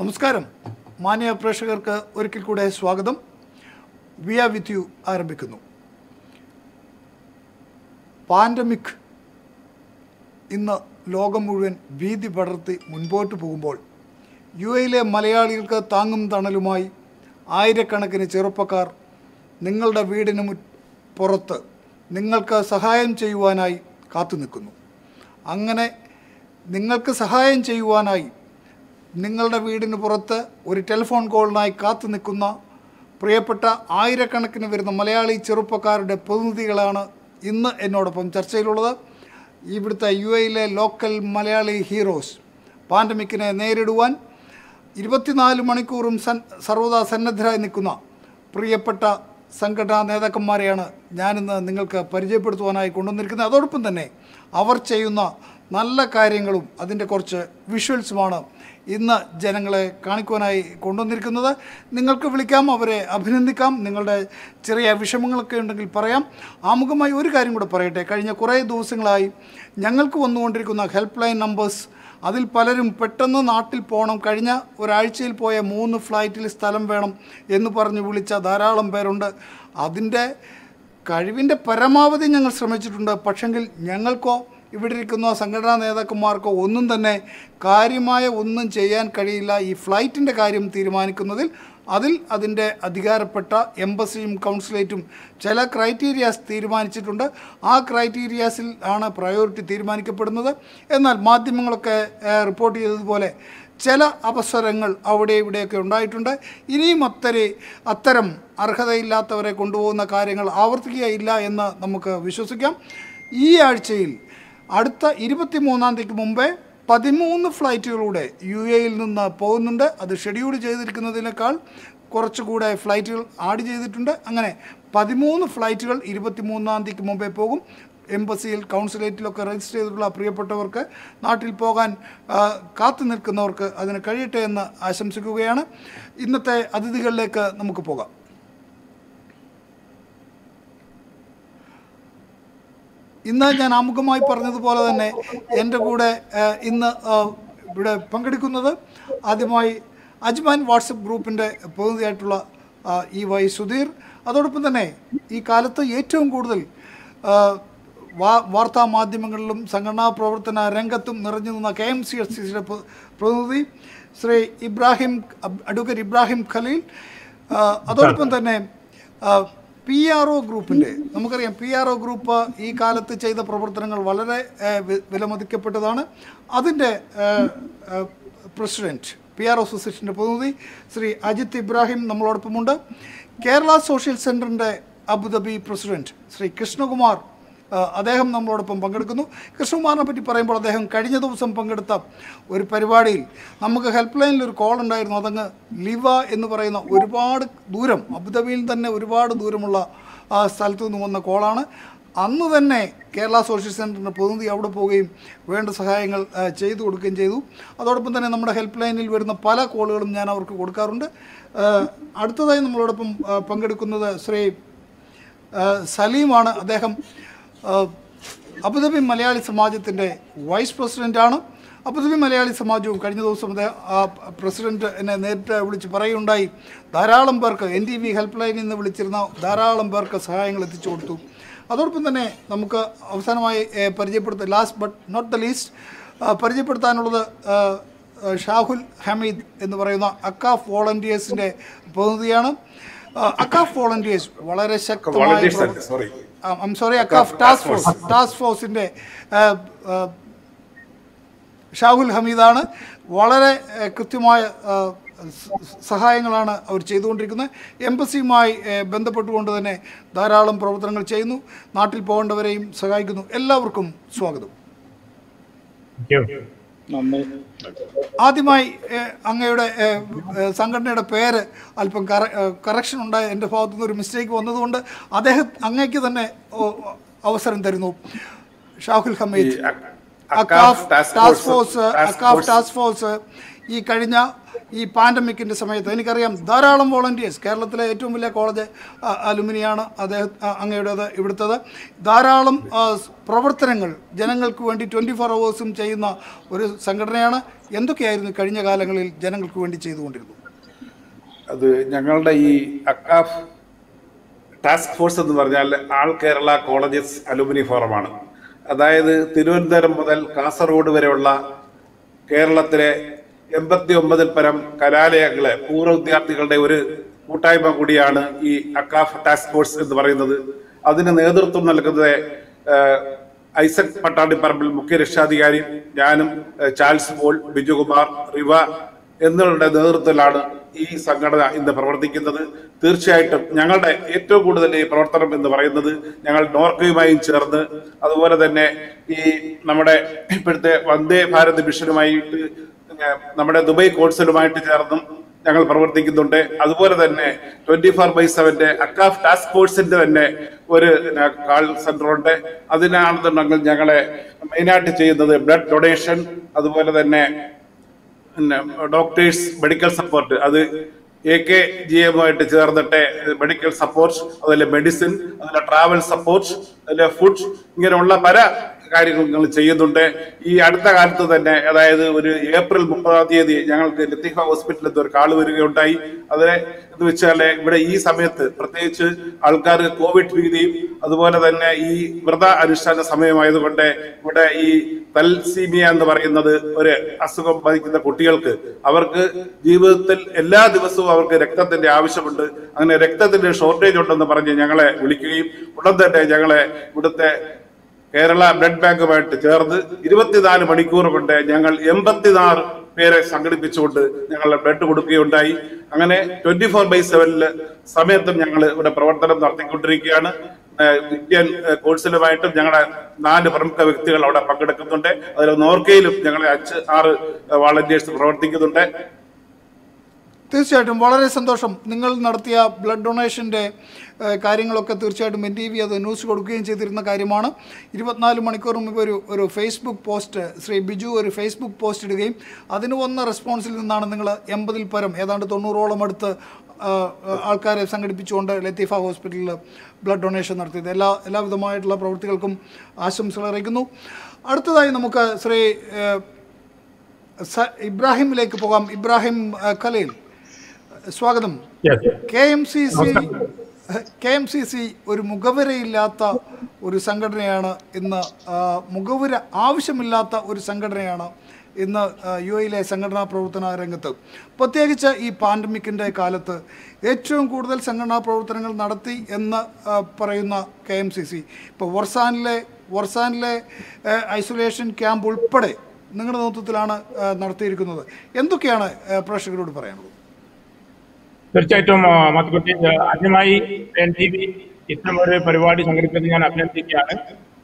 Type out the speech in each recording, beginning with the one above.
നമസ്കാരം മാന്യ പ്രേക്ഷകർക്ക് ഒരിക്കൽ കൂടെ സ്വാഗതം വി ആർ വിത്ത് യു ആരംഭിക്കുന്നു പാൻഡമിക് ഇന്ന് ലോകം മുഴുവൻ ഭീതി പടർത്തി മുൻപോട്ട് പോകുമ്പോൾ യു എയിലെ മലയാളികൾക്ക് താങ്ങും തണലുമായി ആയിരക്കണക്കിന് ചെറുപ്പക്കാർ നിങ്ങളുടെ വീടിന് മു പുറത്ത് നിങ്ങൾക്ക് സഹായം ചെയ്യുവാനായി കാത്തു നിൽക്കുന്നു അങ്ങനെ നിങ്ങൾക്ക് സഹായം ചെയ്യുവാനായി നിങ്ങളുടെ വീടിന് പുറത്ത് ഒരു ടെലിഫോൺ കോളിനായി കാത്തു നിൽക്കുന്ന പ്രിയപ്പെട്ട ആയിരക്കണക്കിന് വരുന്ന മലയാളി ചെറുപ്പക്കാരുടെ പ്രതിനിധികളാണ് ഇന്ന് എന്നോടൊപ്പം ചർച്ചയിലുള്ളത് ഇവിടുത്തെ യു എയിലെ ലോക്കൽ മലയാളി ഹീറോസ് പാൻഡമിക്കിനെ നേരിടുവാൻ ഇരുപത്തിനാല് മണിക്കൂറും സൻ സർവ്വതാ സന്നദ്ധരായി നിൽക്കുന്ന പ്രിയപ്പെട്ട സംഘടനാ നേതാക്കന്മാരെയാണ് ഞാനിന്ന് നിങ്ങൾക്ക് പരിചയപ്പെടുത്തുവാനായി കൊണ്ടുവന്നിരിക്കുന്നത് അതോടൊപ്പം തന്നെ അവർ ചെയ്യുന്ന നല്ല കാര്യങ്ങളും അതിൻ്റെ കുറച്ച് വിഷ്വൽസുമാണ് ഇന്ന് ജനങ്ങളെ കാണിക്കുവാനായി കൊണ്ടുവന്നിരിക്കുന്നത് നിങ്ങൾക്ക് വിളിക്കാം അവരെ അഭിനന്ദിക്കാം നിങ്ങളുടെ ചെറിയ വിഷമങ്ങളൊക്കെ ഉണ്ടെങ്കിൽ പറയാം ആമുഖമായി ഒരു കാര്യം കൂടെ പറയട്ടെ കഴിഞ്ഞ കുറേ ദിവസങ്ങളായി ഞങ്ങൾക്ക് വന്നുകൊണ്ടിരിക്കുന്ന ഹെൽപ്പ് ലൈൻ നമ്പേഴ്സ് അതിൽ പലരും പെട്ടെന്ന് നാട്ടിൽ പോകണം കഴിഞ്ഞ ഒരാഴ്ചയിൽ പോയ മൂന്ന് ഫ്ലൈറ്റിൽ സ്ഥലം വേണം എന്ന് പറഞ്ഞ് വിളിച്ച ധാരാളം പേരുണ്ട് അതിൻ്റെ കഴിവിൻ്റെ പരമാവധി ഞങ്ങൾ ശ്രമിച്ചിട്ടുണ്ട് പക്ഷെങ്കിൽ ഞങ്ങൾക്കോ ഇവിടെ ഇരിക്കുന്ന സംഘടനാ നേതാക്കന്മാർക്കോ ഒന്നും തന്നെ കാര്യമായ ഒന്നും ചെയ്യാൻ കഴിയില്ല ഈ ഫ്ലൈറ്റിൻ്റെ കാര്യം തീരുമാനിക്കുന്നതിൽ അതിൽ അതിൻ്റെ അധികാരപ്പെട്ട എംബസിയും കൗൺസിലേറ്റും ചില ക്രൈറ്റീരിയാസ് തീരുമാനിച്ചിട്ടുണ്ട് ആ ക്രൈറ്റീരിയാസിൽ ആണ് പ്രയോറിറ്റി തീരുമാനിക്കപ്പെടുന്നത് എന്നാൽ മാധ്യമങ്ങളൊക്കെ ഏഹ്, റിപ്പോർട്ട് ചെയ്തതുപോലെ ചില അവസരങ്ങൾ അവിടെ ഇവിടെയൊക്കെ ഉണ്ടായിട്ടുണ്ട് ഇനിയും അത്തരം അത്തരം അർഹതയില്ലാത്തവരെ കൊണ്ടുപോകുന്ന കാര്യങ്ങൾ ആവർത്തിക്കുകയില്ല എന്ന് നമുക്ക് വിശ്വസിക്കാം ഈ ആഴ്ചയിൽ അടുത്ത ഇരുപത്തി മൂന്നാം തീയതിക്ക് മുമ്പേ പതിമൂന്ന് ഫ്ലൈറ്റുകളുടെ യു എയിൽ നിന്ന് പോകുന്നുണ്ട് അത് ഷെഡ്യൂൾ ചെയ്തിരിക്കുന്നതിനേക്കാൾ കുറച്ചുകൂടെ ഫ്ലൈറ്റുകൾ ആഡ് ചെയ്തിട്ടുണ്ട് അങ്ങനെ പതിമൂന്ന് ഫ്ലൈറ്റുകൾ ഇരുപത്തി മൂന്നാം തീയതിക്ക് മുമ്പേ പോകും എംബസിയിൽ കൗൺസിലേറ്റിലൊക്കെ രജിസ്റ്റർ ചെയ്തിട്ടുള്ള പ്രിയപ്പെട്ടവർക്ക് നാട്ടിൽ പോകാൻ ആ, കാത്തു നിൽക്കുന്നവർക്ക് അതിന് കഴിയട്ടെ എന്ന് ആശംസിക്കുകയാണ് ഇന്നത്തെ അതിഥികളിലേക്ക് നമുക്ക് പോകാം ഇന്ന് ഞാൻ ആമുഖമായി പറഞ്ഞതുപോലെ തന്നെ എൻ്റെ കൂടെ ആ, ഇന്ന് ആ, ഇവിടെ പങ്കെടുക്കുന്നത് ആദ്യമായി അജ്മാൻ വാട്സപ്പ് ഗ്രൂപ്പിൻ്റെ പ്രതിനിധിയായിട്ടുള്ള ആ, ഇ വൈ സുധീർ അതോടൊപ്പം തന്നെ ഈ കാലത്ത് ഏറ്റവും കൂടുതൽ ആ, വാ വാർത്താ മാധ്യമങ്ങളിലും സംഘടനാ പ്രവർത്തന രംഗത്തും നിറഞ്ഞു നിന്ന കെ എം സി എസ് സിയുടെ പ്രതിനിധി ശ്രീ ഇബ്രാഹിം അബ്- അഡ്വക്കേറ്റ് ഇബ്രാഹിം ഖലീൽ ആ, അതോടൊപ്പം തന്നെ പി ആർ ഒ ഗ്രൂപ്പിൻ്റെ നമുക്കറിയാം പി ആർ ഒ ഗ്രൂപ്പ് ഈ കാലത്ത് ചെയ്ത പ്രവർത്തനങ്ങൾ വളരെ ഏ, വി- വിലമതിക്കപ്പെട്ടതാണ് അതിൻ്റെ പ്രസിഡൻറ്റ് പി ആർ ഒ അസോസിയേഷൻ്റെ പ്രതിനിധി ശ്രീ അജിത് ഇബ്രാഹിം നമ്മളോടൊപ്പമുണ്ട് കേരള സോഷ്യൽ സെൻറ്ററിൻ്റെ അബുദാബി പ്രസിഡൻറ്റ് ശ്രീ കൃഷ്ണകുമാർ ആ, അദ്ദേഹം നമ്മളോടൊപ്പം പങ്കെടുക്കുന്നു കൃഷ്ണകുമാറിനെ പറ്റി പറയുമ്പോൾ അദ്ദേഹം കഴിഞ്ഞ ദിവസം പങ്കെടുത്ത ഒരു പരിപാടിയിൽ നമുക്ക് ഹെൽപ്പ് ലൈനിൽ ഒരു കോൾ ഉണ്ടായിരുന്നു അതങ്ങ് ലിവ എന്ന് പറയുന്ന ഒരുപാട് ദൂരം അബുദാബിയിൽ തന്നെ ഒരുപാട് ദൂരമുള്ള ആ സ്ഥലത്തു നിന്ന് വന്ന കോളാണ് അന്ന് തന്നെ കേരള സോഷ്യൽ സെൻറ്ററിൻ്റെ പ്രതിനിധി അവിടെ പോവുകയും വേണ്ട സഹായങ്ങൾ ആ, ചെയ്തു കൊടുക്കുകയും ചെയ്തു അതോടൊപ്പം തന്നെ നമ്മുടെ ഹെൽപ്പ് ലൈനിൽ വരുന്ന പല കോളുകളും ഞാൻ അവർക്ക് കൊടുക്കാറുണ്ട് ആ, അടുത്തതായി നമ്മളോടൊപ്പം ആ, പങ്കെടുക്കുന്നത് ശ്രീ ആ, സലീമാണ് അദ്ദേഹം ആ, അബുദാബി മലയാളി സമാജത്തിൻ്റെ വൈസ് പ്രസിഡൻ്റാണ് അബുദാബി മലയാളി സമാജവും കഴിഞ്ഞ ദിവസം അദ്ദേഹം ആ പ്രസിഡന്റ് എന്നെ നേരിട്ട് വിളിച്ച് പറയുണ്ടായി ധാരാളം പേർക്ക് എൻ ടി വി ഹെൽപ്പ് ലൈനിൽ നിന്ന് വിളിച്ചിരുന്ന ധാരാളം പേർക്ക് സഹായങ്ങൾ എത്തിച്ചു കൊടുത്തു അതോടൊപ്പം തന്നെ നമുക്ക് അവസാനമായി ഏ, പരിചയപ്പെടുത്ത last but not the least പരിചയപ്പെടുത്താനുള്ളത് ആ, ആ, ഷാഹുൽ ഹമീദ് എന്ന് പറയുന്ന അക്കാഫ് വോളണ്ടിയേഴ്സിൻ്റെ പ്രതിനിധിയാണ് ആ, അക്കാഫ് വോളണ്ടിയേഴ്സ് വളരെ ശക്തമായ Volunteers പ്രവർ- അല്ല, sorry. I'm sorry AKCAF task force task ഫോഴ്സിൻ്റെ ഷാഹുൽ ഹമീദാണ് വളരെ ഏഹ്, കൃത്യമായ ഏഹ്, സ- സഹായങ്ങളാണ് അവർ ചെയ്തുകൊണ്ടിരിക്കുന്നത് എംബസിയുമായി ഏഹ്, ബന്ധപ്പെട്ടുകൊണ്ട് തന്നെ ധാരാളം പ്രവർത്തനങ്ങൾ ചെയ്യുന്നു നാട്ടിൽ പോകേണ്ടവരെയും സഹായിക്കുന്നു എല്ലാവർക്കും സ്വാഗതം ആദ്യമായി ഏഹ്, അങ്ങയുടെ ഏഹ്, ഏഹ്, സംഘടനയുടെ പേര് അല്പം കറ ഏഹ്, കറക്ഷൻ ഉണ്ടായ എൻ്റെ ഭാഗത്തു നിന്ന് ഒരു മിസ്റ്റേക്ക് വന്നതുകൊണ്ട് അദ്ദേഹം അങ്ങേക്ക് തന്നെ ഓ, അവസരം തരുന്നു ഷാഹുൽ ഹമീദ് ഈ അ- AKCAF AKCAF task task force- force task AKCAF force task force ഈ കഴിഞ്ഞ ഈ പാൻഡമിക്കിൻ്റെ സമയത്ത് എനിക്കറിയാം ധാരാളം വോളണ്ടിയേഴ്സ് കേരളത്തിലെ ഏറ്റവും വലിയ കോളേജ് ആ, അലുമിനിയാണ് അദ്ദേഹം ആ, അങ്ങയുടേത് ഇവിടുത്തത് ധാരാളം ആ, സ് പ്രവർത്തനങ്ങൾ ജനങ്ങൾക്ക് വേണ്ടി ട്വൻറ്റി ഫോർ അവേഴ്സും ചെയ്യുന്ന ഒരു സംഘടനയാണ് എന്തൊക്കെയായിരുന്നു കഴിഞ്ഞ കാലങ്ങളിൽ ജനങ്ങൾക്ക് വേണ്ടി ചെയ്തുകൊണ്ടിരുന്നത് അത് ഞങ്ങളുടെ ഈ അക്കാഫ് ടാസ്ക് ഫോഴ്സ് എന്ന് പറഞ്ഞാൽ ആൾ കേരള കോളേജസ് അലുമിനി ഫോറമാണ് അതായത് തിരുവനന്തപുരം മുതൽ കാസർഗോഡ് വരെയുള്ള കേരളത്തിലെ എൺപത്തി ഒമ്പതിൽ പരം കലാലയങ്ങളെ പൂർവ്വ വിദ്യാർത്ഥികളുടെ ഒരു കൂട്ടായ്മ കൂടിയാണ് ഈ അക്കാഫ് ടാസ്ക് ഫോഴ്സ് എന്ന് പറയുന്നത് അതിന് നേതൃത്വം നൽകുന്നത് ഏഹ്, ഐസക് പട്ടാണിപ്പറമ്പിൽ മുഖ്യ രക്ഷാധികാരി ഞാനും ഏഹ്, ചാൾസ് പോൾ ബിജുകുമാർ റിവ എന്നിവരുടെ നേതൃത്വത്തിലാണ് ഈ സംഘടന ഇന്ന് പ്രവർത്തിക്കുന്നത് തീർച്ചയായിട്ടും ഞങ്ങളുടെ ഏറ്റവും കൂടുതൽ ഈ പ്രവർത്തനം എന്ന് പറയുന്നത് ഞങ്ങൾ നോർക്കയുമായും ചേർന്ന് അതുപോലെ തന്നെ ഈ നമ്മുടെ ഇപ്പോഴത്തെ വന്ദേ ഭാരത് മിഷനുമായിട്ട് നമ്മുടെ ദുബായ് കോൺസുലുമായിട്ട് ചേർന്നും ഞങ്ങൾ പ്രവർത്തിക്കുന്നുണ്ട് അതുപോലെ തന്നെ ട്വന്റി ഫോർ ബൈ സെവന്റെ അക്കാഫ് ടാസ്ക് ഫോഴ്സിന്റെ തന്നെ ഒരു കാൾ സെന്റർ ഉണ്ട് അതിനാണെന്നുണ്ടെങ്കിൽ ഞങ്ങളെ മെയിനായിട്ട് ചെയ്യുന്നത് ബ്ലഡ് ഡൊണേഷൻ അതുപോലെ തന്നെ പിന്നെ ഡോക്ടേഴ്സ് മെഡിക്കൽ സപ്പോർട്ട് അത് എ കെ ജി എമ്മുമായിട്ട് ചേർന്നിട്ട് മെഡിക്കൽ സപ്പോർട്ട് അതുപോലെ മെഡിസിൻ അതുപോലെ ട്രാവൽ സപ്പോർട്ട് അതുപോലെ ഫുഡ് ഇങ്ങനെയുള്ള പല കാര്യങ്ങൾ ഞങ്ങൾ ചെയ്യുന്നുണ്ട് ഈ അടുത്ത കാലത്ത് തന്നെ അതായത് ഒരു ഏപ്രിൽ മുപ്പതാം തീയതി ഞങ്ങൾക്ക് ലത്തീഫ ഹോസ്പിറ്റലിൽ നിന്ന് ഒരു കാള് വരികയുണ്ടായി അതിനെ എന്ന് വെച്ചാൽ ഇവിടെ ഈ സമയത്ത് പ്രത്യേകിച്ച് ആൾക്കാർക്ക് കോവിഡ് ഭീതിയും അതുപോലെ തന്നെ ഈ വ്രത അനുഷ്ഠാന സമയമായതുകൊണ്ട് ഇവിടെ ഈ തൽസീമിയ എന്ന് പറയുന്നത് ഒരു അസുഖം ബാധിക്കുന്ന കുട്ടികൾക്ക് അവർക്ക് ജീവിതത്തിൽ എല്ലാ ദിവസവും അവർക്ക് രക്തത്തിന്റെ ആവശ്യമുണ്ട് അങ്ങനെ രക്തത്തിന്റെ ഷോർട്ടേജ് ഉണ്ടെന്ന് പറഞ്ഞ് ഞങ്ങളെ വിളിക്കുകയും ഉടൻ തന്നെ ഞങ്ങളെ ഇവിടുത്തെ കേരള ബ്ലഡ് ബാങ്കുമായിട്ട് ചേർന്ന് ഇരുപത്തിനാല് മണിക്കൂർ കൊണ്ട് ഞങ്ങൾ എൺപത്തിനാറ് പേരെ സംഘടിപ്പിച്ചുകൊണ്ട് ഞങ്ങൾ ബ്ലഡ് കൊടുക്കുകയുണ്ടായി അങ്ങനെ ട്വന്റി ഫോർ ബൈ സെവനില് സമയത്തും ഞങ്ങൾ ഇവിടെ പ്രവർത്തനം നടത്തിക്കൊണ്ടിരിക്കുകയാണ് ഏഹ് ഇന്ത്യൻ ഏഹ് കോഴ്സിലുമായിട്ടും ഞങ്ങളുടെ നാല് പ്രമുഖ വ്യക്തികൾ അവിടെ പങ്കെടുക്കുന്നുണ്ട് അതിൽ നോർക്കയിലും ഞങ്ങളെ അഞ്ച് ആറ് വാളണ്ടിയേഴ്സ് പ്രവർത്തിക്കുന്നുണ്ട് തീർച്ചയായിട്ടും വളരെ സന്തോഷം നിങ്ങൾ നടത്തിയ ബ്ലഡ് ഡൊണേഷൻ്റെ ഏഹ്, കാര്യങ്ങളൊക്കെ തീർച്ചയായിട്ടും എൻ ടി വി അത് ന്യൂസ് കൊടുക്കുകയും ചെയ്തിരുന്ന കാര്യമാണ് ഇരുപത്തിനാല് മണിക്കൂർ മുമ്പ് ഒരു ഒരു ഫേസ്ബുക്ക് പോസ്റ്റ് ശ്രീ ബിജു ഒരു ഫേസ്ബുക്ക് പോസ്റ്റ് ഇടുകയും അതിന് വന്ന റെസ്പോൺസിൽ നിന്നാണ് നിങ്ങൾ എൺപതിൽ പരം ഏതാണ്ട് തൊണ്ണൂറോളം അടുത്ത് ആഹ്, ആൾക്കാരെ സംഘടിപ്പിച്ചുകൊണ്ട് ലത്തീഫ ഹോസ്പിറ്റലിൽ ബ്ലഡ് ഡൊണേഷൻ നടത്തിയത് എല്ലാ എല്ലാവിധമായിട്ടുള്ള പ്രവൃത്തികൾക്കും ആശംസകൾ അറിയിക്കുന്നു അടുത്തതായി നമുക്ക് ശ്രീ ഏഹ്, സ- ഇബ്രാഹിമിലേക്ക് പോകാം ഇബ്രാഹിം ഏഹ്, കലയിൽ സ്വാഗതം Yes. K M C C K M C C ഒരു മുഖവരയില്ലാത്ത ഒരു സംഘടനയാണ് ഇന്ന് ആ, മുഖവുര ആവശ്യമില്ലാത്ത ഒരു സംഘടനയാണ് ഇന്ന് ആ, യു എയിലെ സംഘടനാ പ്രവർത്തന രംഗത്ത് പ്രത്യേകിച്ച് ഈ പാൻഡമിക്കിൻ്റെ കാലത്ത് ഏറ്റവും കൂടുതൽ സംഘടനാ പ്രവർത്തനങ്ങൾ നടത്തി എന്ന് ആ, പറയുന്ന കെ എം സി സി ഇപ്പോൾ വർസാനിലെ വർസാനിലെ ആ, ഐസൊലേഷൻ ക്യാമ്പ് ഉൾപ്പെടെ നിങ്ങളുടെ നേതൃത്വത്തിലാണ് ആ, നടത്തിയിരിക്കുന്നത് എന്തൊക്കെയാണ് ആ, പ്രേക്ഷകരോട് പറയാനുള്ളത് തീർച്ചയായിട്ടും ആ, മാത്തുക്കുട്ടി ആ, ആദ്യമായി എൻ ടി വി ഇത്തരം ഒരു പരിപാടി സംഘടിപ്പിച്ചത് ഞാൻ അഭിനന്ദിക്കുകയാണ്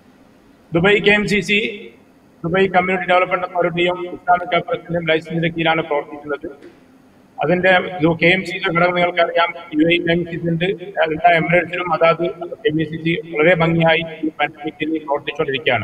Dubai K M C C Dubai community development അതോറിറ്റിയും ഇസ്ലാമിക് അഫയേഴ്സിന്റെയും ലൈസൻസിന്റെ കീഴിലാണ് പ്രവർത്തിക്കുന്നത് അതിന്റെ കെ എം സിയുടെ ഘടകം നിങ്ങൾക്കറിയാം U A K M C C ഉണ്ട് എല്ലാ എമിറേറ്റ്സിലും അതാത് കെ എം സി സി വളരെ ഭംഗിയായി ഈ പാൻഡമിക്കിൽ പ്രവർത്തിച്ചുകൊണ്ടിരിക്കുകയാണ്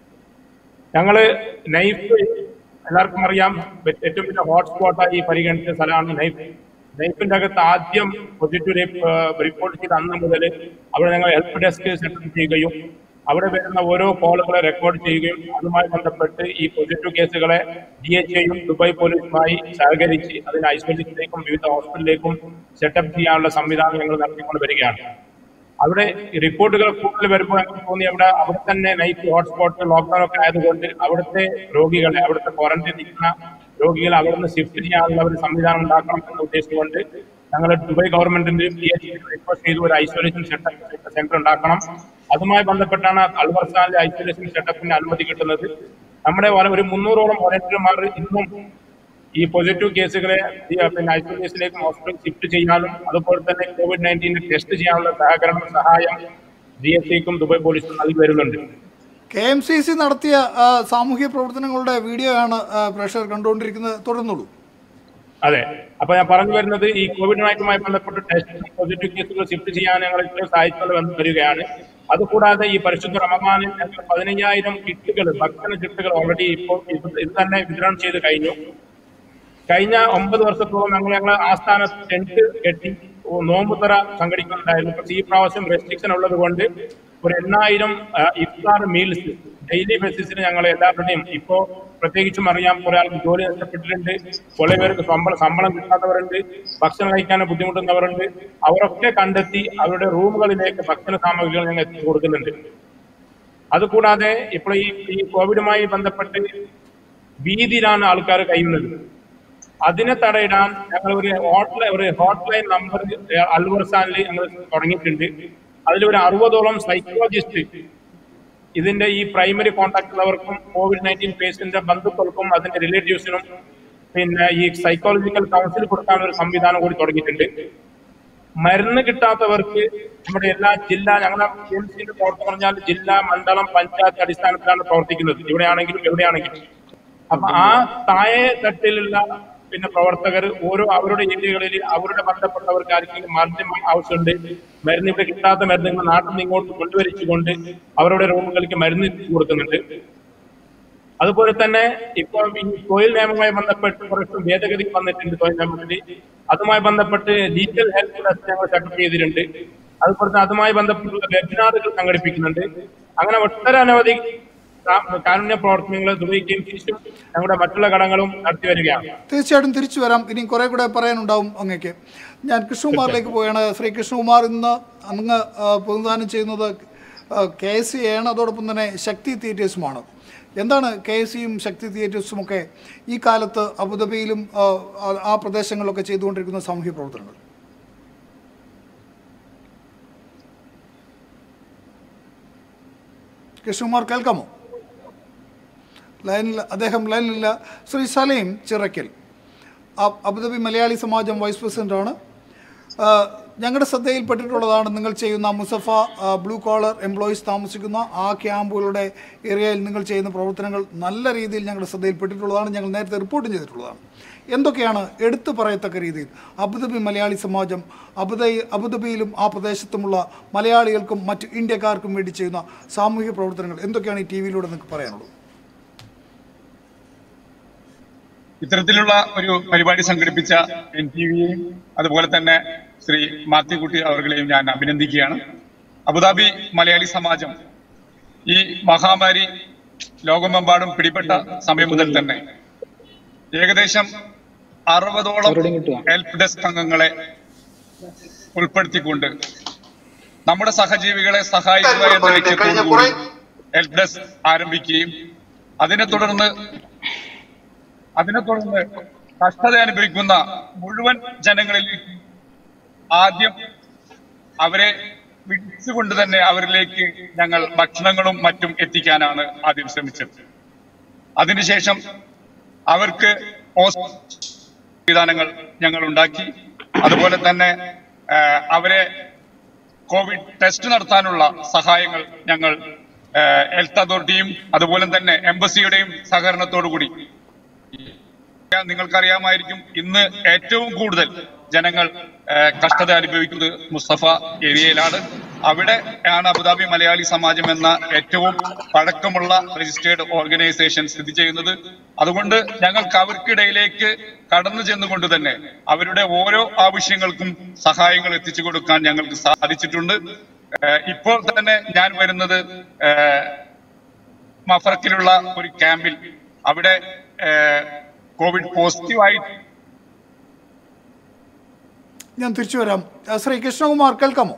ഞങ്ങള് നൈഫ് എല്ലാവർക്കും അറിയാം ഏറ്റവും വലിയ ഹോട്ട്സ്പോട്ടായി പരിഗണിച്ച സ്ഥലമാണ് നൈഫ് നൈഫിന്റെ അകത്ത് ആദ്യം പോസിറ്റീവ് റിപ്പോർട്ട് ചെയ്ത അന്ന് മുതൽ അവിടെ ഞങ്ങൾ ഹെൽപ്പ് ഡെസ്ക് സെറ്റപ്പ് ചെയ്യുകയും അവിടെ വരുന്ന ഓരോ കോളുകളെ റെക്കോർഡ് ചെയ്യുകയും അതുമായി ബന്ധപ്പെട്ട് ഈ പോസിറ്റീവ് കേസുകളെ ഡി എച്ച് ഐയും ദുബായ് പോലീസുമായി സഹകരിച്ച് അതിന് ഐസൊലേഷനിലേക്കും വിവിധ ഹോസ്പിറ്റലിലേക്കും സെറ്റപ്പ് ചെയ്യാനുള്ള സംവിധാനം ഞങ്ങൾ നടത്തിക്കൊണ്ട് വരികയാണ് അവിടെ ഈ റിപ്പോർട്ടുകൾ കൂടുതൽ വരുമ്പോൾ എനിക്ക് തോന്നി അവിടെ അവിടെ തന്നെ നൈറ്റ് ഹോട്ട്സ്പോട്ട് ലോക്ക്ഡൌൺ ഒക്കെ ആയതുകൊണ്ട് അവിടുത്തെ രോഗികളെ അവിടുത്തെ ക്വാറന്റൈൻ നിൽക്കുന്ന രോഗികളെ അവിടുന്ന് ഷിഫ്റ്റ് ചെയ്യാനുള്ള ഒരു സംവിധാനം ഉണ്ടാക്കണം എന്ന് ഉദ്ദേശിച്ചുകൊണ്ട് ഞങ്ങൾ ദുബായ് ഗവൺമെന്റിന്റെയും പി എച്ച് റിക്വസ്റ്റ് ചെയ്തു ഒരു ഐസൊലേഷൻ സെറ്റപ്പ് സെന്റർ ഉണ്ടാക്കണം അതുമായി ബന്ധപ്പെട്ടാണ് അൽവർസാനിലെ ഐസൊലേഷൻ സെറ്റപ്പിന് അനുമതി കിട്ടുന്നത് നമ്മുടെ വല- ഒരു മുന്നൂറോളം വോളണ്ടിയർമാർ ഇന്നും ഈ പോസിറ്റീവ് കേസുകളെ ഈ, പിന്നെ ഐസൊലേഷനിലേക്ക് ഹോസ്പിറ്റൽ ഷിഫ്റ്റ് ചെയ്യാനും അതുപോലെ തന്നെ കോവിഡ് നയൻറ്റീൻ ടെസ്റ്റ് ചെയ്യാനുള്ള സഹകരണം സഹായം ജി എസ് സിക്കും ദുബായ് പോലീസും നൽകി വരുന്നുണ്ട് കെ എം സി സി നടത്തിയ ആ, സാമൂഹ്യ പ്രവർത്തനങ്ങളുടെ വീഡിയോയാണ് ആ, പ്രേക്ഷകർ കണ്ടുകൊണ്ടിരിക്കുന്നത് തുടർന്നുള്ളൂ അതെ അപ്പൊ ഞാൻ പറഞ്ഞു വരുന്നത് ഈ കോവിഡ് നയൻറ്റുമായി ബന്ധപ്പെട്ട് ടെസ്റ്റ് പോസിറ്റീവ് കേസുകൾ ഷിഫ്റ്റ് ചെയ്യാൻ ഞങ്ങൾ ഇത്രയും സഹായിച്ചുകൊണ്ട് വന്ന് വരികയാണ് അതുകൂടാതെ ഈ പരിശുദ്ധ റമദാനിൽ ഞങ്ങൾ പതിനയ്യായിരം കിറ്റുകൾ ഭക്ഷണ കിറ്റുകൾ ഓൾറെഡി ഇപ്പോൾ ഇത് ഇത് തന്നെ വിതരണം ചെയ്ത് കഴിഞ്ഞു കഴിഞ്ഞ ഒമ്പത് വർഷത്തോളം ഞങ്ങൾ ഞങ്ങൾ ആസ്ഥാനത്ത് ടെന്റ് കെട്ടി ഓ- നോമ്പ് തറ സംഘടിക്കുന്നുണ്ടായിരുന്നു പക്ഷേ ഈ പ്രാവശ്യം റെസ്ട്രിക്ഷൻ ഉള്ളത് കൊണ്ട് ഒരു എണ്ണായിരം ആ, ഇഫ്താർ മീൽസ് ഡെയിലി ബേസിസിൽ ഞങ്ങൾ എല്ലാവരുടെയും ഇപ്പോ പ്രത്യേകിച്ചും അറിയാം കുറെ ആൾക്ക് ജോലി നഷ്ടപ്പെട്ടിട്ടുണ്ട് കുറെ പേർക്ക് ശമ്പളം ശമ്പളം കിട്ടാത്തവരുണ്ട് ഭക്ഷണം കഴിക്കാൻ ബുദ്ധിമുട്ടുന്നവരുണ്ട് അവരൊക്കെ കണ്ടെത്തി അവരുടെ റൂമുകളിലേക്ക് ഭക്ഷണ സാമഗ്രികൾ ഞങ്ങൾ എത്തിച്ചു കൊടുക്കുന്നുണ്ട് അതുകൂടാതെ ഇപ്പോൾ ഈ ഈ കോവിഡുമായി ബന്ധപ്പെട്ട് ഭീതിയിലാണ് ആൾക്കാർ കഴിയുന്നത് അതിനെ തടയിടാൻ ഞങ്ങൾ ഒരു ഹോട്ട്ലൈൻ ഒരു ഹോട്ട്ലൈൻ നമ്പർ അൽവർസാനിൽ ഞങ്ങൾ തുടങ്ങിയിട്ടുണ്ട് അതിൽ ഒരു അറുപതോളം സൈക്കോളജിസ്റ്റ് ഇതിന്റെ ഈ പ്രൈമറി കോൺടാക്ട് ഉള്ളവർക്കും കോവിഡ് നയൻറ്റീൻ പേഷ്യന്റിന്റെ ബന്ധുക്കൾക്കും അതിന്റെ റിലേറ്റീവ്സിനും പിന്നെ ഈ സൈക്കോളജിക്കൽ കൗൺസിൽ കൊടുക്കാൻ ഒരു സംവിധാനം കൂടി തുടങ്ങിയിട്ടുണ്ട് മരുന്ന് കിട്ടാത്തവർക്ക് നമ്മുടെ എല്ലാ ജില്ലാ ഞങ്ങളെ എം സിന്റെ പ്രവർത്തനം പറഞ്ഞാൽ ജില്ലാ മണ്ഡലം പഞ്ചായത്ത് അടിസ്ഥാനത്തിലാണ് പ്രവർത്തിക്കുന്നത് ഇവിടെയാണെങ്കിലും എവിടെയാണെങ്കിലും അപ്പൊ ആ താഴെ തട്ടിലുള്ള പിന്നെ പ്രവർത്തകർ ഓരോ അവരുടെ ഏരിയകളിൽ അവരുടെ ബന്ധപ്പെട്ടവർക്ക് ആർക്കെങ്കിലും മരുന്ന് ആവശ്യമുണ്ട് മരുന്ന് ഇവിടെ കിട്ടാത്ത മരുന്നുകൾ നാട്ടിൽ നിന്ന് ഇങ്ങോട്ട് കൊണ്ടുവരിച്ചുകൊണ്ട് അവരുടെ റൂമുകളിലേക്ക് മരുന്ന് എത്തിച്ചു കൊടുക്കുന്നുണ്ട് അതുപോലെ തന്നെ ഇപ്പോൾ ഈ തൊഴിൽ നിയമവുമായി ബന്ധപ്പെട്ട് കുറച്ച് ഭേദഗതി വന്നിട്ടുണ്ട് തൊഴിൽ നിയമത്തിൽ അതുമായി ബന്ധപ്പെട്ട് ഡീറ്റെയിൽ ഹെൽത്ത് ടെസ്റ്റ് ഞങ്ങൾ സെറ്റപ്പ് ചെയ്തിട്ടുണ്ട് അതുപോലെ തന്നെ അതുമായി ബന്ധപ്പെട്ടുള്ള വെബിനാറുകൾ സംഘടിപ്പിക്കുന്നുണ്ട് അങ്ങനെ ഒട്ടനവധി കാ- കാരുണ്യ പ്രവർത്തനങ്ങൾ ദുബൈക്കും തിരിച്ചും ഞങ്ങളുടെ മറ്റുള്ള ഘടകങ്ങളും നടത്തി വരികയാണ് തീർച്ചയായിട്ടും തിരിച്ചു വരാം ഇനി കുറെ കൂടെ പറയാനുണ്ടാവും അങ്ങേക്ക് ഞാൻ കൃഷ്ണകുമാറിലേക്ക് പോവുകയാണ് ശ്രീ കൃഷ്ണകുമാർ ഇന്ന് അങ്ങ് ആ, പ്രതിനിധാനം ചെയ്യുന്നത് കെ എസ് സി ആണ് അതോടൊപ്പം തന്നെ ശക്തി തിയേറ്റേഴ്സുമാണ് എന്താണ് കെ എസ് സിയും ശക്തി തിയേറ്റേഴ്സും ഒക്കെ ഈ കാലത്ത് അബുദാബിയിലും ആ, ആ- ആ പ്രദേശങ്ങളിലൊക്കെ ചെയ്തുകൊണ്ടിരിക്കുന്ന സാമൂഹ്യ പ്രവർത്തനങ്ങൾ കൃഷ്ണകുമാർ കേൾക്കാമോ ലൈനിൽ അദ്ദേഹം ലൈനിലില്ല ശ്രീ സലീം ചിറക്കൽ അ- അബുദാബി മലയാളി സമാജം വൈസ് പ്രസിഡന്റാണ് ആ, ഞങ്ങളുടെ ശ്രദ്ധയിൽപ്പെട്ടിട്ടുള്ളതാണ് നിങ്ങൾ ചെയ്യുന്ന മുസഫ ആ, ബ്ലൂ കോളർ എംപ്ലോയീസ് താമസിക്കുന്ന ആ ക്യാമ്പുകളുടെ ഏരിയയിൽ നിങ്ങൾ ചെയ്യുന്ന പ്രവർത്തനങ്ങൾ നല്ല രീതിയിൽ ഞങ്ങളുടെ ശ്രദ്ധയിൽപ്പെട്ടിട്ടുള്ളതാണ് ഞങ്ങൾ നേരത്തെ റിപ്പോർട്ടും ചെയ്തിട്ടുള്ളതാണ് എന്തൊക്കെയാണ് എടുത്തു പറയത്തക്ക രീതിയിൽ അബുദാബി മലയാളി സമാജം അബുദാബി അബുദാബിയിലും ആ പ്രദേശത്തുമുള്ള മലയാളികൾക്കും മറ്റ് ഇന്ത്യക്കാർക്കും വേണ്ടി ചെയ്യുന്ന സാമൂഹിക പ്രവർത്തനങ്ങൾ എന്തൊക്കെയാണ് ഈ ടി വിയിലൂടെ നിങ്ങൾക്ക് പറയാനുള്ളത് ഇത്തരത്തിലുള്ള ഒരു പരിപാടി സംഘടിപ്പിച്ച എൻ ടി വിയെയും അതുപോലെ തന്നെ ശ്രീ മാത്യുക്കുട്ടി അവർകളെയും ഞാൻ അഭിനന്ദിക്കുകയാണ് അബുദാബി മലയാളി സമാജം ഈ മഹാമാരി ലോകമെമ്പാടും പിടിപെട്ട സമയം മുതൽ തന്നെ ഏകദേശം അറുപതോളം ഹെൽപ്പ് ഡെസ്ക് അംഗങ്ങളെ ഉൾപ്പെടുത്തിക്കൊണ്ട് നമ്മുടെ സഹജീവികളെ സഹായിക്കുക എന്ന ലക്ഷ്യത്തോടുകൂടി ഹെൽപ്പ് ഡെസ്ക് ആരംഭിക്കുകയും അതിനെ തുടർന്ന് അതിനെ തുടർന്ന് കഷ്ടത അനുഭവിക്കുന്ന മുഴുവൻ ജനങ്ങളിലേക്ക് ആദ്യം അവരെ വിളിച്ചുകൊണ്ട് തന്നെ അവരിലേക്ക് ഞങ്ങൾ ഭക്ഷണങ്ങളും മറ്റും എത്തിക്കാനാണ് ആദ്യം ശ്രമിച്ചത് അതിനുശേഷം അവർക്ക് ഹോസ് സംവിധാനങ്ങൾ ഞങ്ങൾ ഉണ്ടാക്കി അതുപോലെ തന്നെ ആ, അവരെ കോവിഡ് ടെസ്റ്റ് നടത്താനുള്ള സഹായങ്ങൾ ഞങ്ങൾ ആ, ഹെൽത്ത് അതോറിറ്റിയും അതുപോലെ തന്നെ എംബസിയുടെയും സഹകരണത്തോടു കൂടി നിങ്ങൾക്കറിയാമായിരിക്കും ഇന്ന് ഏറ്റവും കൂടുതൽ ജനങ്ങൾ ഏഹ്, കഷ്ടത അനുഭവിക്കുന്നത് മുസ്തഫ ഏരിയയിലാണ് അവിടെ ആണ് അബുദാബി മലയാളി സമാജം എന്ന ഏറ്റവും പഴക്കമുള്ള രജിസ്റ്റേർഡ് ഓർഗനൈസേഷൻ സ്ഥിതി ചെയ്യുന്നത് അതുകൊണ്ട് ഞങ്ങൾക്ക് അവർക്കിടയിലേക്ക് കടന്നു ചെന്നുകൊണ്ട് തന്നെ അവരുടെ ഓരോ ആവശ്യങ്ങൾക്കും സഹായങ്ങൾ എത്തിച്ചു കൊടുക്കാൻ ഞങ്ങൾക്ക് സാധിച്ചിട്ടുണ്ട് ഏഹ്, ഇപ്പോൾ തന്നെ ഞാൻ വരുന്നത് ഏഹ്, മഫറക്കിലുള്ള ഒരു ക്യാമ്പിൽ അവിടെ ഏഹ്, കോവിഡ് പോസിറ്റീവായി ഞാൻ തിരിച്ചു വരാം ആ, ശ്രീ കൃഷ്ണകുമാർ കേൾക്കാമോ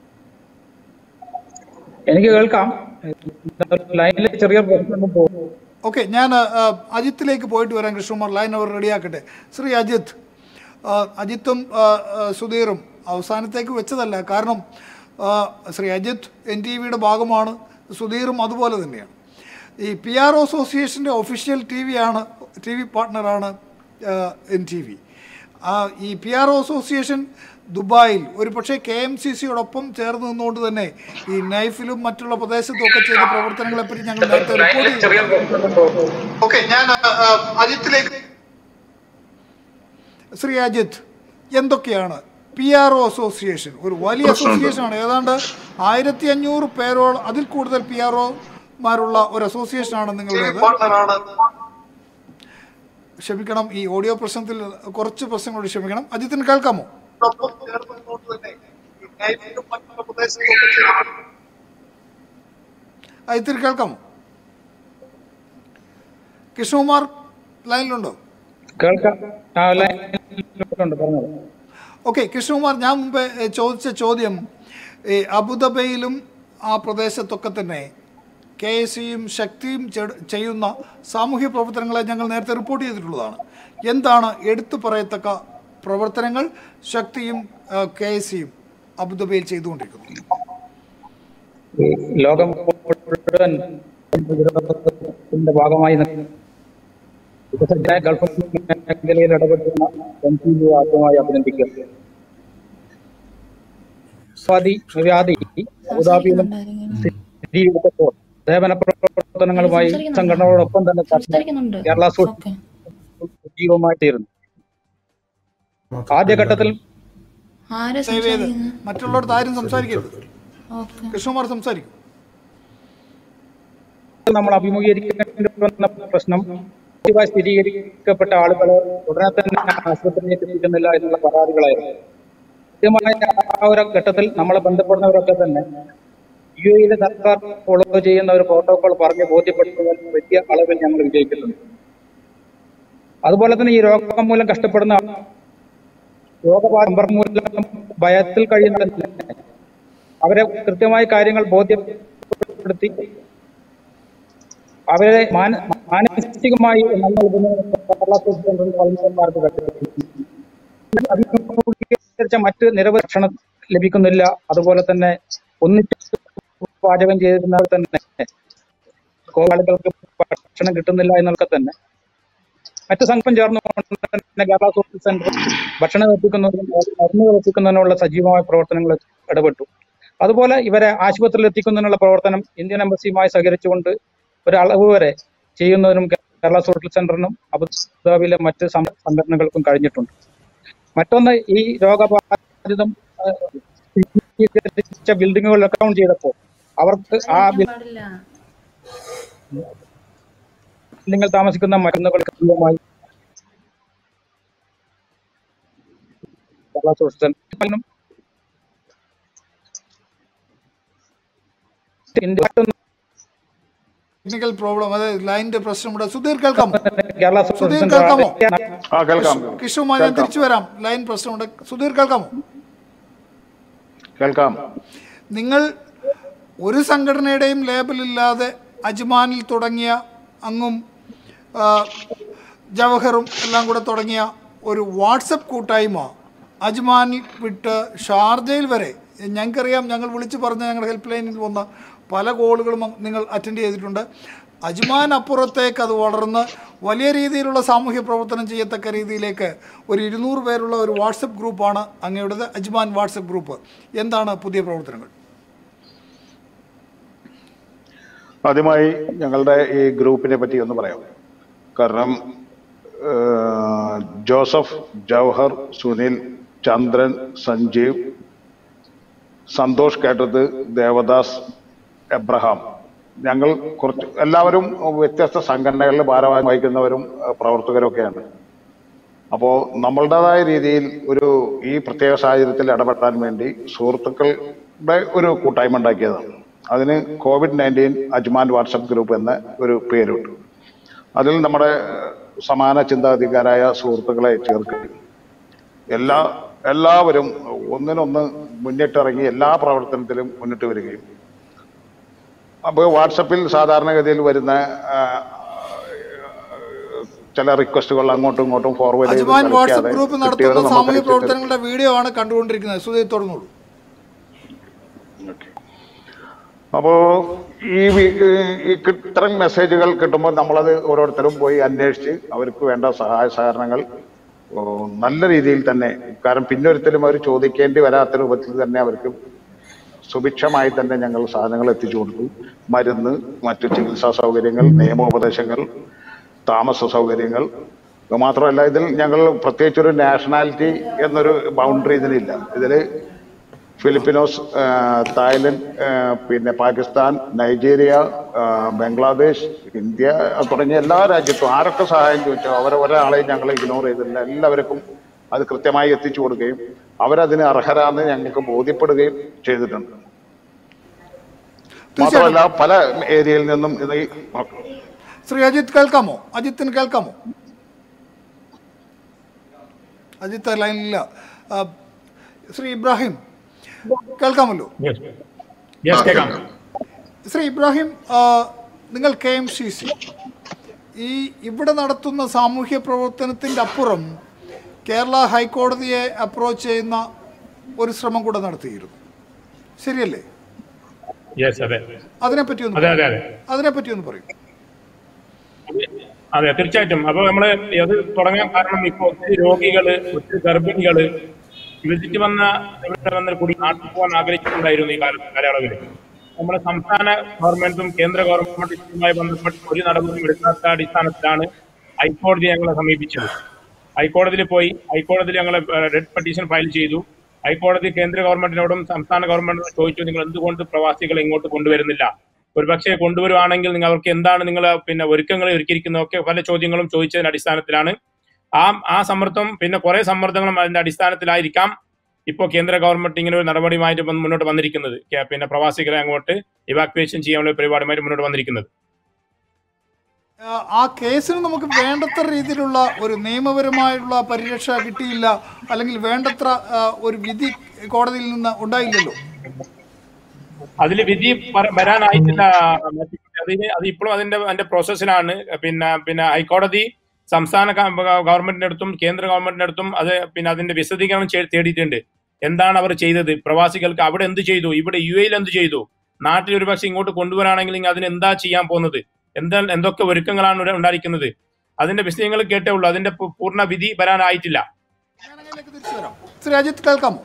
എനിക്ക് കേൾക്കാം ലൈനിൽ ചെറിയ പ്രശ്നം പോകും ഓക്കെ ഞാൻ ആ, അജിത്തിലേക്ക് പോയിട്ട് വരാം കൃഷ്ണകുമാർ ലൈൻ അവർ റെഡിയാക്കട്ടെ ശ്രീ അജിത്ത് ആ, അജിത്തും ആ, ആ, സുധീറും അവസാനത്തേക്ക് വെച്ചതല്ല കാരണം ആ, ശ്രീ അജിത്ത് എൻ ടി വിയുടെ ഭാഗമാണ് സുധീറും അതുപോലെ തന്നെയാണ് ഈ P R O association official T വിയാണ് ടി വി പാർട്ട്ണറാണ് എൻ ടി വി ഈ പി ആർ ഒ അസോസിയേഷൻ ദുബായിൽ ഒരു പക്ഷേ കെ എം സി സിയോടൊപ്പം ചേർന്ന് നിന്നുകൊണ്ട് തന്നെ ഈ നൈഫിലും മറ്റുള്ള പ്രദേശത്തും ഒക്കെ ചെയ്ത പ്രവർത്തനങ്ങളെപ്പറ്റി ഞങ്ങൾ നേരത്തെ റിപ്പോർട്ട് ചെയ്തു ഓക്കെ ഞാൻ അജിത്തിലേക്ക് ശ്രീ അജിത്ത് എന്തൊക്കെയാണ് പി ആർ ഒ അസോസിയേഷൻ ഒരു വലിയ അസോസിയേഷൻ ആണ് ഏതാണ്ട് ആയിരത്തി അഞ്ഞൂറ് പേരോളം അതിൽ കൂടുതൽ പി ആർ ഒമാരുള്ള ഒരു അസോസിയേഷൻ ആണ് നിങ്ങളുടേത് ക്ഷമിക്കണം ഈ ഓഡിയോ പ്രശ്നത്തിൽ കുറച്ച് പ്രശ്നങ്ങളോട് ക്ഷമിക്കണം അജിത്തിന് കേൾക്കാമോ ഒപ്പം ചേർന്നുകൊണ്ട് തന്നെ ഈ ലൈവിലും മറ്റുള്ള പ്രദേശങ്ങളിലൊക്കെ ചെയ്യുന്നു. അജിത്തിന് കേൾക്കാമോ കൃഷ്ണകുമാർ ലൈനിലുണ്ടോ കേൾക്കാം ആ ലൈനിലുണ്ട് പറഞ്ഞോളൂ ഓക്കെ കൃഷ്ണകുമാർ ഞാൻ മുമ്പ് ഏ, ചോദിച്ച ചോദ്യം ഈ അബുദാബിയിലും ആ പ്രദേശത്തൊക്കെ തന്നെ കെ എസ് സിയും ശക്തിയും ചെ- ചെയ്യുന്ന സാമൂഹ്യ പ്രവർത്തനങ്ങളെ ഞങ്ങൾ നേരത്തെ റിപ്പോർട്ട് ചെയ്തിട്ടുള്ളതാണ് എന്താണ് എടുത്തു പറയത്തക്ക പ്രവർത്തനങ്ങൾ ശക്തിയും കെ എസ് സിയും അബുദാബിയിൽ ചെയ്തുകൊണ്ടിരിക്കുന്നത് ഈ ലോകം മുഴുവൻ പ്രതിരോധത്തിന്റെ ഭാഗമായി നിൽക്കുന്ന വികസന ഗൾഫ് മേഖലയിൽ ഇടപെടുന്ന എം പി ആദ്യമായി അഭിനന്ദിക്കുക സ്വാതി വ്യാധി അബുദാബിയിലും സ്ഥിരീകരിച്ചപ്പോൾ സേവന പ്രവർത്തനങ്ങളുമായി സംഘടനകളോടൊപ്പം തന്നെ സംസാരിക്കുന്നുണ്ട് കേരള സൂ- ഓക്കെ സജീവമായി തീരുന്നു ആദ്യഘട്ടത്തിൽ ആരാ ദയവ് ചെയ്ത് സംസാരിക്കുന്നത് മറ്റുള്ളവർക്ക് ആരും സംസാരിക്കരുത് ഓക്കെ കൃഷ്ണകുമാർ സംസാരിക്കും നമ്മൾ അഭിമുഖീകരിക്കേണ്ടി വന്ന പ്രശ്നം പോസിറ്റീവായി സ്ഥിരീകരിക്കപ്പെട്ട ആളുകളെ ഉടനെ തന്നെ ആശുപത്രിയിലേക്ക് എത്തിക്കുന്നില്ല എന്നുള്ള പരാതികളായിരുന്നു കൃത്യമായ ആ ഒരു ഘട്ടത്തിൽ നമ്മളെ ബന്ധപ്പെടുന്നവരൊക്കെ തന്നെ യു എയിലെ സർക്കാർ ഫോളോ ചെയ്യുന്ന ഒരു പ്രോട്ടോകോൾ പറഞ്ഞ് ബോധ്യപ്പെടുത്തുന്നതിൽ വലിയ അളവിൽ ഞങ്ങൾ വിജയിക്കുന്നുണ്ട് അതുപോലെ തന്നെ ഈ രോഗം മൂലം കഷ്ടപ്പെടുന്ന രോഗബാധ മൂലം ഭയത്തിൽ കഴിയുന്ന തന്നെ അവരെ കൃത്യമായ കാര്യങ്ങൾ ബോധ്യപ്പെടുത്തി അവരെ മാന- മാനസികമായി നല്ല വൈദ്യന്മാർക്ക് അഭിമുഖീകരിച്ച മറ്റ് നിരവധി ഭക്ഷണം ലഭിക്കുന്നില്ല അതുപോലെ തന്നെ ഒന്നിച്ച് പാചകം ചെയ്തിരുന്നവർ തന്നെ കോവാളികൾക്ക് ഭക്ഷണം കിട്ടുന്നില്ല എന്നൊക്കെ തന്നെ മറ്റ് സംഘം ചേർന്നുകൊണ്ട് തന്നെ കേരള സോഷ്യൽ സെന്റർ ഭക്ഷണം എത്തിക്കുന്നതിനും മരുന്നുകൾ എത്തിക്കുന്നതിനുള്ള സജീവമായ പ്രവർത്തനങ്ങൾ ഇടപെട്ടു അതുപോലെ ഇവരെ ആശുപത്രിയിൽ എത്തിക്കുന്നതിനുള്ള പ്രവർത്തനം ഇന്ത്യൻ എംബസിയുമായി സഹകരിച്ചുകൊണ്ട് ഒരു അളവ് വരെ ചെയ്യുന്നതിനും കേരള സോഷ്യൽ സെന്ററിനും അബുദാബിയിലെ മറ്റ് സം- സംഘടനകൾക്കും കഴിഞ്ഞിട്ടുണ്ട് മറ്റൊന്ന് ഈ രോഗബാധിതം ആ, സ്ഥിരീകരിച്ച ബിൽഡിങ്ങുകൾ അക്കൗണ്ട് ചെയ്തപ്പോൾ അവർക്ക് ആ പാടില്ല ബിൽഡിങ്ങിൽ താമസിക്കുന്ന മരുന്നുകൾ കൃത്യമായി കേരള സോഷ്യൽ സെന്ററിനും ഇന്ത്യ ടെക്നിക്കൽ പ്രോബ്ലം അതായത് ലൈനിന്റെ പ്രശ്നം ഇവിടെ സുധീർ കേൾക്കാമോ കേരള സോഷ്യൽ സുധീർ സെന്റർ കേൾക്കാമോ? ആ കേൾക്കാം കിഷുമായി ഞാൻ തിരിച്ചു വരാം ലൈൻ പ്രശ്നമുണ്ട് സുധീർ കേൾക്കാമോ കേൾക്കാം നിങ്ങൾ ഒരു സംഘടനയുടെയും ലേബലില്ലാതെ അജ്മാനിൽ തുടങ്ങിയ അങ്ങും ആ, ജവഹറും എല്ലാം കൂടെ തുടങ്ങിയ ഒരു വാട്സപ്പ് കൂട്ടായ്മ അജ്മാനിൽ വിട്ട് ഷാർജയിൽ വരെ ഞങ്ങൾക്കറിയാം ഞങ്ങൾ വിളിച്ചു പറഞ്ഞ ഞങ്ങളുടെ ഹെൽപ്പ് ലൈനിൽ വന്ന പല കോളുകളും നിങ്ങൾ അറ്റൻഡ് ചെയ്തിട്ടുണ്ട് അജ്മാൻ അപ്പുറത്തേക്ക് അത് വളർന്ന് വലിയ രീതിയിലുള്ള സാമൂഹ്യ പ്രവർത്തനം ചെയ്യത്തക്ക രീതിയിലേക്ക് ഒരു ഇരുന്നൂറ് പേരുള്ള ഒരു വാട്സപ്പ് ഗ്രൂപ്പാണ് അങ്ങയുടേത് അജ്മാൻ വാട്സപ്പ് ഗ്രൂപ്പ് എന്താണ് പുതിയ പ്രവർത്തനങ്ങൾ ആദ്യമായി ഞങ്ങളുടെ ഈ ഗ്രൂപ്പിനെ പറ്റി ഒന്ന് പറയാം കാരണം ഏഹ്, ജോസഫ് ജവഹർ സുനിൽ ചന്ദ്രൻ സഞ്ജീവ് സന്തോഷ് കേട്ടത് ദേവദാസ് എബ്രഹാം ഞങ്ങൾ കുറച്ച് എല്ലാവരും വ്യത്യസ്ത സംഘടനകളിൽ ഭാരവാഹി വഹിക്കുന്നവരും ഏഹ്, പ്രവർത്തകരും ഒക്കെയാണ് അപ്പോൾ നമ്മളുടേതായ രീതിയിൽ ഒരു ഈ പ്രത്യേക സാഹചര്യത്തിൽ ഇടപെടാൻ വേണ്ടി സുഹൃത്തുക്കളുടെ ഒരു കൂട്ടായ്മ ഉണ്ടാക്കിയതാണ് അതിന് covid nineteen Ajman WhatsApp group എന്ന ഒരു പേരിട്ടു അതിൽ നമ്മുടെ ഏഹ്, സമാന ചിന്താഗതിക്കാരായ സുഹൃത്തുക്കളെ ചേർക്കുക എല്ലാ എല്ലാവരും ഒന്നിനൊന്ന് മുന്നിട്ടിറങ്ങി എല്ലാ പ്രവർത്തനത്തിലും മുന്നിട്ട് വരികയും അപ്പോൾ വാട്സപ്പിൽ സാധാരണഗതിയിൽ വരുന്ന ആ, ചില റിക്വസ്റ്റുകൾ അങ്ങോട്ടും ഇങ്ങോട്ടും ഫോർവേഡ് ചെയ്ത് അജ്മാൻ വാട്സപ്പ് കളിക്കാതെ ഗ്രൂപ്പ് കിട്ടിയത് നടത്തുന്ന നമുക്ക് സാമൂഹ്യ അയച്ചിട്ട് പ്രവർത്തനങ്ങളുടെ വീഡിയോ ആണ് കണ്ടുകൊണ്ടിരിക്കുന്നത് സുധീർ തുടർന്നോളൂ അപ്പോ ഈ വി- ഈ കി- ഇത്തരം മെസ്സേജുകൾ കിട്ടുമ്പോൾ നമ്മളത് ഓരോരുത്തരും പോയി അന്വേഷിച്ച് അവർക്ക് വേണ്ട സഹായ സഹകരണങ്ങൾ ഓ, നല്ല രീതിയിൽ തന്നെ കാരണം പിന്നൊരിക്കലും അവർ ചോദിക്കേണ്ടി വരാത്ത രൂപത്തിൽ തന്നെ അവർക്ക് സുഭിക്ഷമായി തന്നെ ഞങ്ങൾ സാധനങ്ങൾ എത്തിച്ചു കൊടുത്തു മരുന്ന് മറ്റു ചികിത്സാ സൗകര്യങ്ങൾ നിയമോപദേശങ്ങൾ താമസ സൗകര്യങ്ങൾ ഇത് മാത്രമല്ല ഇതിൽ ഞങ്ങൾ പ്രത്യേകിച്ചൊരു നാഷണാലിറ്റി എന്നൊരു ബൗണ്ടറി ഇതിലില്ല ഇതിൽ ഫിലിപ്പിനോസ് ആ, തായ്ലൻഡ് ആ, പിന്നെ പാകിസ്ഥാൻ നൈജീരിയ ആ, ബംഗ്ലാദേശ് ഇന്ത്യ തുടങ്ങിയ എല്ലാ രാജ്യത്തും ആരൊക്കെ സഹായം ചോദിച്ചോ അവരെ ഒരാളെയും ഞങ്ങൾ ഇഗ്നോർ ചെയ്തില്ല എല്ലാവർക്കും അത് കൃത്യമായി എത്തിച്ചു കൊടുക്കുകയും അവരതിന് അർഹരാന്ന് ഞങ്ങൾക്ക് ബോധ്യപ്പെടുകയും ചെയ്തിട്ടുണ്ട് മാത്രമല്ല പല ഏരിയയിൽ നിന്നും ഇത് ഈ- ശ്രീ അജിത് കേൾക്കാമോ അജിത്തിന് കേൾക്കാമോ അജിത്ത് ലൈനില്ല ആ, ശ്രീ ഇബ്രാഹിം കേൾക്കാമല്ലോ യെസ് കേൾക്കാം ശ്രീ ഇബ്രാഹിം ആ, നിങ്ങൾ കെ എം സി സി ഈ ഇവിടെ നടത്തുന്ന സാമൂഹ്യ പ്രവർത്തനത്തിൻ്റെ അപ്പുറം കേരള ഹൈക്കോടതിയെ അപ്രോച്ച് ചെയ്യുന്ന ഒരു ശ്രമം കൂടെ നടത്തിയിരുന്നു ശരിയല്ലേ യെസ് അതെ അതിനെപ്പറ്റി ഒന്ന് അതെ പറയൂ. അതെ അതെ അതിനെപ്പറ്റി ഒന്ന് പറയും അതെ തീർച്ചയായിട്ടും അപ്പൊ നമ്മള് അത് തുടങ്ങാൻ കാരണം ഇപ്പൊ ഒത്തിരി രോഗികള് ഒത്തിരി ഗർഭിണികള് വിസിറ്റ് വന്ന ഇവിടെ വന്ന കൂടി നാട്ടിൽ പോകാൻ ആഗ്രഹിച്ചിട്ടുണ്ടായിരുന്നു ഈ കാല കാലയളവിൽ നമ്മുടെ സംസ്ഥാന ഗവൺമെന്റും കേന്ദ്ര ഗവൺമെന്റും ഇതുമായി ബന്ധപ്പെട്ട് ഒരു നടപടിയും എടുക്കാത്ത അടിസ്ഥാനത്തിലാണ് ഹൈക്കോടതി ഞങ്ങളെ സമീപിച്ചത് ഹൈക്കോടതിയിൽ പോയി ഹൈക്കോടതിയിൽ ഞങ്ങൾ റെഡ് പെറ്റീഷൻ ഫയൽ ചെയ്തു ഹൈക്കോടതി കേന്ദ്ര ഗവൺമെന്റിനോടും സംസ്ഥാന ഗവൺമെന്റിനോടും ചോദിച്ചു നിങ്ങൾ എന്തുകൊണ്ട് പ്രവാസികളെ ഇങ്ങോട്ട് കൊണ്ടുവരുന്നില്ല ഒരുപക്ഷെ കൊണ്ടുവരുവാണെങ്കിൽ നിങ്ങൾക്ക് എന്താണ് നിങ്ങൾ പിന്നെ ഒരുക്കങ്ങൾ ഒരുക്കിയിരിക്കുന്നതൊക്കെ പല ചോദ്യങ്ങളും ചോദിച്ചതിന്റെ അടിസ്ഥാനത്തിലാണ് ആ ആ സമ്മർദ്ദം പിന്നെ കുറെ സമ്മർദ്ദങ്ങളും അതിന്റെ അടിസ്ഥാനത്തിലായിരിക്കാം ഇപ്പോൾ കേന്ദ്ര ഗവൺമെന്റ് ഇങ്ങനെ ഒരു നടപടിയുമായിട്ട് വന്ന് മുന്നോട്ട് വന്നിരിക്കുന്നത് കേ- പിന്നെ പ്രവാസികളെ അങ്ങോട്ട് ഇവാക്യുവേഷൻ ചെയ്യാനുള്ള ഒരു പരിപാടിയുമായിട്ട് മുന്നോട്ട് വന്നിരിക്കുന്നത് ആ, ആ കേസിന് നമുക്ക് വേണ്ടത്ര രീതിയിലുള്ള ഒരു നിയമപരമായുള്ള പരിരക്ഷ കിട്ടിയില്ല അല്ലെങ്കിൽ വേണ്ടത്ര ആ, ഒരു വിധി കോടതിയിൽ നിന്ന് ഉണ്ടായില്ലല്ലോ അതിൽ വിധി പറ- വരാനായിട്ടില്ല മാത്യു. അതിന് അത് ഇപ്പോഴും അതിന്റെ അതിന്റെ പ്രോസസ്സിലാണ് പിന്നെ പിന്നെ ഹൈക്കോടതി സംസ്ഥാന ഗ- ഗവൺമെന്റിന്റെ അടുത്തും കേന്ദ്ര ഗവൺമെന്റിന്റെ അടുത്തും അത് പിന്നെ അതിന്റെ വിശദീകരണം ചേ- തേടിയിട്ടുണ്ട് എന്താണ് അവർ ചെയ്തത് പ്രവാസികൾക്ക് അവിടെ എന്ത് ചെയ്തു ഇവിടെ യു എയിൽ എന്ത് ചെയ്തു നാട്ടിൽ ഒരു പക്ഷെ ഇങ്ങോട്ട് കൊണ്ടുവരാണെങ്കിൽ ഇങ്ങ് അതിന് എന്താ ചെയ്യാൻ പോകുന്നത് എന്താ എന്തൊക്കെ ഒരുക്കങ്ങളാണ് ഇവിടെ ഉണ്ടായിരിക്കുന്നത് അതിന്റെ വിശദങ്ങൾ കേട്ടേ ഉള്ളൂ അതിന്റെ പൂ- പൂർണ്ണ വിധി വരാനായിട്ടില്ല ഞാനതിലേക്ക് തിരിച്ചു വരാം ശ്രീ അജിത് കേൾക്കാമോ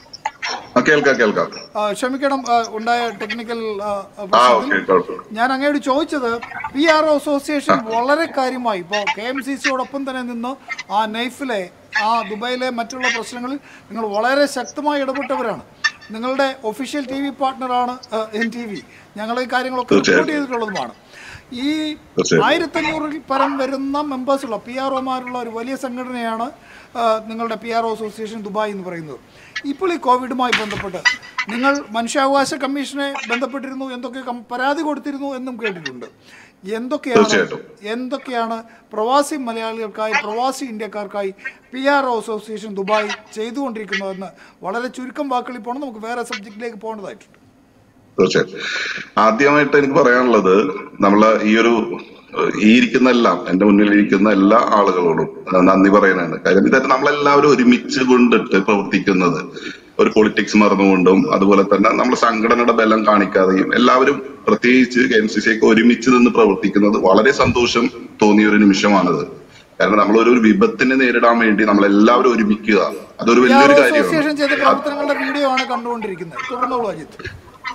ആ, കേൾക്കാം കേൾക്കാം ആ, ക്ഷമിക്കണം ആ, ഉണ്ടായ ടെക്നിക്കൽ ആ, ആ പ്രശ്നത്തിൽ ഓക്കെ കുഴപ്പമില്ല ഞാൻ അങ്ങയോട് ചോദിച്ചത് പി ആർ ഒ അസോസിയേഷൻ വളരെ കാര്യമായി ഇപ്പോൾ കെ എം സി സിയോടൊപ്പം തന്നെ നിന്ന് ആ നൈഫിലെ ആ ദുബായിലെ മറ്റുള്ള പ്രശ്നങ്ങളിൽ നിങ്ങൾ വളരെ ശക്തമായി ഇടപെട്ടവരാണ് നിങ്ങളുടെ ഒഫീഷ്യൽ ടി വി പാർട്ട്ണറാണ് എൻ ടി വി ഞങ്ങൾ ഈ കാര്യങ്ങളൊക്കെ റിപ്പോർട്ട് തീർച്ചയായും. ചെയ്തിട്ടുള്ളതുമാണ് ഈ തീർച്ചയായും. ആയിരത്തഞ്ഞൂറിൽ പരം വരുന്ന മെമ്പേഴ്സുള്ള പി ആർ ഒമാരുള്ള ഒരു വലിയ സംഘടനയാണ് ആ, നിങ്ങളുടെ P R O association Dubai എന്ന് പറയുന്നത് ഇപ്പോൾ ഈ കോവിഡുമായി ബന്ധപ്പെട്ട് നിങ്ങൾ മനുഷ്യാവകാശ കമ്മീഷനെ ബന്ധപ്പെട്ടിരുന്നു എന്തൊക്കെ കം- പരാതി കൊടുത്തിരുന്നു എന്നും കേട്ടിട്ടുണ്ട് എന്തൊക്കെയാണ് തീർച്ചയായിട്ടും. എന്തൊക്കെയാണ് പ്രവാസി മലയാളികൾക്കായി പ്രവാസി ഇന്ത്യക്കാർക്കായി P R O association Dubai ചെയ്തുകൊണ്ടിരിക്കുന്നതെന്ന് വളരെ ചുരുക്കം വാക്കുകളിൽ പോകണം നമുക്ക് വേറെ സബ്ജക്റ്റിലേക്ക് പോകേണ്ടതായിട്ടുണ്ട് തീർച്ചയായും ആദ്യമായിട്ട് എനിക്ക് പറയാനുള്ളത് നമ്മള് ഈ ഒരു ഏഹ്, ഈ ഇരിക്കുന്ന എല്ലാം എന്റെ മുന്നിൽ ഇരിക്കുന്ന എല്ലാ ആളുകളോടും ഏഹ്, നന്ദി പറയാനാണ് കാര്യം ഇതായിട്ട് നമ്മളെല്ലാവരും ഒരുമിച്ച് കൊണ്ടിട്ട് പ്രവർത്തിക്കുന്നത് ഒരു പൊളിറ്റിക്സ് മറന്നുകൊണ്ടും അതുപോലെ തന്നെ നമ്മൾ സംഘടനയുടെ ബലം കാണിക്കാതെയും എല്ലാവരും പ്രത്യേകിച്ച് കെ എം സി സി ഒക്കെ ഒരുമിച്ച് നിന്ന് പ്രവർത്തിക്കുന്നത് വളരെ സന്തോഷം തോന്നിയ ഒരു നിമിഷമാണത് കാരണം നമ്മൾ ഒരു വിപത്തിനെ നേരിടാൻ വേണ്ടി നമ്മൾ എല്ലാവരും ഒരുമിക്കുക അതൊരു പി ആർ വലിയൊരു ഒ അസോസിയേഷൻ ചെയ്ത കാര്യമാണ് പ്രവർത്തനങ്ങളുടെ വീഡിയോ ആണ് കണ്ടുകൊണ്ടിരിക്കുന്നത് തുടർന്നോളൂ അജിത്ത്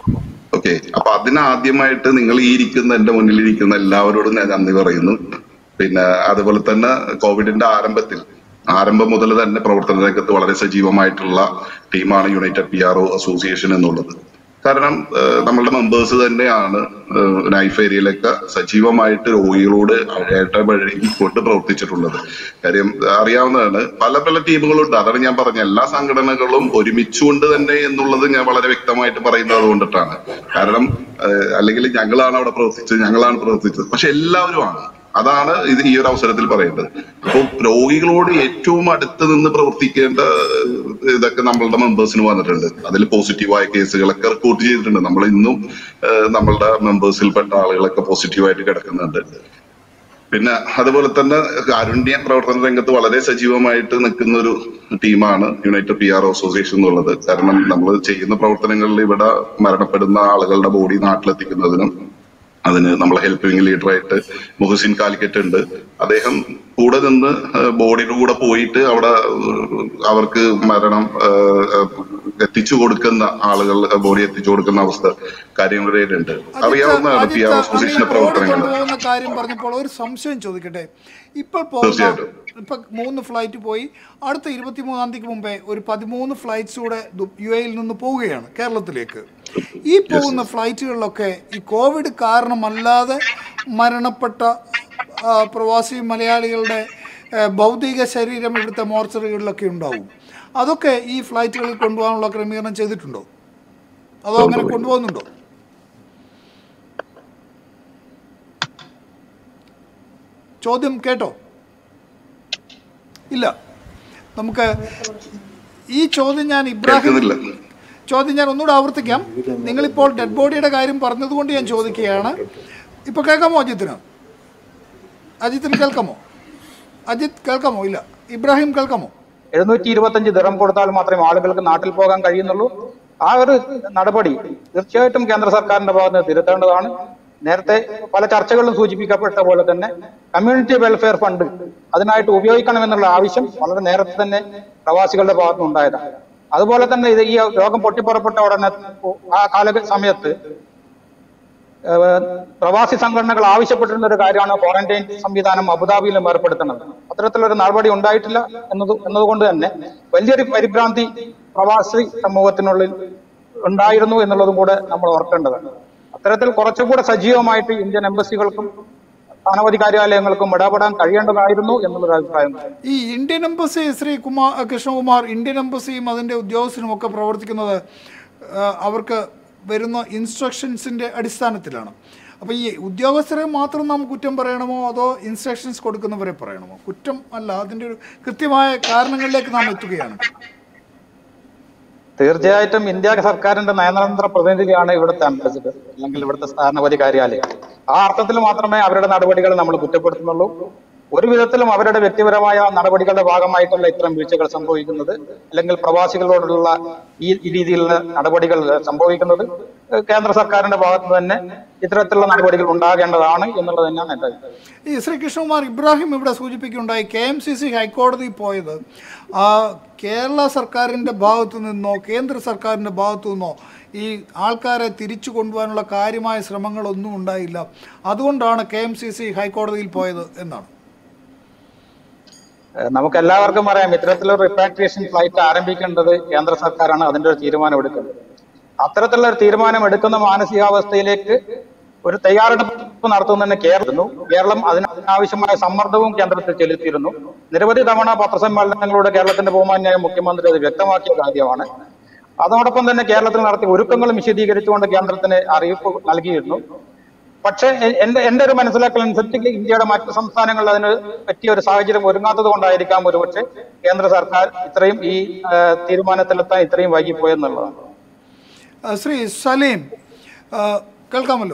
ഓക്കെ അപ്പൊ അതിനാദ്യമായിട്ട് നിങ്ങൾ ഈ ഇരിക്കുന്ന എന്റെ മുന്നിൽ ഇരിക്കുന്ന എല്ലാവരോടും ഞാൻ നന്ദി പറയുന്നു പിന്നെ അതുപോലെ തന്നെ കോവിഡിന്റെ ആരംഭത്തിൽ ആരംഭം മുതൽ തന്നെ പ്രവർത്തന രംഗത്ത് വളരെ സജീവമായിട്ടുള്ള ടീമാണ് united P R O association എന്നുള്ളത് കാരണം ഏഹ്, നമ്മളുടെ മെമ്പേഴ്സ് തന്നെയാണ് ഏഹ്, നൈഫ് ഏരിയയിലൊക്കെ സജീവമായിട്ട് രോഗികളോട് ഇടപഴകിക്കൊണ്ട് പ്രവർത്തിച്ചിട്ടുള്ളത് കാര്യം അറിയാവുന്നതാണ് പല പല ടീമുകളുണ്ട് അതാണ് ഞാൻ പറഞ്ഞ എല്ലാ സംഘടനകളും ഒരുമിച്ചുകൊണ്ട് തന്നെ എന്നുള്ളത് ഞാൻ വളരെ വ്യക്തമായിട്ട് പറയുന്നത് അതുകൊണ്ടിട്ടാണ് കാരണം ഏഹ്, അല്ലെങ്കിൽ ഞങ്ങളാണ് അവിടെ പ്രവർത്തിച്ചത് ഞങ്ങളാണ് പ്രവർത്തിച്ചത് പക്ഷെ എല്ലാവരും ആണ് അതാണ് ഇത് ഈ ഒരു അവസരത്തിൽ പറയേണ്ടത് അപ്പൊ രോഗികളോട് ഏറ്റവും അടുത്ത് നിന്ന് പ്രവർത്തിക്കേണ്ട ഏഹ്, ഇതൊക്കെ നമ്മളുടെ മെമ്പേഴ്സിന് വന്നിട്ടുണ്ട് അതിൽ പോസിറ്റീവായ കേസുകളൊക്കെ റിപ്പോർട്ട് ചെയ്തിട്ടുണ്ട് നമ്മൾ ഇന്നും ഏഹ്, നമ്മളുടെ മെമ്പേഴ്സിൽപ്പെട്ട ആളുകളൊക്കെ പോസിറ്റീവായിട്ട് കിടക്കുന്നുണ്ട് പിന്നെ അതുപോലെ തന്നെ കാരുണ്യ പ്രവർത്തന രംഗത്ത് വളരെ സജീവമായിട്ട് നിൽക്കുന്ന ഒരു ടീമാണ് യുണൈറ്റഡ് പി ആർ അസോസിയേഷൻ എന്നുള്ളത് കാരണം നമ്മൾ ചെയ്യുന്ന പ്രവർത്തനങ്ങളിൽ ഇവിടെ മരണപ്പെടുന്ന ആളുകളുടെ ബോഡി നാട്ടിലെത്തിക്കുന്നതിനും അതിന് നമ്മൾ ഹെൽപ്പിംഗ് ലീഡറായിട്ട് മുഹസിൻ കാലിക്കറ്റ് ഉണ്ട് അദ്ദേഹം കൂടെ നിന്ന് ബോഡിയുടെ കൂടെ പോയിട്ട് അവിടെ ഏഹ്, അവർക്ക് മരണം ഏഹ്, എത്തിച്ചു കൊടുക്കുന്ന ആളുകൾ ബോഡി എത്തിച്ചു കൊടുക്കുന്ന അവസ്ഥ കാര്യങ്ങളുണ്ട് അജിത്ത് അറിയാവുന്നതാണ് പി ആർ അജിത്ത് അസോസിയേഷന്റെ അങ്ങ് റോഡ് പ്രവർത്തനങ്ങൾ കൊണ്ടുപോകുന്ന കാര്യം പറഞ്ഞപ്പോൾ ഒരു സംശയം ചോദിക്കട്ടെ ഇപ്പോൾ പോകുന്ന തീർച്ചയായിട്ടും. ഇപ്പൊ മൂന്ന് ഫ്ലൈറ്റ് പോയി അടുത്ത ഇരുപത്തിമൂന്നാം തീയതിക്ക് മുമ്പേ ഒരു പതിമൂന്ന് ഫ്ലൈറ്റ്സ് കൂടെ ദു- യു എയിൽ നിന്ന് പോവുകയാണ് കേരളത്തിലേക്ക് ഈ പോകുന്ന ഫ്ലൈറ്റുകളിലൊക്കെ ഈ കോവിഡ് കാരണമല്ലാതെ മരണപ്പെട്ട ആ, പ്രവാസി മലയാളികളുടെ ആ, ഭൗതിക ശരീരം ഇവിടുത്തെ മോർച്ചറികളിലൊക്കെ ഉണ്ടാവും അതൊക്കെ ഈ ഫ്ലൈറ്റുകളിൽ കൊണ്ടുപോകാനുള്ള ക്രമീകരണം ചെയ്തിട്ടുണ്ടോ അതോ അങ്ങനെ കൊണ്ടുപോകുന്നുണ്ടോ ചോദ്യം കേട്ടോ ഇല്ല നമുക്ക് ഈ ചോദ്യം ഞാൻ ഇബ്രാഹിം കേൾക്കുന്നില്ല ചോദ്യം ഞാൻ ഒന്നുകൂടെ ആവർത്തിക്കാം നിങ്ങളിപ്പോൾ ഡെഡ് ബോഡിയുടെ കാര്യം പറഞ്ഞതുകൊണ്ട് ഞാൻ ചോദിക്കുകയാണ് ഇപ്പോൾ കേൾക്കാമോ അജിത്തിന് അജിത്തിന് കേൾക്കാമോ അജിത്ത് കേൾക്കാമോ ഇല്ല ഇബ്രാഹിം കേൾക്കാമോ എഴുന്നൂറ്റി ഇരുപത്തഞ്ച് ദിറം കൊടുത്താൽ മാത്രമേ ആളുകൾക്ക് നാട്ടിൽ പോകാൻ കഴിയുന്നുള്ളൂ ആ ഒരു നടപടി തീർച്ചയായിട്ടും കേന്ദ്ര സർക്കാരിന്റെ ഭാഗത്ത് നിന്ന് തിരുത്തേണ്ടതാണ് നേരത്തെ പല ചർച്ചകളിലും സൂചിപ്പിക്കപ്പെട്ട പോലെ തന്നെ കമ്മ്യൂണിറ്റി വെൽഫെയർ ഫണ്ട് അതിനായിട്ട് ഉപയോഗിക്കണമെന്നുള്ള ആവശ്യം വളരെ നേരത്തെ തന്നെ പ്രവാസികളുടെ ഭാഗത്തുനിന്ന് ഉണ്ടായതാണ് അതുപോലെ തന്നെ ഇത് ഈ രോഗം പൊട്ടിപ്പുറപ്പെട്ട ഉടനെ ആ കാല സമയത്ത് ഏഹ് പ്രവാസി സംഘടനകൾ ആവശ്യപ്പെട്ടിരുന്ന ഒരു കാര്യമാണ് ക്വാറന്റൈൻ സംവിധാനം അബുദാബിയിലും ഏർപ്പെടുത്തുന്നത് അത്തരത്തിലൊരു നടപടി ഉണ്ടായിട്ടില്ല എന്നത് എന്നതുകൊണ്ട് തന്നെ വലിയൊരു പരിഭ്രാന്തി പ്രവാസി സമൂഹത്തിനുള്ളിൽ ഉണ്ടായിരുന്നു എന്നുള്ളതും കൂടെ നമ്മൾ ഓർക്കേണ്ടതാണ് അത്തരത്തിൽ കുറച്ചുകൂടെ സജീവമായിട്ട് ഇന്ത്യൻ എംബസികൾക്കും സ്ഥാനപതി കാര്യാലയങ്ങൾക്കും ഇടപെടാൻ കഴിയേണ്ടതായിരുന്നു എന്നുള്ളൊരു അഭിപ്രായം ഈ Indian embassy Shri Kumar Krishnakumar Indian എംബസിയും അതിൻ്റെ ഉദ്യോഗസ്ഥരും ഒക്കെ പ്രവർത്തിക്കുന്നത് ആ, അവർക്ക് വരുന്ന ഇൻസ്ട്രക്ഷൻസിൻ്റെ അടിസ്ഥാനത്തിലാണ് അപ്പോൾ ഈ ഉദ്യോഗസ്ഥരെ മാത്രം നാം കുറ്റം പറയണമോ അതോ ഇൻസ്ട്രക്ഷൻസ് കൊടുക്കുന്നവരെ പറയണമോ കുറ്റം അല്ല അതിൻ്റെ ഒരു കൃത്യമായ കാരണങ്ങളിലേക്ക് നാം എത്തുകയാണ് തീർച്ചയായിട്ടും ഇന്ത്യ സർക്കാരിന്റെ നയതന്ത്ര പ്രതിനിധിയാണ് ഇവിടുത്തെ അംബാസിഡർ അല്ലെങ്കിൽ ഇവിടുത്തെ സ്ഥാനപതി കാര്യാലയം ആ അർത്ഥത്തിൽ മാത്രമേ അവരുടെ നടപടികൾ നമ്മൾ കുറ്റപ്പെടുത്തുന്നുള്ളൂ ഒരു വിധത്തിലും അവരുടെ വ്യക്തിപരമായ നടപടികളുടെ ഭാഗമായിട്ടുള്ള ഇത്തരം വീഴ്ചകൾ സംഭവിക്കുന്നത് അല്ലെങ്കിൽ പ്രവാസികളോടുള്ള ഈ ഈ രീതിയിലുള്ള നടപടികൾ സംഭവിക്കുന്നത് ഏഹ് കേന്ദ്ര സർക്കാരിന്റെ ഭാഗത്ത് തന്നെ ഇത്തരത്തിലുള്ള നടപടികൾ ഉണ്ടാകേണ്ടതാണ് എന്നുള്ളത് തന്നെയാണ് എന്റെ അഭിപ്രായം ഈ ശ്രീ കൃഷ്ണകുമാർ ഇബ്രാഹിം ഇവിടെ സൂചിപ്പിക്കുകയുണ്ടായി കെ എം സി സി ഹൈക്കോടതി പോയത് ആ, കേരള സർക്കാരിൻ്റെ ഭാഗത്തു നിന്നോ കേന്ദ്ര സർക്കാരിൻ്റെ ഭാഗത്തു നിന്നോ ഈ ആൾക്കാരെ തിരിച്ചു കൊണ്ടുപോകാനുള്ള കാര്യമായ ശ്രമങ്ങളൊന്നും ഉണ്ടായില്ല അതുകൊണ്ടാണ് കെ എം സി സി ഹൈക്കോടതിയിൽ പോയത് എന്നാണ് ഏഹ് നമുക്ക് എല്ലാവർക്കും അറിയാം ഇത്തരത്തിലൊരു റിപ്പാട്രിയേഷൻ ഫ്ലൈറ്റ് ആരംഭിക്കേണ്ടത് കേന്ദ്ര സർക്കാരാണ് അതിന്റെ ഒരു തീരുമാനം എടുക്കുന്നത് അത്തരത്തിലുള്ള ഒരു തീരുമാനം എടുക്കുന്ന മാനസികാവസ്ഥയിലേക്ക് ഒരു തയ്യാറെടുപ്പ് നടത്തുന്നതിന് കേരളം കേരളം അതിനാവശ്യമായ സമ്മർദ്ദവും കേന്ദ്രത്തിൽ ചെലുത്തിയിരുന്നു നിരവധി തവണ പത്രസമ്മേളനങ്ങളിലൂടെ കേരളത്തിന്റെ ബഹുമാന്യായ മുഖ്യമന്ത്രി അത് വ്യക്തമാക്കിയ കാര്യമാണ് അതോടൊപ്പം തന്നെ കേരളത്തിൽ നടത്തിയ ഒരുക്കങ്ങളും വിശദീകരിച്ചുകൊണ്ട് കേന്ദ്രത്തിന് അറിയിപ്പ് നൽകിയിരുന്നു പക്ഷേ എ- എന്റെ എന്റെ ഒരു മനസ്സിലാക്കൽ അനുസരിച്ച് ഇന്ത്യയുടെ മറ്റു സംസ്ഥാനങ്ങളിൽ അതിന് പറ്റിയ ഒരു സാഹചര്യം ഒരുങ്ങാത്തത് കൊണ്ടായിരിക്കാം ഒരുപക്ഷെ കേന്ദ്ര സർക്കാർ ഇത്രയും ഈ ആ, തീരുമാനത്തിലെത്താൻ ഇത്രയും വൈകിപ്പോയെന്നുള്ളതാണ് ആ, ശ്രീ സലീം ആ, കേൾക്കാമല്ലോ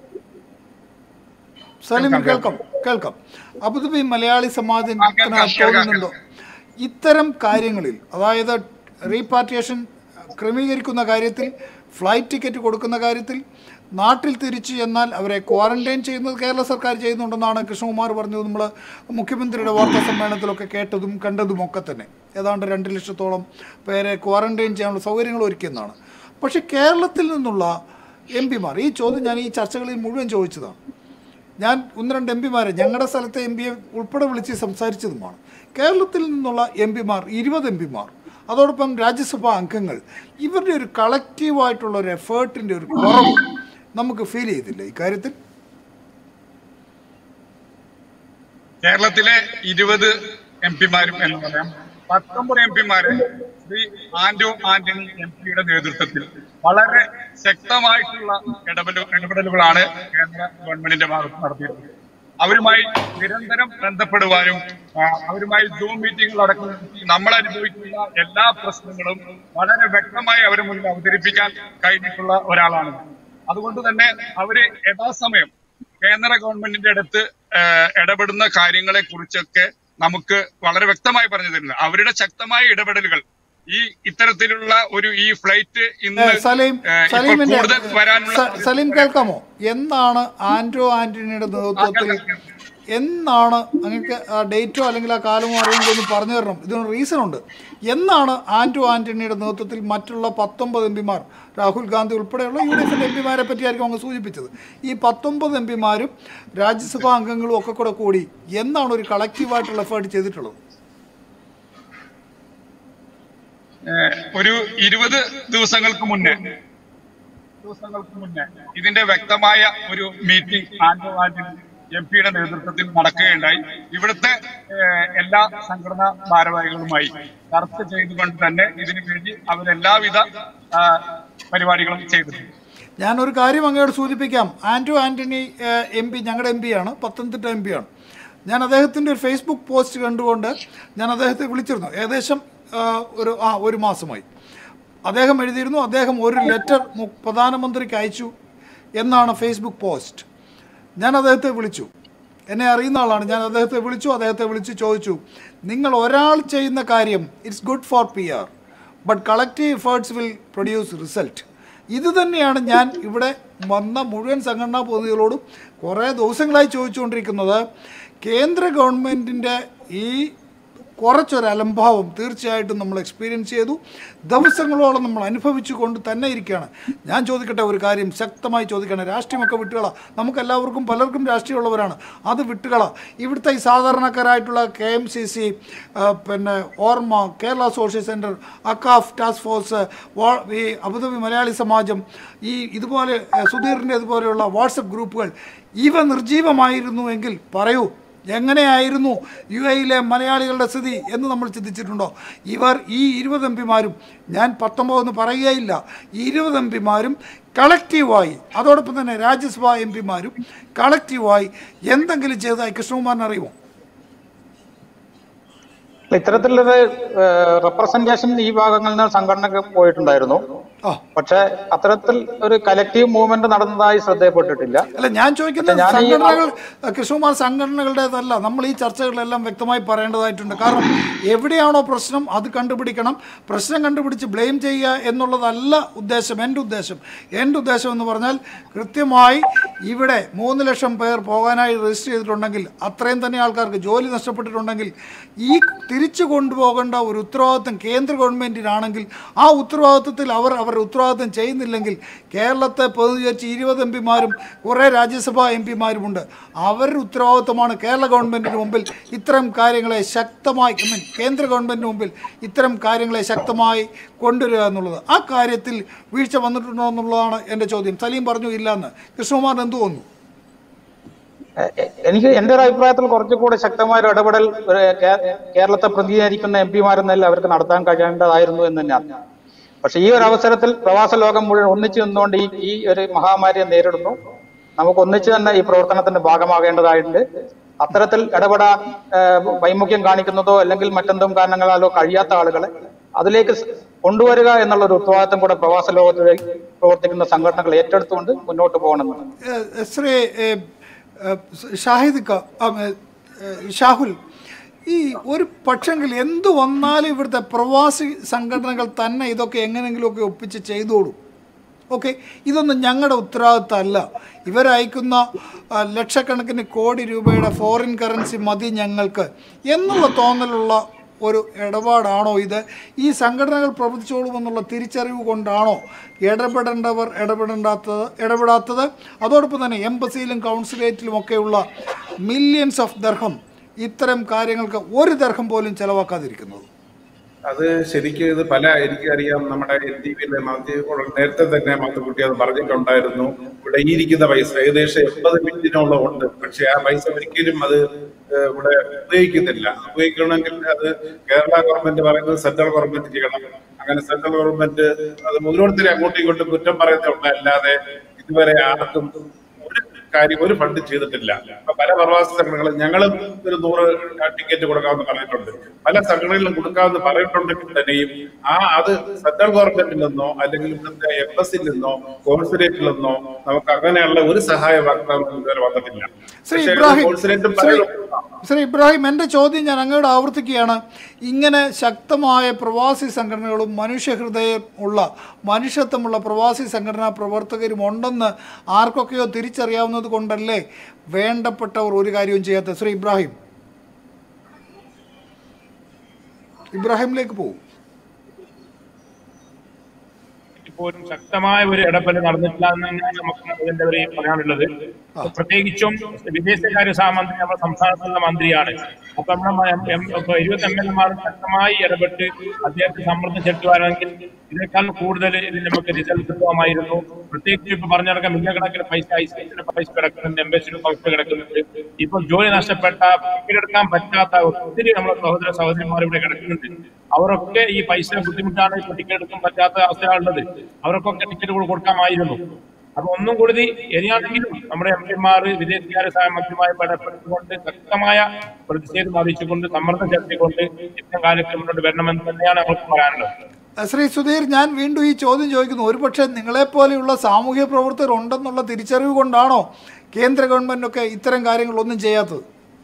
സലീം കേൾക്കാം കേൾക്കാം അബുദാബി മലയാളി സമാജത്തിന് കേൾക്കാം, കേൾക്കാം, തോന്നുന്നുണ്ടോ ഇത്തരം കാര്യങ്ങളിൽ അതായത് റീപാർട്ടിയേഷൻ ക്രമീകരിക്കുന്ന കാര്യത്തിൽ ഫ്ലൈറ്റ് ടിക്കറ്റ് കൊടുക്കുന്ന കാര്യത്തിൽ നാട്ടിൽ തിരിച്ചു ചെന്നാൽ അവരെ ക്വാറന്റൈൻ ചെയ്യുന്നത് കേരള സർക്കാർ ചെയ്യുന്നുണ്ടെന്നാണ് കൃഷ്ണകുമാർ പറഞ്ഞത് നമ്മൾ മുഖ്യമന്ത്രിയുടെ വാർത്താ സമ്മേളനത്തിലൊക്കെ കേട്ടതും കണ്ടതും ഒക്കെ തന്നെ ഏതാണ്ട് രണ്ട് ലക്ഷത്തോളം പേരെ ക്വാറന്റൈൻ ചെയ്യാനുള്ള സൗകര്യങ്ങൾ ഒരുക്കിയെന്നാണ് പക്ഷേ കേരളത്തിൽ നിന്നുള്ള എം പിമാർ ഈ ചോദ്യം ഞാൻ ഈ ചർച്ചകളിൽ മുഴുവൻ ചോദിച്ചതാണ് ഞാൻ ഒന്ന് രണ്ട് എം പിമാരെ ഞങ്ങളുടെ സ്ഥലത്തെ എം പിയെ ഉൾപ്പെടെ വിളിച്ച് സംസാരിച്ചതുമാണ് കേരളത്തിൽ നിന്നുള്ള എം പിമാർ ഇരുപത് എം പിമാർ അതോടൊപ്പം രാജ്യസഭാ അംഗങ്ങൾ ഇവരുടെ ഒരു കളക്റ്റീവായിട്ടുള്ള ഒരു എഫേർട്ടിൻ്റെ ഒരു കുറവ് നമുക്ക് ഫീൽ ചെയ്തില്ല ഇക്കാര്യത്തിൽ കേരളത്തിലെ ഇരുപത് എം പിമാരും എന്ന് പറയാം പത്തൊമ്പത് എം പിമാരെ ശ്രീ ആന്റോ ആന്റണി എം പിയുടെ നേതൃത്വത്തിൽ വളരെ ശക്തമായിട്ടുള്ള ഇടപെടൽ ഇടപെടലുകളാണ് കേന്ദ്ര ഗവൺമെന്റിന്റെ ഭാഗത്ത് നടത്തിയിട്ടുള്ളത് അവരുമായി നിരന്തരം ബന്ധപ്പെടുവാനും ആ, അവരുമായി സൂം മീറ്റിംഗുകൾ അടക്കം നമ്മൾ അനുഭവിക്കുന്ന എല്ലാ പ്രശ്നങ്ങളും വളരെ വ്യക്തമായി അവരെ മുന്നിൽ അവതരിപ്പിക്കാൻ കഴിഞ്ഞിട്ടുള്ള ഒരാളാണ് അതുകൊണ്ട് തന്നെ അവര് യഥാസമയം കേന്ദ്ര ഗവൺമെന്റിന്റെ അടുത്ത് ഏഹ്, ഇടപെടുന്ന കാര്യങ്ങളെ കുറിച്ചൊക്കെ നമുക്ക് വളരെ വ്യക്തമായി പറഞ്ഞു തരുന്നത് അവരുടെ ശക്തമായ ഇടപെടലുകൾ ഈ ഇത്തരത്തിലുള്ള ഒരു ഈ ഫ്ലൈറ്റ് ഇന്ന് ഏ, സലീം ഏഹ്, ഇപ്പോൾ സലീമിന്റെ കൂടുതൽ വരാനുള്ള സ- സലീം കേൾക്കാമോ എന്നാണ് ആന്റോ ആന്റണിയുടെ നേതൃത്വത്തിൽ എന്നാണ് അങ്ങക്ക് ആ ഡേറ്റോ അല്ലെങ്കിൽ ആ കാലമോ അറിയുമെങ്കിൽ ഒന്ന് പറഞ്ഞു തരണം ഇതിന് റീസൺ ഉണ്ട് എന്നാണ് ആൻറ്റു ആൻ്റണിയുടെ നേതൃത്വത്തിൽ മറ്റുള്ള പത്തൊമ്പത് എം പിമാർ രാഹുൽ ഗാന്ധി ഉൾപ്പെടെയുള്ള യു ഡി എഫിൻ്റെ എം പിമാരെ പറ്റിയായിരിക്കും അങ്ങ് സൂചിപ്പിച്ചത് ഈ പത്തൊമ്പത് എം പിമാരും രാജ്യസഭാ അംഗങ്ങളും ഒക്കെ കൂടെ കൂടി എന്നാണ് ഒരു കളക്റ്റീവായിട്ടുള്ള എഫേർട്ട് ചെയ്തിട്ടുള്ളത് ഏഹ് ഒരു ഇരുപത് ദിവസങ്ങൾക്ക് മുന്നേ ദിവസങ്ങൾക്ക് മുന്നേ ഇതിന്റെ വ്യക്തമായ ഒരു മീറ്റിംഗ് ആന്റോ ആന്റണി എം പിയുടെ നേതൃത്വത്തിൽ നടക്കുകയുണ്ടായി ഇവിടുത്തെ ഏഹ്, എല്ലാ സംഘടനാ ഭാരവാഹികളുമായി ചർച്ച ചെയ്തുകൊണ്ട് തന്നെ ഇതിനു വേണ്ടി അവരെല്ലാവിധ ആ, പരിപാടികളും ചെയ്തിട്ടുണ്ട് ഞാനൊരു കാര്യം അങ്ങോട്ട് സൂചിപ്പിക്കാം ആൻറ്റോ ആൻ്റണി എം പി ഞങ്ങളുടെ എം പിയാണ് പത്തനംതിട്ട എം പിയാണ് ഞാൻ അദ്ദേഹത്തിൻ്റെ ഒരു ഫേസ്ബുക്ക് പോസ്റ്റ് കണ്ടുകൊണ്ട് ഞാൻ അദ്ദേഹത്തെ വിളിച്ചിരുന്നു ഏകദേശം ആ, ഒരു ആ ഒരു മാസമായി അദ്ദേഹം എഴുതിയിരുന്നു അദ്ദേഹം ഒരു ലെറ്റർ പ്രധാനമന്ത്രിക്ക് അയച്ചു എന്നാണ് ഫേസ്ബുക്ക് പോസ്റ്റ് ഞാൻ അദ്ദേഹത്തെ വിളിച്ചു എന്നെ അറിയുന്ന ആളാണ് ഞാൻ അദ്ദേഹത്തെ വിളിച്ചു അദ്ദേഹത്തെ വിളിച്ച് ചോദിച്ചു നിങ്ങൾ ഒരാൾ ചെയ്യുന്ന കാര്യം it's good for P R but collective efforts will produce result ഇത് തന്നെയാണ് ഞാൻ ഇവിടെ വന്ന മുഴുവൻ സംഘടനാ പ്രതിനിധികളോടും കുറേ ദിവസങ്ങളായി ചോദിച്ചുകൊണ്ടിരിക്കുന്നത് കേന്ദ്ര ഗവൺമെൻറ്റിൻ്റെ ഈ കുറച്ചൊരു അലംഭാവം തീർച്ചയായിട്ടും നമ്മൾ എക്സ്പീരിയൻസ് ചെയ്തു ദിവസങ്ങളോളം നമ്മൾ അനുഭവിച്ചു കൊണ്ട് തന്നെ ഇരിക്കുകയാണ് ഞാൻ ചോദിക്കട്ടെ ഒരു കാര്യം ശക്തമായി ചോദിക്കണം രാഷ്ട്രീയമൊക്കെ വിട്ടുകള നമുക്കെല്ലാവർക്കും പലർക്കും രാഷ്ട്രീയമുള്ളവരാണ് അത് വിട്ടുകള ഇവിടുത്തെ ഈ സാധാരണക്കാരായിട്ടുള്ള കെ എം സി സി പിന്നെ ഓർമ്മ Kerala social centre AKCAF task force വാ- ഈ അബുദാബി മലയാളി സമാജം ഈ ഇതുപോലെ ഏഹ്, സുധീറിൻ്റെ ഇതുപോലെയുള്ള വാട്സപ്പ് ഗ്രൂപ്പുകൾ ഇവ നിർജീവമായിരുന്നുവെങ്കിൽ പറയൂ എങ്ങനെയായിരുന്നു യു എയിലെ മലയാളികളുടെ സ്ഥിതി എന്ന് നമ്മൾ ചിന്തിച്ചിട്ടുണ്ടോ ഇവർ ഈ ഇരുപത് എം പിമാരും ഞാൻ പത്തൊമ്പതെന്ന് പറയുകയില്ല ഈ ഇരുപത് എം പിമാരും കളക്റ്റീവായി അതോടൊപ്പം തന്നെ രാജ്യസഭാ എം പിമാരും കളക്റ്റീവായി എന്തെങ്കിലും ചെയ്തതായി കൃഷ്ണകുമാറിന് അറിയുമോ ഇത്തരത്തിലൊരു റെപ്രസെന്റേഷൻ ഈ ഭാഗങ്ങളിൽ നിന്ന് സംഘടനക്ക് പോയിട്ടുണ്ടായിരുന്നു ആ പക്ഷെ അത്തരത്തിൽ ഒരു കലക്റ്റീവ് മൂവ്മെന്റ് നടന്നതായി ശ്രദ്ധയപ്പെട്ടിട്ടില്ല അല്ല ഞാൻ ചോദിക്കുന്നത് ഞാൻ ഈ- സംഘടനകൾ കൃഷ്ണകുമാർ സംഘടനകളുടേതല്ല നമ്മൾ ഈ ചർച്ചകളിലെല്ലാം വ്യക്തമായി പറയേണ്ടതായിട്ടുണ്ട് കാരണം എവിടെയാണോ പ്രശ്നം അത് കണ്ടുപിടിക്കണം പ്രശ്നം കണ്ടുപിടിച്ച് ബ്ലെയിം ചെയ്യുക എന്നുള്ളതല്ല ഉദ്ദേശം എൻ്റെ ഉദ്ദേശം എൻ്റെ ഉദ്ദേശം എന്ന് പറഞ്ഞാൽ കൃത്യമായി ഇവിടെ മൂന്ന് ലക്ഷം പേർ പോകാനായി രജിസ്റ്റർ ചെയ്തിട്ടുണ്ടെങ്കിൽ അത്രയും തന്നെ ആൾക്കാർക്ക് ജോലി നഷ്ടപ്പെട്ടിട്ടുണ്ടെങ്കിൽ ഈ തിരിച്ചു കൊണ്ടുപോകേണ്ട ഒരു ഉത്തരവാദിത്വം കേന്ദ്ര ഗവൺമെൻറ്റിനാണെങ്കിൽ ആ ഉത്തരവാദിത്വത്തിൽ അവർ അവരുടെ ഉത്തരവാദിത്വം ചെയ്യുന്നില്ലെങ്കിൽ കേരളത്തെ പ്രതിനിധീകരിച്ച് ഇരുപത് എം പിമാരും കുറേ രാജ്യസഭാ എം പിമാരുമുണ്ട് അവരുടെ ഉത്തരവാദിത്വമാണ് കേരള ഗവൺമെൻറ്റിന് മുമ്പിൽ ഇത്തരം കാര്യങ്ങളെ ശക്തമായി ഐ മീൻ കേന്ദ്ര ഗവൺമെൻറ്റിന് മുമ്പിൽ ഇത്തരം കാര്യങ്ങളെ ശക്തമായി കൊണ്ടുവരിക എന്നുള്ളത് ആ കാര്യത്തിൽ വീഴ്ച വന്നിട്ടുണ്ടോ എന്നുള്ളതാണ് എൻ്റെ ചോദ്യം സലീം പറഞ്ഞു ഇല്ല എന്ന് കൃഷ്ണകുമാറിന് എന്ത് തോന്നുന്നു എ- എ- എനിക്ക് എന്റെ ഒരു അഭിപ്രായത്തിൽ കുറച്ചുകൂടെ ശക്തമായ ഒരു ഇടപെടൽ ഒരു കേ- കേരളത്തെ പ്രതിനിധീകരിക്കുന്ന എം പിമാരെന്നല്ല അവർക്ക് നടത്താൻ കഴിയേണ്ടതായിരുന്നു എന്ന് തന്നെയാണ് പക്ഷെ ഈ ഒരു അവസരത്തിൽ പ്രവാസ ലോകം മുഴുവൻ ഒന്നിച്ചു നിന്നുകൊണ്ട് ഈ ഈ ഒരു മഹാമാരിയെ നേരിടുന്നു നമുക്ക് ഒന്നിച്ചു തന്നെ ഈ പ്രവർത്തനത്തിന്റെ ഭാഗമാകേണ്ടതായിട്ടുണ്ട് അത്തരത്തിൽ ഇടപെടാൻ ഏഹ്, വൈമുഖ്യം കാണിക്കുന്നതോ അല്ലെങ്കിൽ മറ്റെന്തും കാരണങ്ങളാലോ കഴിയാത്ത ആളുകളെ അതിലേക്ക് സ് കൊണ്ടുവരിക എന്നുള്ള ഒരു ഉത്തരവാദിത്തം കൂടെ പ്രവാസ ലോകത്തിൽ പ്രവർത്തിക്കുന്ന സംഘടനകൾ ഏറ്റെടുത്തുകൊണ്ട് മുന്നോട്ട് പോകണമെന്നാണ് ഏഹ് ശ്രീ ഏഹ്, ഏഹ്, ഷാഹിദ് ക ആ, ഏഹ്, ഷാഹുൽ ഈ ഒരു പക്ഷെങ്കിൽ എന്ത് വന്നാലും ഇവിടുത്തെ പ്രവാസി സംഘടനകൾ തന്നെ ഇതൊക്കെ എങ്ങനെയെങ്കിലുമൊക്കെ ഒപ്പിച്ച് ചെയ്തോളും ഓക്കെ ഇതൊന്നും ഞങ്ങളുടെ ഉത്തരവാദിത്തമല്ല ഇവരയക്കുന്ന ആ, ലക്ഷക്കണക്കിന് കോടി രൂപയുടെ ഫോറിൻ കറൻസി മതി ഞങ്ങൾക്ക് എന്നുള്ള തോന്നലുള്ള ഒരു ഇടപാടാണോ ഇത് ഈ സംഘടനകൾ പ്രവർത്തിച്ചോളുമെന്നുള്ള തിരിച്ചറിവ് കൊണ്ടാണോ ഇടപെടേണ്ടവർ ഇടപെടേണ്ടാത്തത് ഇടപെടാത്തത് അതോടൊപ്പം തന്നെ എംബസിയിലും കൗൺസിലേറ്റിലുമൊക്കെയുള്ള മില്യൺസ് ഓഫ് ദർഹം ഇത്തരം കാര്യങ്ങൾക്ക് ഒരു ദർഹം പോലും ചെലവാക്കാതിരിക്കുന്നത് അത് ശരിക്കും ഇത് പല എനിക്കറിയാം നമ്മുടെ എൻ ടി വിയിലെ നേരത്തെ തന്നെ മാത്തുക്കുട്ടി അത് പറഞ്ഞിട്ടുണ്ടായിരുന്നു ഇവിടെ ഈ ഇരിക്കുന്ന പൈസ ഏകദേശം എൺപത് മില്യനോളം ഉണ്ട് പക്ഷെ ആ പൈസ ഒരിക്കലും അത് ഏഹ്, ഇവിടെ ഉപയോഗിക്കുന്നില്ല ഉപയോഗിക്കണമെങ്കിൽ അത് കേരള ഗവൺമെന്റ് പറയുന്നത് സെൻട്രൽ ഗവൺമെന്റ് ചെയ്യണം അങ്ങനെ സെൻട്രൽ ഗവൺമെന്റ് അത് ഓരോരുത്തരെ അങ്ങോട്ടും ഇങ്ങോട്ടും കുറ്റം പറയുന്നുണ്ട് അല്ലാതെ ഇതുവരെ ആർക്കും ഒരു കാര്യം ഒരു ഫണ്ട് ചെയ്തിട്ടില്ല ഇപ്പൊ പല പ്രവാസി സംഘടനകളും ഞങ്ങളും ഒരു നൂറ് ടിക്കറ്റ് കൊടുക്കാമെന്ന് പറഞ്ഞിട്ടുണ്ട് പല സംഘടനകളിലും കൊടുക്കാമെന്ന് പറഞ്ഞിട്ടുണ്ടെങ്കിൽ തന്നെയും ആ അത് സെൻട്രൽ ഗവൺമെന്റിൽ നിന്നോ അല്ലെങ്കിൽ ഇവിടുത്തെ എംബസിയിൽ നിന്നോ കോൺസുലേറ്റിൽ നിന്നോ നമുക്ക് അങ്ങനെയുള്ള ഒരു സഹായ വാഗ്ദാനം ഇതുവരെ വന്നിട്ടില്ല ശ്രീ പക്ഷേ ഇബ്രാഹിം കോൺസുലേറ്റും ശ്രീ പലതും ശ്രീ ഇബ്രാഹിം എൻ്റെ ചോദ്യം ഞാൻ അങ്ങോട്ട് ആവർത്തിക്കുകയാണ് ഇങ്ങനെ ശക്തമായ പ്രവാസി സംഘടനകളും മനുഷ്യഹൃദയം ഉള്ള മനുഷ്യത്വമുള്ള പ്രവാസി സംഘടനാ പ്രവർത്തകരും ഉണ്ടെന്ന് ആർക്കൊക്കെയോ തിരിച്ചറിയാവുന്നത് കൊണ്ടല്ലേ വേണ്ടപ്പെട്ടവർ ഒരു കാര്യവും ചെയ്യാത്ത ശ്രീ ഇബ്രാഹിം ഇബ്രാഹിമിലേക്ക് പോകും പോലും ശക്തമായ ഒരു ഇടപെടൽ നടന്നിട്ടില്ല എന്ന് തന്നെയാണ് നമുക്ക് ഇതിന്റെ ഒരു പറയാനുള്ളത് പ്രത്യേകിച്ചും വിദേശകാര്യ സഹമന്ത്രി നമ്മുടെ സംസ്ഥാനത്തുള്ള മന്ത്രിയാണ് അപ്പൊ നമ്മുടെ എം- എം- ഇപ്പൊ ഇരുപത്തി എം എൽ എമാർ ശക്തമായി ഇടപെട്ട് അദ്ദേഹത്തെ സമ്മർദ്ദം ചെലുത്തുവാണെങ്കിൽ ഇതിനേക്കാൾ കൂടുതൽ ഇതിന് നമുക്ക് റിസൾട്ട് കിട്ടുമായിരുന്നു പ്രത്യേകിച്ച് ഇപ്പൊ പറഞ്ഞടക്കം മില്യക്കണക്കിന് പൈസ ഐസിന്റെ പൈസ കിടക്കുന്നുണ്ട് എംബസിയുടെ പൈസ കിടക്കുന്നുണ്ട് ഇപ്പൊ ജോലി നഷ്ടപ്പെട്ട ടിക്കറ്റ് എടുക്കാൻ പറ്റാത്ത ഒത്തിരി നമ്മുടെ സഹോദര സഹോദരിമാർ ഇവിടെ കിടക്കുന്നുണ്ട് അവരൊക്കെ ഈ പൈസ ബുദ്ധിമുട്ടാണ് ഇപ്പൊ ടിക്കറ്റ് എടുക്കാൻ പറ്റാത്ത അവസ്ഥയാണുള്ളത് അവർക്കൊക്കെ ടിക്കറ്റ് കൊടുക്കാമായിരുന്നു അപ്പൊ ഒന്നും കൂടി ഇനിയാണെങ്കിലും നമ്മുടെ എം പിമാർ വിദേശകാര്യ സഹമന്ത്രിയുമായി ബന്ധപ്പെട്ടുകൊണ്ട് ശക്തമായ പ്രതിഷേധം അറിയിച്ചുകൊണ്ട് സമ്മർദ്ദം ചെലുത്തിക്കൊണ്ട് ഇത്തരം കാലത്ത് മുന്നോട്ട് വരണമെന്ന് തന്നെയാണ് നമുക്ക് പറയാനുള്ളത് ശ്രീ സുധീർ ഞാൻ വീണ്ടും ഈ ചോദ്യം ചോദിക്കുന്നു ഒരുപക്ഷെ നിങ്ങളെപ്പോലെയുള്ള സാമൂഹ്യ പ്രവർത്തകർ ഉണ്ടെന്നുള്ള തിരിച്ചറിവ് കൊണ്ടാണോ കേന്ദ്ര ഗവൺമെന്റൊക്കെ ഇത്തരം കാര്യങ്ങളൊന്നും ചെയ്യാത്തത്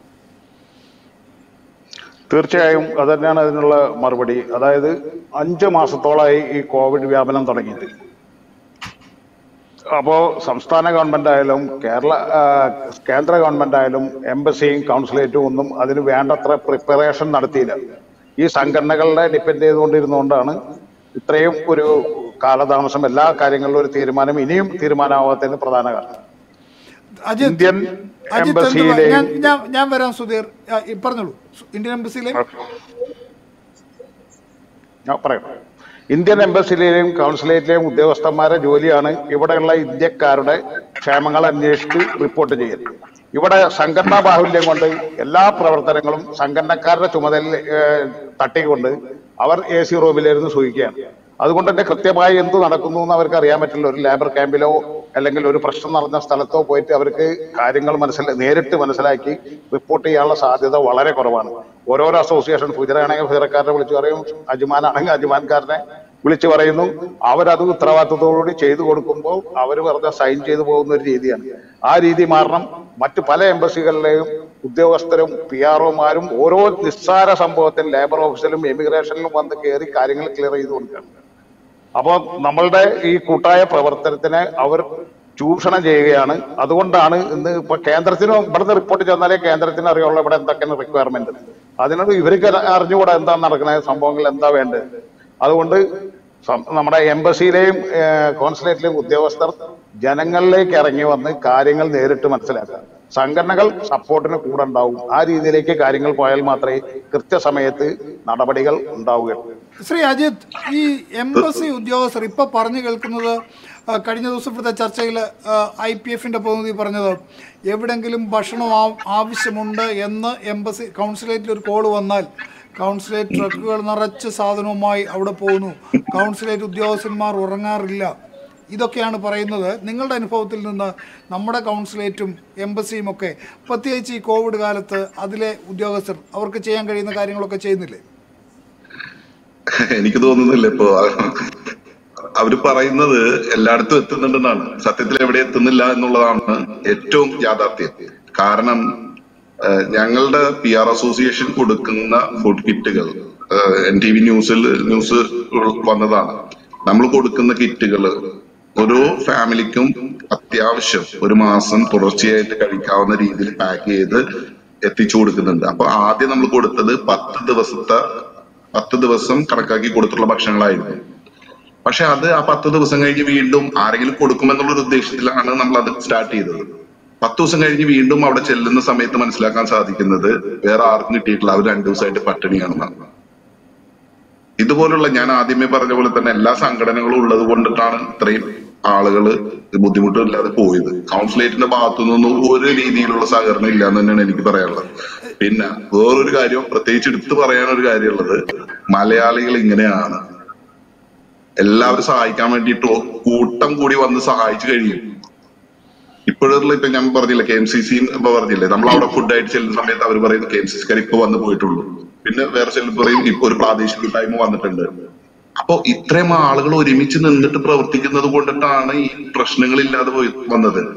തീർച്ചയായും അത് തന്നെയാണ് അതിനുള്ള മറുപടി അതായത് അഞ്ച് മാസത്തോളമായി ഈ കോവിഡ് വ്യാപനം തുടങ്ങിയിട്ട് അപ്പോൾ സംസ്ഥാന ഗവൺമെന്റ് ആയാലും കേരള ആ, കേന്ദ്ര ഗവൺമെന്റ് ആയാലും എംബസിയും കൗൺസിലേറ്റും ഒന്നും അതിന് വേണ്ടത്ര പ്രിപ്പറേഷൻ നടത്തിയില്ല ഈ സംഘടനകളെ ഡിപ്പെൻഡ് ചെയ്തുകൊണ്ടിരുന്നുകൊണ്ടാണ് ഇത്രയും ഒരു കാലതാമസം എല്ലാ കാര്യങ്ങളിലും ഒരു തീരുമാനം ഇനിയും തീരുമാനമാവാത്തതിന് പ്രധാന കാരണം അജിത് ഇന്ത്യൻ അജിത് എന്ത് പറ- എംബസിയിലെയും ഞാൻ ഞാൻ ഞാൻ വരാം സുധീർ ആ, ഈ പറഞ്ഞോളൂ സു- ഇന്ത്യൻ എംബസിയിലെ ഞാൻ പറയാം ഇന്ത്യൻ എംബസിയിലെയും കൗൺസിലേറ്റിലെയും ഉദ്യോഗസ്ഥന്മാരുടെ ജോലിയാണ് ഇവിടെയുള്ള ഇന്ത്യക്കാരുടെ ക്ഷേമങ്ങൾ അന്വേഷിച്ച് റിപ്പോർട്ട് ചെയ്യൽ ഇവിടെ സംഘടനാ ബാഹുല്യം കൊണ്ട് എല്ലാ പ്രവർത്തനങ്ങളും സംഘടനക്കാരുടെ ചുമതല ഏഹ്, തട്ടിക്കൊണ്ട് അവർ എ സി റൂമിലിരുന്ന് സൂഹിക്കുകയാണ് അതുകൊണ്ട് തന്നെ കൃത്യമായി എന്ത് നടക്കുന്നു എന്ന് അവർക്ക് അറിയാൻ പറ്റില്ല ഒരു ലേബർ ക്യാമ്പിലോ അല്ലെങ്കിൽ ഒരു പ്രശ്നം നടന്ന സ്ഥലത്തോ പോയിട്ട് അവർക്ക് കാര്യങ്ങൾ മനസ്സില നേരിട്ട് മനസ്സിലാക്കി റിപ്പോർട്ട് ചെയ്യാനുള്ള സാധ്യത വളരെ കുറവാണ് ഓരോരോ അസോസിയേഷൻ ഫുജറാണെങ്കിൽ ഫുജറക്കാരനെ വിളിച്ചു പറയും അജ്മാനാണെങ്കിൽ അജ്മാൻകാരനെ വിളിച്ചു പറയുന്നു അവരത് ഉത്തരവാദിത്തത്തോടുകൂടി ചെയ്തു കൊടുക്കുമ്പോൾ അവർ വെറുതെ സൈൻ ചെയ്തു പോകുന്ന ഒരു രീതിയാണ് ആ രീതി മാറണം മറ്റു പല എംബസികളിലെയും ഉദ്യോഗസ്ഥരും പി ആർഒമാരും ഓരോ നിസ്സാര സംഭവത്തിൽ ലേബർ ഓഫീസിലും എമിഗ്രേഷനിലും വന്ന് കയറി കാര്യങ്ങൾ ക്ലിയർ ചെയ്തു കൊടുക്കുകയാണ് അപ്പോൾ നമ്മളുടെ ഈ കൂട്ടായ പ്രവർത്തനത്തിനെ അവർ ചൂഷണം ചെയ്യുകയാണ് അതുകൊണ്ടാണ് ഇന്ന് ഇപ്പൊ കേന്ദ്രത്തിന് ഇവിടുന്ന് റിപ്പോർട്ട് ചെന്നാലേ കേന്ദ്രത്തിന് അറിയുള്ളൂ ഇവിടെ എന്തൊക്കെയാണ് റിക്വയർമെന്റ് അതിനോട് ഇവർക്ക് അറിഞ്ഞുകൂടാ എന്താ നടക്കുന്നത് സംഭവങ്ങൾ എന്താ വേണ്ടത് അതുകൊണ്ട് സം- നമ്മുടെ എംബസിയിലെയും കോൺസുലേറ്റിലെയും ഉദ്യോഗസ്ഥർ ജനങ്ങളിലേക്ക് ഇറങ്ങി വന്ന് കാര്യങ്ങൾ നേരിട്ട് മനസ്സിലാക്കുക സംഘടനകൾ സപ്പോർട്ടിന് കൂടെ ഉണ്ടാവും ആ രീതിയിലേക്ക് കാര്യങ്ങൾ പോയാൽ മാത്രമേ കൃത്യസമയത്ത് നടപടികൾ ഉണ്ടാവുകയുള്ളൂ ശ്രീ അജിത് ഈ എംബസി ഉദ്യോഗസ്ഥർ ഇപ്പൊ പറഞ്ഞു കേൾക്കുന്നത് ആ, കഴിഞ്ഞ ദിവസം ഇവിടുത്തെ ചർച്ചയിൽ ഐ പി എഫിന്റെ പ്രതിനിധി പറഞ്ഞത് എവിടെങ്കിലും ഭക്ഷണം ആ- ആവശ്യമുണ്ട് എന്ന് എംബസി കൗൺസിലേറ്റിൽ ഒരു കോള് വന്നാൽ കൗൺസിലേറ്റ് ട്രക്കുകൾ നിറച്ച് സാധനവുമായി അവിടെ പോകുന്നു കൗൺസിലേറ്റ് ഉദ്യോഗസ്ഥന്മാർ ഉറങ്ങാറില്ല ഇതൊക്കെയാണ് പറയുന്നത് നിങ്ങളുടെ അനുഭവത്തിൽ നിന്ന് നമ്മുടെ കൗൺസിലേറ്റും എംബസിയും ഒക്കെ പ്രത്യേകിച്ച് ഈ കോവിഡ് കാലത്ത് അതിലെ ഉദ്യോഗസ്ഥർ അവർക്ക് ചെയ്യാൻ കഴിയുന്ന കാര്യങ്ങളൊക്കെ ചെയ്യുന്നില്ലേ എനിക്ക് തോന്നുന്നില്ല ഇപ്പൊ അവര് പറയുന്നത് എല്ലായിടത്തും എത്തുന്നുണ്ടെന്നാണ് സത്യത്തിൽ എവിടെ എത്തുന്നില്ല എന്നുള്ളതാണ് ഏറ്റവും യാഥാർത്ഥ്യം കാരണം ഏഹ്, ഞങ്ങളുടെ പി ആർ അസോസിയേഷൻ കൊടുക്കുന്ന ഫുഡ് കിറ്റുകൾ എൻ ടി വി ന്യൂസിൽ ന്യൂസ് വന്നതാണ് നമ്മൾ കൊടുക്കുന്ന കിറ്റുകൾ ഓരോ ഫാമിലിക്കും അത്യാവശ്യം ഒരു മാസം തുടർച്ചയായിട്ട് കഴിക്കാവുന്ന രീതിയിൽ പാക്ക് ചെയ്ത് എത്തിച്ചു കൊടുക്കുന്നുണ്ട് അപ്പൊ ആദ്യം നമ്മൾ കൊടുത്തത് പത്ത് ദിവസത്തെ പത്ത് ദിവസം കണക്കാക്കി കൊടുത്തുള്ള ഭക്ഷണങ്ങളായിരുന്നു പക്ഷെ അത് ആ പത്ത് ദിവസം കഴിഞ്ഞ് വീണ്ടും ആരെങ്കിലും കൊടുക്കുമെന്നുള്ള ഒരു ഉദ്ദേശത്തിലാണ് നമ്മൾ അത് സ്റ്റാർട്ട് ചെയ്തത് പത്ത് ദിവസം കഴിഞ്ഞ് വീണ്ടും അവിടെ ചെല്ലുന്ന സമയത്ത് മനസ്സിലാക്കാൻ സാധിക്കുന്നത് വേറെ ആർക്കും കിട്ടിയിട്ടില്ല അവർ രണ്ടു ദിവസമായിട്ട് പട്ടിണിയാണെന്നാണ് ഇതുപോലുള്ള ഞാൻ ആദ്യമേ പറഞ്ഞ പോലെ തന്നെ എല്ലാ സംഘടനകളും ഉള്ളത് കൊണ്ടിട്ടാണ് ഇത്രയും ആളുകൾ ബുദ്ധിമുട്ടില്ലാതെ പോയത് കൗൺസിലേറ്റിന്റെ ഭാഗത്തു നിന്നും ഒരു രീതിയിലുള്ള സഹകരണം ഇല്ല എന്ന് തന്നെയാണ് എനിക്ക് പറയാനുള്ളത് പിന്നെ വേറൊരു കാര്യം പ്രത്യേകിച്ച് എടുത്തു പറയാനൊരു കാര്യമുള്ളത് മലയാളികൾ ഇങ്ങനെയാണ് എല്ലാവരും സഹായിക്കാൻ വേണ്ടിയിട്ട് കൂട്ടം കൂടി വന്ന് സഹായിച്ചു കഴിയും ഇപ്പോഴുള്ള ഇപ്പൊ ഞാൻ പറഞ്ഞില്ല കെ എം സി സി ഇപ്പൊ പറഞ്ഞില്ലേ നമ്മൾ അവിടെ ഫുഡ് ആയിട്ട് ചെല്ലുന്ന സമയത്ത് അവർ പറയുന്നത് കെ എം സി സിക്കാർ ഇപ്പൊ വന്ന് പോയിട്ടുള്ളൂ പിന്നെ വേറെ ചെല്ലുമ്പോൾ പറയും ഇപ്പൊ ഒരു പ്രാദേശിക കൂട്ടായ്മ വന്നിട്ടുണ്ട് അപ്പൊ ഇത്രയും ആളുകൾ ഒരുമിച്ച് നിന്നിട്ട് പ്രവർത്തിക്കുന്നത് കൊണ്ടിട്ടാണ് ഈ പ്രശ്നങ്ങളില്ലാതെ പോയി വന്നത്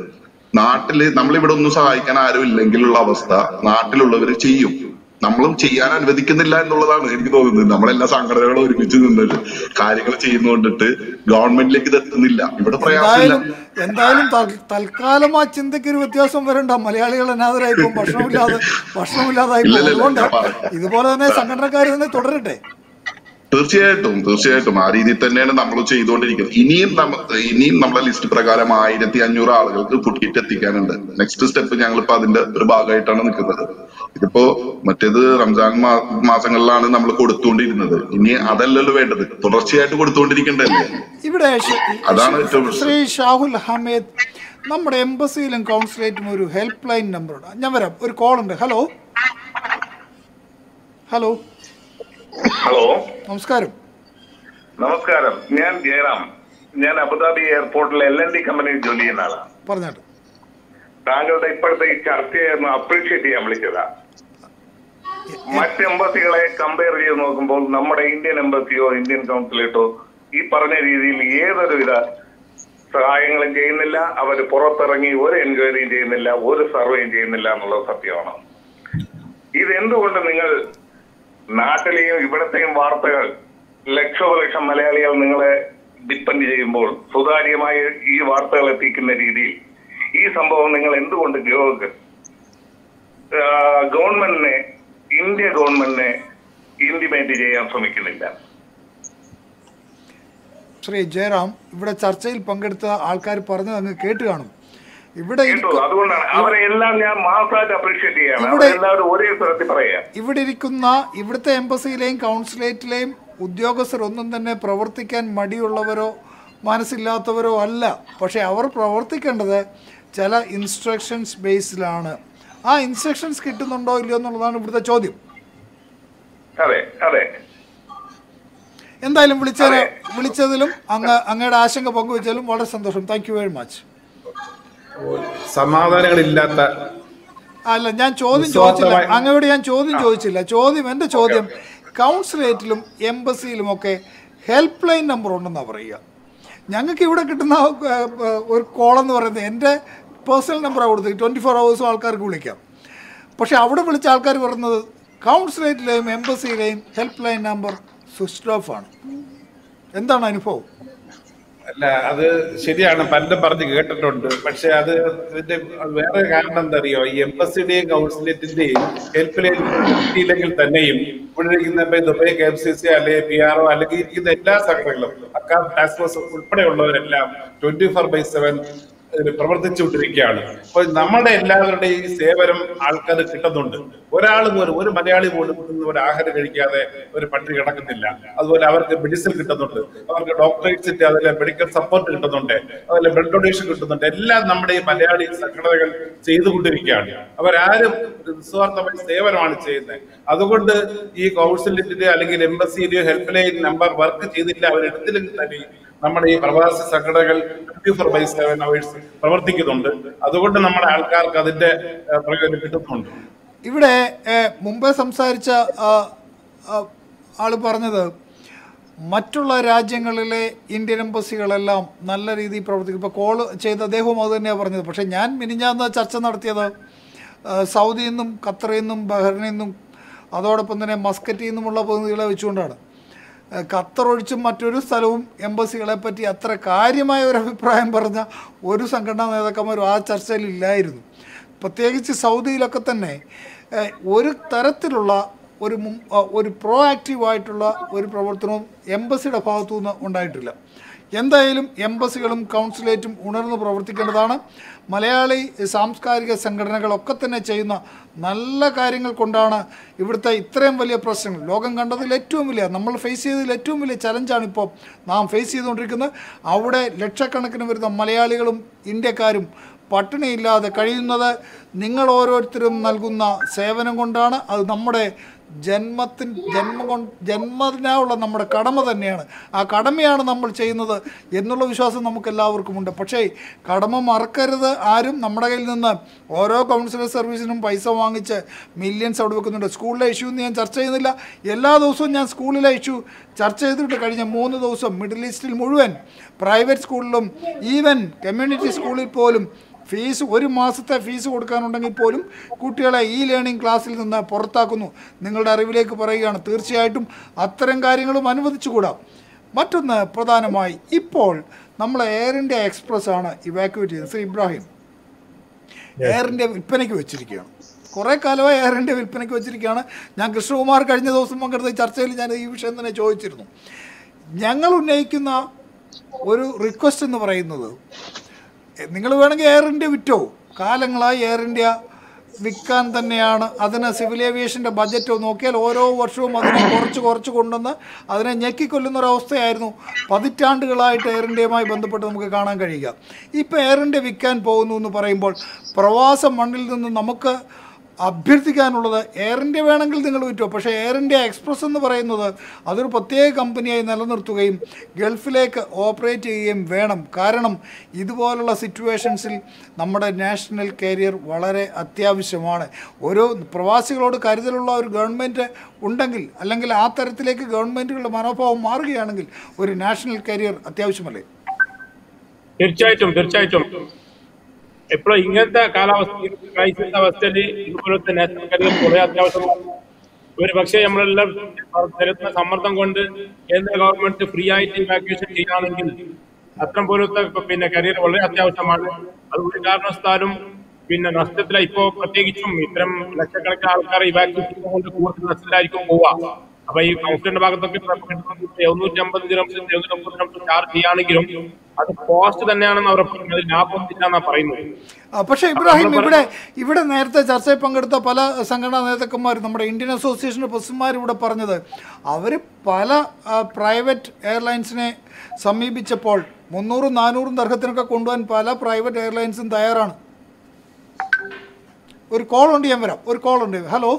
നാട്ടില് നമ്മളിവിടെ ഒന്നും സഹായിക്കാൻ ആരും ഇല്ലെങ്കിലുള്ള അവസ്ഥ നാട്ടിലുള്ളവർ ചെയ്യും നമ്മളും ചെയ്യാൻ അനുവദിക്കുന്നില്ല എന്നുള്ളതാണ് എനിക്ക് തോന്നുന്നത് നമ്മളെല്ലാ സംഘടനകളും ഒരുമിച്ച് നിന്നിട്ട് കാര്യങ്ങൾ ചെയ്യുന്നോണ്ടിട്ട് ഗവൺമെന്റിലേക്ക് ഇത് എത്തുന്നില്ല ഇവിടെ പ്രയാസമില്ല എന്തായാലും എന്തായാലും തൽ- തൽക്കാലം ആ ചിന്തയ്ക്ക് ഒരു വ്യത്യാസം വരണ്ട മലയാളികൾ അനാഥരായി പോകും ഭക്ഷണമില്ലാതെ ഭക്ഷണമില്ലാതായി ഇല്ല, പോകും ഇല്ല, അതുകൊണ്ട് ഞാൻ പറയാം. ഇതുപോലെ തന്നെ സംഘടനക്കാർ തന്നെ തുടരട്ടെ തീർച്ചയായിട്ടും തീർച്ചയായിട്ടും ആ രീതിയിൽ തന്നെയാണ് നമ്മൾ ചെയ്തുകൊണ്ടിരിക്കുന്നത് ഇനിയും നമ്മ ഇനിയും നമ്മളെ ലിസ്റ്റ് പ്രകാരം ആയിരത്തി അഞ്ഞൂറ് ആളുകൾക്ക് ഫുഡ് കിറ്റ് എത്തിക്കാനുണ്ട് നെക്സ്റ്റ് സ്റ്റെപ്പ് ഞങ്ങളിപ്പോ അതിന്റെ ഒരു ഭാഗമായിട്ടാണ് നിൽക്കുന്നത് ഇതിപ്പോ മറ്റേത് റംസാൻ മാ- മാസങ്ങളിലാണ് നമ്മൾ കൊടുത്തുകൊണ്ടിരുന്നത് ഇനി അതല്ലല്ലോ വേണ്ടത് തുടർച്ചയായിട്ട് കൊടുത്തുകൊണ്ടിരിക്കണ്ടല്ലേ ഇവിടെ ശ്രീ- അതാണ് ഏറ്റവും പ്രശ്നം. ശ്രീ ഷാഹുൽ ഹമീദ് നമ്മുടെ എംബസിയിലും കൗൺസിലേറ്റും ഒരു ഹെൽപ്പ് ലൈൻ നമ്പറുണ്ട് ഞാൻ വരാം ഒരു കോൾ ഉണ്ട് ഹലോ ഹലോ ഹലോ നമസ്കാരം നമസ്കാരം ഞാൻ ജയറാം ഞാൻ അബുദാബി എയർപോർട്ടിൽ എൽ എൻ ഡി കമ്പനിയിൽ ജോലി ചെയ്യുന്ന ആളാണ് പറഞ്ഞാട്ട് താങ്കളുടെ ഇപ്പോഴത്തെ ഈ ചർച്ചയെ ഒന്ന് അപ്രീഷിയേറ്റ് ചെയ്യാൻ വിളിച്ചതാ മറ്റ് എംബസികളെ കമ്പയർ ചെയ്ത് നോക്കുമ്പോൾ നമ്മുടെ ഇന്ത്യൻ എംബസിയോ ഇന്ത്യൻ കൗൺസിലേറ്റോ ഈ പറഞ്ഞ രീതിയിൽ ഏതൊരുവിധ സഹായങ്ങളും ചെയ്യുന്നില്ല അവർ പുറത്തിറങ്ങി ഒരു എൻക്വയറിയും ചെയ്യുന്നില്ല ഒരു സർവേയും ചെയ്യുന്നില്ല എന്നുള്ളത് സത്യമാണ് ഇത് എന്തുകൊണ്ട് നിങ്ങൾ നാട്ടിലെയും ഇവിടത്തെയും വാർത്തകൾ ലക്ഷോപലക്ഷം മലയാളികൾ നിങ്ങളെ ഡിപ്പെൻഡ് ചെയ്യുമ്പോൾ സുതാര്യമായി ഈ വാർത്തകൾ എത്തിക്കുന്ന രീതിയിൽ ഈ സംഭവം നിങ്ങൾ എന്തുകൊണ്ട് ഗവ- ആ, ഗവൺമെന്റിനെ ഇന്ത്യ ഗവൺമെന്റിനെ ഇന്റിമേറ്റ് ചെയ്യാൻ ശ്രമിക്കുന്നില്ല ശ്രീ ജയറാം ഇവിടെ ചർച്ചയിൽ പങ്കെടുത്ത ആൾക്കാർ പറഞ്ഞത് അങ്ങ് കേട്ട് കാണും ഇവിടെ കേട്ടോ ഇരിക്കു- അതുകൊണ്ടാണ് അവരെ എല്ലാം ഞാൻ മാസമായിട്ട് അപ്രീഷിയേറ്റ് ചെയ്യാണ് ഇവിടെ- അവരെല്ലാവരും ഒരേ സ്വരത്തിൽ പറയാ ഇവിടെ ഇരിക്കുന്ന ഇവിടുത്തെ എംബസിയിലെയും കൗൺസിലേറ്റിലെയും ഉദ്യോഗസ്ഥർ ഒന്നും തന്നെ പ്രവർത്തിക്കാൻ മടിയുള്ളവരോ മനസ്സില്ലാത്തവരോ അല്ല പക്ഷേ അവർ പ്രവർത്തിക്കേണ്ടത് ചില ഇൻസ്ട്രക്ഷൻസ് ബേസിലാണ് ആ ഇൻസ്ട്രക്ഷൻസ് കിട്ടുന്നുണ്ടോ ഇല്ലയോ എന്നുള്ളതാണ് ഇവിടുത്തെ ചോദ്യം അതെ അതെ എന്തായാലും വിളിച്ചതിന് വിളിച്ചതിലും അങ്ങ് അങ്ങയുടെ ആശങ്ക പങ്കുവച്ചതിലും വളരെ സന്തോഷം താങ്ക് യു വെരി മച്ച് സമാധാനങ്ങളില്ലാത്ത അല്ല ഞാൻ ചോദ്യം ചോദിച്ചില്ല നിസ്വാർത്ഥമായി- അങ്ങയോട് ഞാൻ ചോദ്യം ചോദിച്ചില്ല ചോദ്യം എൻ്റെ ചോദ്യം കൗൺസിലേറ്റിലും എംബസിയിലുമൊക്കെ ഹെൽപ്പ് ലൈൻ നമ്പർ ഉണ്ടെന്നാണ് പറയുക ഞങ്ങൾക്ക് ഇവിടെ കിട്ടുന്ന ഏ, ഏ, ഒരു കോളെന്ന് പറയുന്നത് എൻ്റെ പേഴ്സണൽ നമ്പറാണ് കൊടുത്തത് ട്വൻറ്റി ഫോർ ഹവേഴ്സും ആൾക്കാർക്ക് വിളിക്കാം പക്ഷേ അവിടെ വിളിച്ച ആൾക്കാർ പറയുന്നത് കൗൺസിലേറ്റിലെയും എംബസിയിലെയും help line number switch off ആണ് എന്താണ് അനുഭവം അല്ല അത് ശരിയാണ് പലരും പറഞ്ഞ് കേട്ടിട്ടുണ്ട് പക്ഷെ അത് ഇതിന്റെ വേറെ കാരണം എന്താ അറിയോ ഈ എംബസിയുടെയും കൗൺസിലേറ്റിന്റെയും ഹെൽപ്പ് ലൈൻ കിട്ടിയില്ലെങ്കിൽ തന്നെയും ഇവിടെ ഇരിക്കുന്ന ഇപ്പൊ Dubai K M C C അല്ലെങ്കിൽ പി ആർ ഒ അല്ലെങ്കിൽ ഇരിക്കുന്ന എല്ലാ സംഘടനകളും അക്കാം ടാസ്ക് ഫോഴ്സ് ഉൾപ്പെടെയുള്ളവരെല്ലാം ട്വന്റി ഫോർ ബൈ സെവൻ പ്രവർത്തിച്ചുകൊണ്ടിരിക്കുകയാണ് അപ്പൊ നമ്മുടെ എല്ലാവരുടെയും ഈ സേവനം ആൾക്കാർ കിട്ടുന്നുണ്ട് ഒരാൾ പോലും ഒരു മലയാളി പോലും ഇന്ന് ഒരു ആഹാരം കഴിക്കാതെ ഒരു പട്ടിണി കിടക്കുന്നില്ല അതുപോലെ അവർക്ക് മെഡിസിൻ കിട്ടുന്നുണ്ട് അവർക്ക് ഡോക്ടറേറ്റ്സിന്റെ അതിലെ മെഡിക്കൽ സപ്പോർട്ട് കിട്ടുന്നുണ്ട് അതുപോലെ ബ്ലഡ് ഡൊണേഷൻ കിട്ടുന്നുണ്ട് എല്ലാം നമ്മുടെ ഈ മലയാളി സംഘടനകൾ ചെയ്തുകൊണ്ടിരിക്കുകയാണ് അവരാരും നിസ്വാർത്ഥമായി സേവനമാണ് ചെയ്യുന്നത് അതുകൊണ്ട് ഈ കൗൺസിലിന്റെ അല്ലെങ്കിൽ എംബസിയിലെയോ ഹെൽപ്പ് ലൈൻ നമ്പർ വർക്ക് ചെയ്തില്ല അവരെടുത്തില്ലെങ്കിൽ തന്നെ നമ്മുടെ ഈ പ്രവാസി സംഘടനകൾ twenty four by seven hours പ്രവർത്തിക്കുന്നുണ്ട് അതുകൊണ്ട് നമ്മുടെ ആൾക്കാർക്ക് അതിന്റെ ഏഹ്, പ്രയോജനം കിട്ടുന്നുണ്ട് ഇവിടെ ഏഹ്, മുമ്പേ സംസാരിച്ച ആ, ആ, ആള് പറഞ്ഞത് മറ്റുള്ള രാജ്യങ്ങളിലെ ഇന്ത്യൻ എംബസികളെല്ലാം നല്ല രീതിയിൽ പ്രവർത്തിക്കും ഇപ്പോൾ കോൾ ചെയ്ത അദ്ദേഹവും അത് തന്നെയാണ് പറഞ്ഞത് പക്ഷേ ഞാൻ മിനിഞ്ഞാന്ന് ചർച്ച നടത്തിയത് ആ, സൗദിയിൽ നിന്നും ഖത്തറിൽ നിന്നും ബഹ്റിനിൽ നിന്നും അതോടൊപ്പം തന്നെ മസ്കറ്റിൽ നിന്നുമുള്ള പ്രതിനിധികളെ വെച്ചുകൊണ്ടാണ് ഏഹ് ഖത്തർ ഒഴിച്ചും മറ്റൊരു സ്ഥലവും എംബസികളെ പറ്റി അത്ര കാര്യമായ ഒരു അഭിപ്രായം പറഞ്ഞ ഒരു സംഘടനാ നേതാക്കന്മാരും ആ ചർച്ചയിൽ ഇല്ലായിരുന്നു പ്രത്യേകിച്ച് സൗദിയിലൊക്കെ തന്നെ ഏഹ് ഒരു തരത്തിലുള്ള ഒരു മും- ആ, ഒരു പ്രോ ആക്റ്റീവായിട്ടുള്ള ഒരു പ്രവർത്തനവും എംബസിയുടെ ഭാഗത്തു നിന്ന് ഉണ്ടായിട്ടില്ല എന്തായാലും എംബസികളും കൗൺസിലേറ്റും ഉണർന്ന് പ്രവർത്തിക്കേണ്ടതാണ് മലയാളി സാംസ്കാരിക സംഘടനകളൊക്കെ തന്നെ ചെയ്യുന്ന നല്ല കാര്യങ്ങൾ കൊണ്ടാണ് ഇവിടുത്തെ ഇത്രയും വലിയ പ്രശ്നങ്ങൾ ലോകം കണ്ടതിൽ ഏറ്റവും വലിയ നമ്മൾ ഫേസ് ചെയ്തതിൽ ഏറ്റവും വലിയ ചലഞ്ചാണ് ഇപ്പോൾ നാം ഫേസ് ചെയ്തുകൊണ്ടിരിക്കുന്നത് അവിടെ ലക്ഷക്കണക്കിന് വരുന്ന മലയാളികളും ഇന്ത്യക്കാരും പട്ടിണിയില്ലാതെ കഴിയുന്നത് നിങ്ങൾ ഓരോരുത്തരും നൽകുന്ന സേവനം കൊണ്ടാണ് അത് നമ്മുടെ ജന്മത്തിൻ ജന്മം കൊണ്ട് ജന്മത്തിനായുള്ള നമ്മുടെ കടമ തന്നെയാണ് ആ കടമയാണ് നമ്മൾ ചെയ്യുന്നത് എന്നുള്ള വിശ്വാസം നമുക്ക് എല്ലാവർക്കും ഉണ്ട് പക്ഷേ കടമ മറക്കരുത് ആരും നമ്മുടെ കയ്യിൽ നിന്ന് ഓരോ കൗൺസിലർ സർവീസിനും പൈസ വാങ്ങിച്ച് മില്യൺസ് അവിടെ വെക്കുന്നുണ്ട് സ്കൂളിലെ ഇഷ്യൂ ഞാൻ ചർച്ച ചെയ്യുന്നില്ല എല്ലാ ദിവസവും ഞാൻ സ്കൂളിലെ ഇഷ്യൂ ചർച്ച ചെയ്തിട്ട് കഴിഞ്ഞ മൂന്ന് ദിവസം മിഡിൽ ഈസ്റ്റിൽ മുഴുവൻ പ്രൈവറ്റ് സ്കൂളിലും ഈവൻ കമ്മ്യൂണിറ്റി സ്കൂളിൽ പോലും ഫീസ് ഒരു മാസത്തെ ഫീസ് കൊടുക്കാനുണ്ടെങ്കിൽ പോലും കുട്ടികളെ ഈ ലേണിംഗ് ക്ലാസ്സിൽ നിന്ന് പുറത്താക്കുന്നു നിങ്ങളുടെ അറിവിലേക്ക് പറയുകയാണ് തീർച്ചയായിട്ടും അത്തരം കാര്യങ്ങളും അനുവദിച്ചുകൂടാ മറ്റൊന്ന് പ്രധാനമായി ഇപ്പോൾ നമ്മൾ എയർ ഇന്ത്യ എക്സ്പ്രസ് ആണ് ഇവാക്യുവേറ്റ് ചെയ്തത് ശ്രീ ഇബ്രാഹിം എയർ ഇന്ത്യ വിൽപ്പനയ്ക്ക് വെച്ചിരിക്കുകയാണ് കുറേ കാലമായി എയർ ഇന്ത്യ വിൽപ്പനയ്ക്ക് വെച്ചിരിക്കുകയാണ് ഞാൻ കൃഷ്ണകുമാർ കഴിഞ്ഞ ദിവസം പങ്കെടുത്ത ഈ ചർച്ചയിൽ ഞാൻ ഈ വിഷയം തന്നെ ചോദിച്ചിരുന്നു ഞങ്ങൾ ഉന്നയിക്കുന്ന ഒരു റിക്വസ്റ്റ് എന്ന് പറയുന്നത് നിങ്ങൾ വേണമെങ്കിൽ എയർ ഇന്ത്യ വിറ്റോ കാലങ്ങളായി എയർ ഇന്ത്യ വിൽക്കാൻ തന്നെയാണ് അതിന് സിവിൽ ഏവിയേഷൻ്റെ ബഡ്ജറ്റ് നോക്കിയാൽ ഓരോ വർഷവും അതിനെ കുറച്ച് കുറച്ച് കൊണ്ടുവന്ന് അതിനെ ഞെക്കിക്കൊല്ലുന്ന ഒരവസ്ഥയായിരുന്നു പതിറ്റാണ്ടുകളായിട്ട് എയർ ഇന്ത്യയുമായി ബന്ധപ്പെട്ട് നമുക്ക് കാണാൻ കഴിയുക ഇപ്പോൾ എയർ ഇന്ത്യ വിൽക്കാൻ പോകുന്നു എന്ന് പറയുമ്പോൾ പ്രവാസ മണ്ണിൽ നിന്ന് നമുക്ക് അഭ്യർത്ഥിക്കാനുള്ളത് എയർ ഇന്ത്യ വേണമെങ്കിൽ നിങ്ങൾ വിറ്റോ പക്ഷേ എയർ ഇന്ത്യ എക്സ്പ്രസ് എന്ന് പറയുന്നത് അതൊരു പ്രത്യേക കമ്പനിയായി നിലനിർത്തുകയും ഗൾഫിലേക്ക് ഓപ്പറേറ്റ് ചെയ്യുകയും വേണം കാരണം ഇതുപോലുള്ള സിറ്റുവേഷൻസിൽ നമ്മുടെ നാഷണൽ കാരിയർ വളരെ അത്യാവശ്യമാണ് ഓരോ പ്രവാസികളോട് കരുതലുള്ള ഒരു ഗവൺമെൻറ് ഉണ്ടെങ്കിൽ അല്ലെങ്കിൽ ആ തരത്തിലേക്ക് ഗവൺമെൻറ്റുകളുടെ മനോഭാവം മാറുകയാണെങ്കിൽ ഒരു നാഷണൽ കാരിയർ അത്യാവശ്യമല്ലേ തീർച്ചയായിട്ടും തീർച്ചയായിട്ടും എപ്പോഴും ഇങ്ങനത്തെ കാലാവസ്ഥ ക്രൈസിസ് അവസ്ഥയിൽ ഇതുപോലത്തെ നാഷണൽ കരിയർ കുറെ അത്യാവശ്യമാണ് ഒരു പക്ഷേ നമ്മളെല്ലാം തരുന്ന സമ്മർദ്ദം കൊണ്ട് കേന്ദ്ര ഗവൺമെന്റ് ഫ്രീ ആയിട്ട് ഇവാക്യുവേഷൻ ചെയ്യുകയാണെങ്കിൽ അത്തരം പോലത്തെ പിന്നെ കരിയർ വളരെ അത്യാവശ്യമാണ് അത് ഒരു കാരണവശാലും പിന്നെ നഷ്ടത്തില ഇപ്പോ പ്രത്യേകിച്ചും ഇത്തരം ലക്ഷക്കണക്കിന് ആൾക്കാർ ഇവാക്യുവേഷൻ കൊണ്ട് കൂടുതൽ നഷ്ടത്തിലായിരിക്കും പോവുക അപ്പൊ ഈ കൗൺസിലിന്റെ ഭാഗത്തൊക്കെ എഴുന്നൂറ്റി അമ്പത് ദിനംസ് എഴുന്നൂറ്റി അമ്പത് ദിനംസ് ചാർജ് ചെയ്യുകയാണെങ്കിലും അത് കോസ്റ്റ് തന്നെയാണെന്ന് അവർ പറയുന്നത് അത് ലാഭം ഇല്ലെന്നാണ് പറയുന്നത് ആ, പക്ഷേ ഇബ്രാഹിം ഇവിടെ ഇവിടെ നേരത്തെ ചർച്ചയിൽ പങ്കെടുത്ത പല സംഘടനാ നേതാക്കന്മാരും നമ്മുടെ ഇന്ത്യൻ അസോസിയേഷൻ്റെ പ്രസിഡന്മാർ ഇവിടെ പറഞ്ഞത് അവർ പല പ്രൈവറ്റ് എയർലൈൻസിനെ സമീപിച്ചപ്പോൾ മുന്നൂറും നാനൂറും ദർഹത്തിനൊക്കെ കൊണ്ടുപോകാൻ പല പ്രൈവറ്റ് എയർലൈൻസും തയ്യാറാണ് ഒരു കോൾ ഉണ്ട് ഞാൻ വരാം ഒരു കോൾ ഉണ്ട് ഹലോ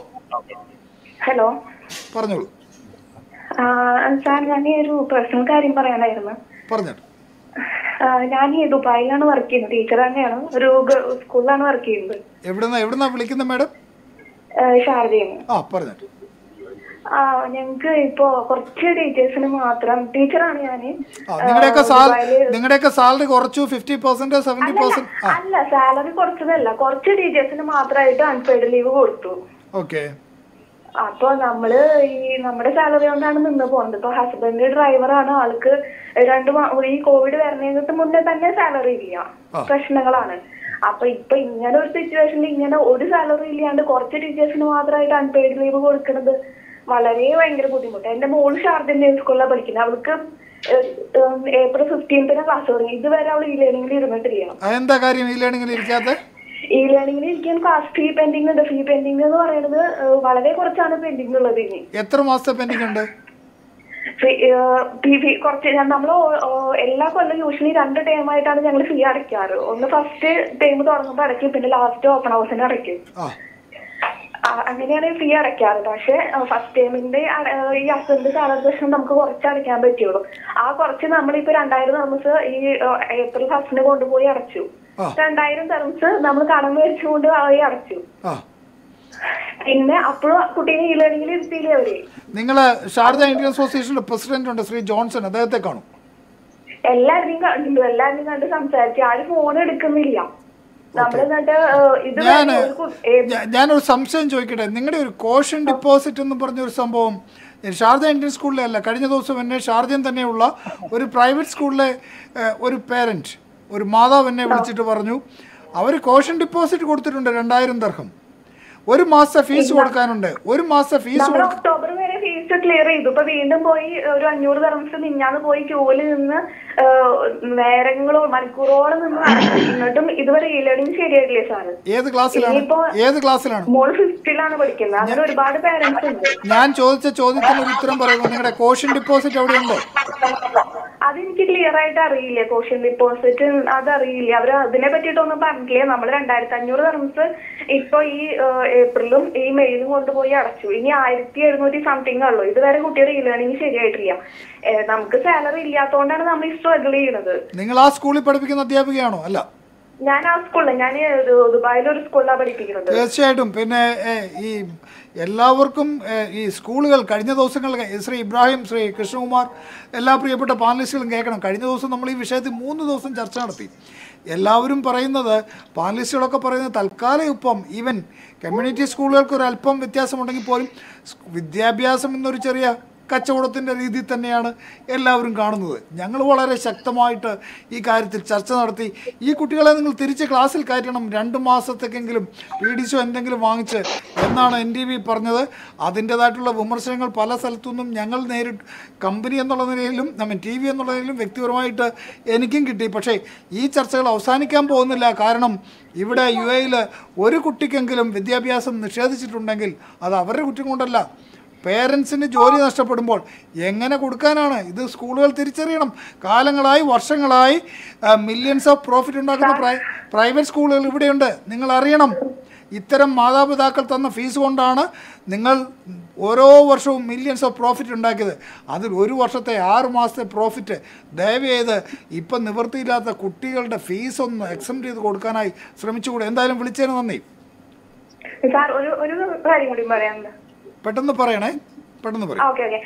ഹലോ പറഞ്ഞോളൂ ആ, സാർ ഞാൻ ഈ ഒരു പേഴ്സണൽ കാര്യം പറയാനായിരുന്നു പറഞ്ഞോളൂ ആ, ഞാൻ ഈ ദുബായിലാണ് വർക്ക് ചെയ്യുന്നത് ടീച്ചർ തന്നെയാണ് ഒരു ഗ- സ്കൂളിലാണ് വർക്ക് ചെയ്യുന്നത് എവിടുന്ന എവിടുന്നാ വിളിക്കുന്നത് മാഡം ആ, ഷാർജയിൽ നിന്ന് ആ പറഞ്ഞോളൂ ആ ഞങ്ങക്ക് ഇപ്പോ കുറച്ച് ടീച്ചേഴ്സിന് മാത്രം ടീച്ചറാണ് ഞാന് ആ നിങ്ങളുടെയൊക്കെ സാൽ ദുബായില് നിങ്ങളുടെയൊക്കെ സാലറി കുറച്ചു ഫിഫ്റ്റി പെർസെന്റ് സെവൻറ്റി പെർസെന്റ് ആ അല്ല സാലറി കുറച്ചതല്ല കുറച്ച് ടീച്ചേഴ്സിന് മാത്രമായിട്ട് അൺപെയ്ഡ് ലീവ് കൊടുത്തു ഓക്കെ അപ്പൊ നമ്മള് ഈ നമ്മുടെ സാലറി കൊണ്ടാണ് നിന്ന് പോകുന്നത് ഇപ്പൊ ഹസ്ബൻഡ് ഡ്രൈവറാണ് ആൾക്ക് രണ്ട് മാ- ഈ കോവിഡ് വരുന്നതിന് മുന്നേ തന്നെ സാലറി ഇല്ല ആ. പ്രശ്നങ്ങളാണ് അപ്പൊ ഇപ്പൊ ഇങ്ങനെ ഒരു സിറ്റുവേഷനിൽ ഇങ്ങനെ ഒരു സാലറി ഇല്ലാണ്ട് കുറച്ച് ടീച്ചേഴ്സിന് മാത്രമായിട്ട് അൺപെയ്ഡ് ലീവ് കൊടുക്കുന്നത് വളരെ ഭയങ്കര ബുദ്ധിമുട്ട് എന്റെ മോള് ഷാർജ ഇന്ത്യൻ സ്കൂളിലാണ് പഠിക്കുന്നത് അവൾക്ക് ഏഹ്, ഏഹ്, ഏപ്രിൽ ഫിഫ്റ്റീൻത്തിന് ക്ലാസ് തുടങ്ങി ഇതുവരെ അവൾ ഈ ലേണിംഗിൽ ഇരുന്നിട്ടില്ല അതെന്താ കാര്യം ഈ ലേണിങ്ങിൽ ഇരിക്കാത്ത ഈ ലേണിംഗിൽ ഇരിക്കാൻ ക്ലാസ് ഫീ പെൻഡിങ് ഉണ്ട് ഫീ പെൻഡിങ് എന്ന് പറയുന്നത് ഏഹ്, വളരെ കുറച്ചാണ് പെൻഡിങ് ഉള്ളത് ഇനി എത്ര മാസത്തെ പെൻഡിങ് ഉണ്ട് ഫീ- ഏഹ് ഫീ ഫീ കുറച്ച് നമ്മൾ എല്ലാ കൊല്ലം യൂഷ്വലി രണ്ട് ടൈം ആയിട്ടാണ് ഞങ്ങൾ ഫീ അടയ്ക്കാറ് ഒന്ന് ഫസ്റ്റ് ടൈം തുടങ്ങുമ്പോൾ അടയ്ക്കും പിന്നെ ലാസ്റ്റ് ഓപ്പൺ ഹൗസിന് അടയ്ക്കും ആ ആ, അങ്ങനെയാണ് ഫീ അടയ്ക്കാറ് പക്ഷെ ഫസ്റ്റ് ടൈമിന്റെ ഈ അസന്റ് സാലറി പ്രശ്നം നമുക്ക് കുറച്ച് അടയ്ക്കാൻ പറ്റുള്ളൂ ആ കുറച്ച് നമ്മളിപ്പോ രണ്ടായിരം തെർമസ് ഈ ഏഹ്, ഏപ്രിൽ ഫസ്റ്റിന് കൊണ്ടുപോയി അടച്ചു ആ. രണ്ടായിരം തെർമസ് നമ്മൾ കടം മേടിച്ചുകൊണ്ട് പോയി അടച്ചു ആ പിന്നെ അപ്പോഴും കുട്ടീനെ ഈ ലേണിംഗിൽ ഇരുത്തിയില്ലേ അവര് നിങ്ങൾ ഷാരദ ഇന്ത്യൻ അസോസിയേഷന്റെ പ്രസിഡന്റ് ഉണ്ട് ശ്രീ ജോൺസൺ അദ്ദേഹത്തെ കാണും എല്ലാവരെയും കണ്ടു എല്ലാവരെയും കണ്ട് സംസാരിച്ചു ആരും ഫോൺ എടുക്കുന്നില്ല നമ്മൾ എന്നിട്ട് ഇത് ഞാൻ ഒരു കു- ഏ- ഞാ- ഞാനൊരു സംശയം ചോദിക്കട്ടെ നിങ്ങളുടെ ഒരു കോഷൻ ഡിപ്പോസിറ്റ് എന്ന് പറഞ്ഞൊരു സംഭവം ഷാർജ ഇന്ത്യൻ സ്കൂളിലെ അല്ല കഴിഞ്ഞ ദിവസം എന്നെ ഷാർജൻ തന്നെയുള്ള ഒരു പ്രൈവറ്റ് സ്കൂളിലെ ഏഹ്, ഒരു പേരൻറ്റ് ഒരു മാതാവ് എന്നെ വിളിച്ചിട്ട് പറഞ്ഞു അവർ കോഷൻ ഡിപ്പോസിറ്റ് കൊടുത്തിട്ടുണ്ട് രണ്ടായിരം ദർഹം ഒരു മാസത്തെ ഫീസ് കൊടുക്കാനുണ്ട് ഒരു മാസത്തെ ഫീസ് നമ്മൾ കൊടുക്ക ഒക്ടോബർ വരെ ഫീസ് ക്ലിയർ ചെയ്തു ഇപ്പൊ വീണ്ടും പോയി ഒരു അഞ്ഞൂറ് തെറംസ് മിഞ്ഞാന്ന് പോയി ക്യൂവിൽ നിന്ന് ഏഹ്, നേരങ്ങളോ മണിക്കൂറോളം നിന്ന് അടച്ചു. എന്നിട്ടും ഇതുവരെ ഈ ലേണിംഗ് ശരിയായിട്ടില്ലേ സാറ് ഏത് ക്ലാസ്സിലാണ് ഇനിയിപ്പോ ഏത് ക്ലാസ്സിലാണ് മോൾ ഫിഫ്റ്റിലാണ് പഠിക്കുന്നത് അങ്ങനെ ഒരുപാട് പേരൻസ് ഉണ്ട് ഞാൻ ചോദിച്ച ചോദ്യത്തിന് ഒരു ഉത്തരം പറയുമ്പോൾ നിങ്ങളുടെ കോഷൻ ഡിപ്പോസിറ്റ് എവിടെയുണ്ടോ അതെനിക്ക് ക്ലിയർ ആയിട്ട് അറിയില്ല കോഷ്യൻ ഡിപ്പോസിറ്റ് അതറിയില്ല അവർ അതിനെ പറ്റിയിട്ടൊന്നും പറഞ്ഞിട്ടില്ല നമ്മൾ രണ്ടായിരത്തി അഞ്ഞൂറ് തെർമ്സ് ഇപ്പൊ ഈ ഏഹ്, ഏപ്രിലും ഈ മെയിലും കൊണ്ടുപോയി അടച്ചു ഇനി ആയിരത്തി എഴുന്നൂറ്റി സംതിങ് ഉള്ളൂ ഇതുവരെ കുട്ടിയുടെ ഇ ലേണിംഗ് ശരിയായിട്ടില്ല ഏഹ്, നമുക്ക് സാലറി ഇല്ലാത്തതുകൊണ്ടാണ് നമ്മൾ ഈ സ്ട്രഗിൾ ചെയ്യുന്നത് നിങ്ങൾ ആ സ്കൂളിൽ പഠിപ്പിക്കുന്ന അധ്യാപികയാണോ അല്ല ഞാൻ ആ സ്കൂളിൽ ഞാൻ ദുബായിലൊരു സ്കൂളിലാണ് പഠിപ്പിക്കുന്നത് തീർച്ചയായിട്ടും പിന്നെ ഏ, ഈ എല്ലാവർക്കും ഏ, ഈ സ്കൂളുകൾ കഴിഞ്ഞ ദിവസങ്ങളിൽ ശ്രീ ഇബ്രാഹിം ശ്രീ കൃഷ്ണകുമാർ എല്ലാ പ്രിയപ്പെട്ട പാനലിസ്റ്റുകളും കേൾക്കണം കഴിഞ്ഞ ദിവസം നമ്മൾ ഈ വിഷയത്തിൽ മൂന്ന് ദിവസം ചർച്ച നടത്തി എല്ലാവരും പറയുന്നത് പാനലിസ്റ്റുകളൊക്കെ പറയുന്നത് തൽക്കാലം ഇപ്പം ഈവൻ കമ്മ്യൂണിറ്റി സ്കൂളുകൾക്ക് ഒരു അല്പം വ്യത്യാസമുണ്ടെങ്കിൽ പോലും സ് വിദ്യാഭ്യാസം എന്നൊരു ചെറിയ കച്ചവടത്തിൻ്റെ രീതിയിൽ തന്നെയാണ് എല്ലാവരും കാണുന്നത് ഞങ്ങൾ വളരെ ശക്തമായിട്ട് ഈ കാര്യത്തിൽ ചർച്ച നടത്തി ഈ കുട്ടികളെ നിങ്ങൾ തിരിച്ച് ക്ലാസ്സിൽ കയറ്റണം രണ്ട് മാസത്തേക്കെങ്കിലും പി ഡി സോ എന്തെങ്കിലും വാങ്ങിച്ച് എന്നാണ് എൻ ടി വി പറഞ്ഞത് അതിൻ്റേതായിട്ടുള്ള വിമർശനങ്ങൾ പല സ്ഥലത്തുനിന്നും ഞങ്ങൾ നേരിട്ട് കമ്പനി എന്നുള്ള നിലയിലും നമ്മ ടി വി എന്നുള്ള നിലയിലും വ്യക്തിപരമായിട്ട് എനിക്കും കിട്ടി പക്ഷേ ഈ ചർച്ചകൾ അവസാനിക്കാൻ പോകുന്നില്ല കാരണം ഇവിടെ യു എയിൽ ഒരു കുട്ടിക്കെങ്കിലും വിദ്യാഭ്യാസം നിഷേധിച്ചിട്ടുണ്ടെങ്കിൽ അത് അവരുടെ കുറ്റം കൊണ്ടല്ല പേരൻസിന് ജോലി നഷ്ടപ്പെടുമ്പോൾ എങ്ങനെ കൊടുക്കാനാണ് ഇത് സ്കൂളുകൾ തിരിച്ചറിയണം കാലങ്ങളായി വർഷങ്ങളായി മില്യൺസ് ഓഫ് പ്രോഫിറ്റ് ഉണ്ടാക്കുന്ന പ്രൈ- പ്രൈവറ്റ് സ്കൂളുകൾ ഇവിടെയുണ്ട് നിങ്ങൾ അറിയണം ഇത്തരം മാതാപിതാക്കൾ തന്ന ഫീസ് കൊണ്ടാണ് നിങ്ങൾ ഓരോ വർഷവും മില്യൺസ് ഓഫ് പ്രോഫിറ്റ് ഉണ്ടാക്കിയത് അതിൽ ഒരു വർഷത്തെ ആറ് മാസത്തെ പ്രോഫിറ്റ് ദയവ് ചെയ്ത് ഇപ്പം നിവൃത്തിയില്ലാത്ത കുട്ടികളുടെ ഫീസ് ഒന്ന് എക്സം ചെയ്ത് കൊടുക്കാനായി ശ്രമിച്ചുകൂടെ എന്തായാലും വിളിച്ചതിന് നന്ദി സാർ ഒരു ഒരു കാര്യം കൂടി പറയാനുണ്ട് പെട്ടെന്ന് പറയണേ പെട്ടെന്ന് പറയും ഓക്കെ ഓക്കെ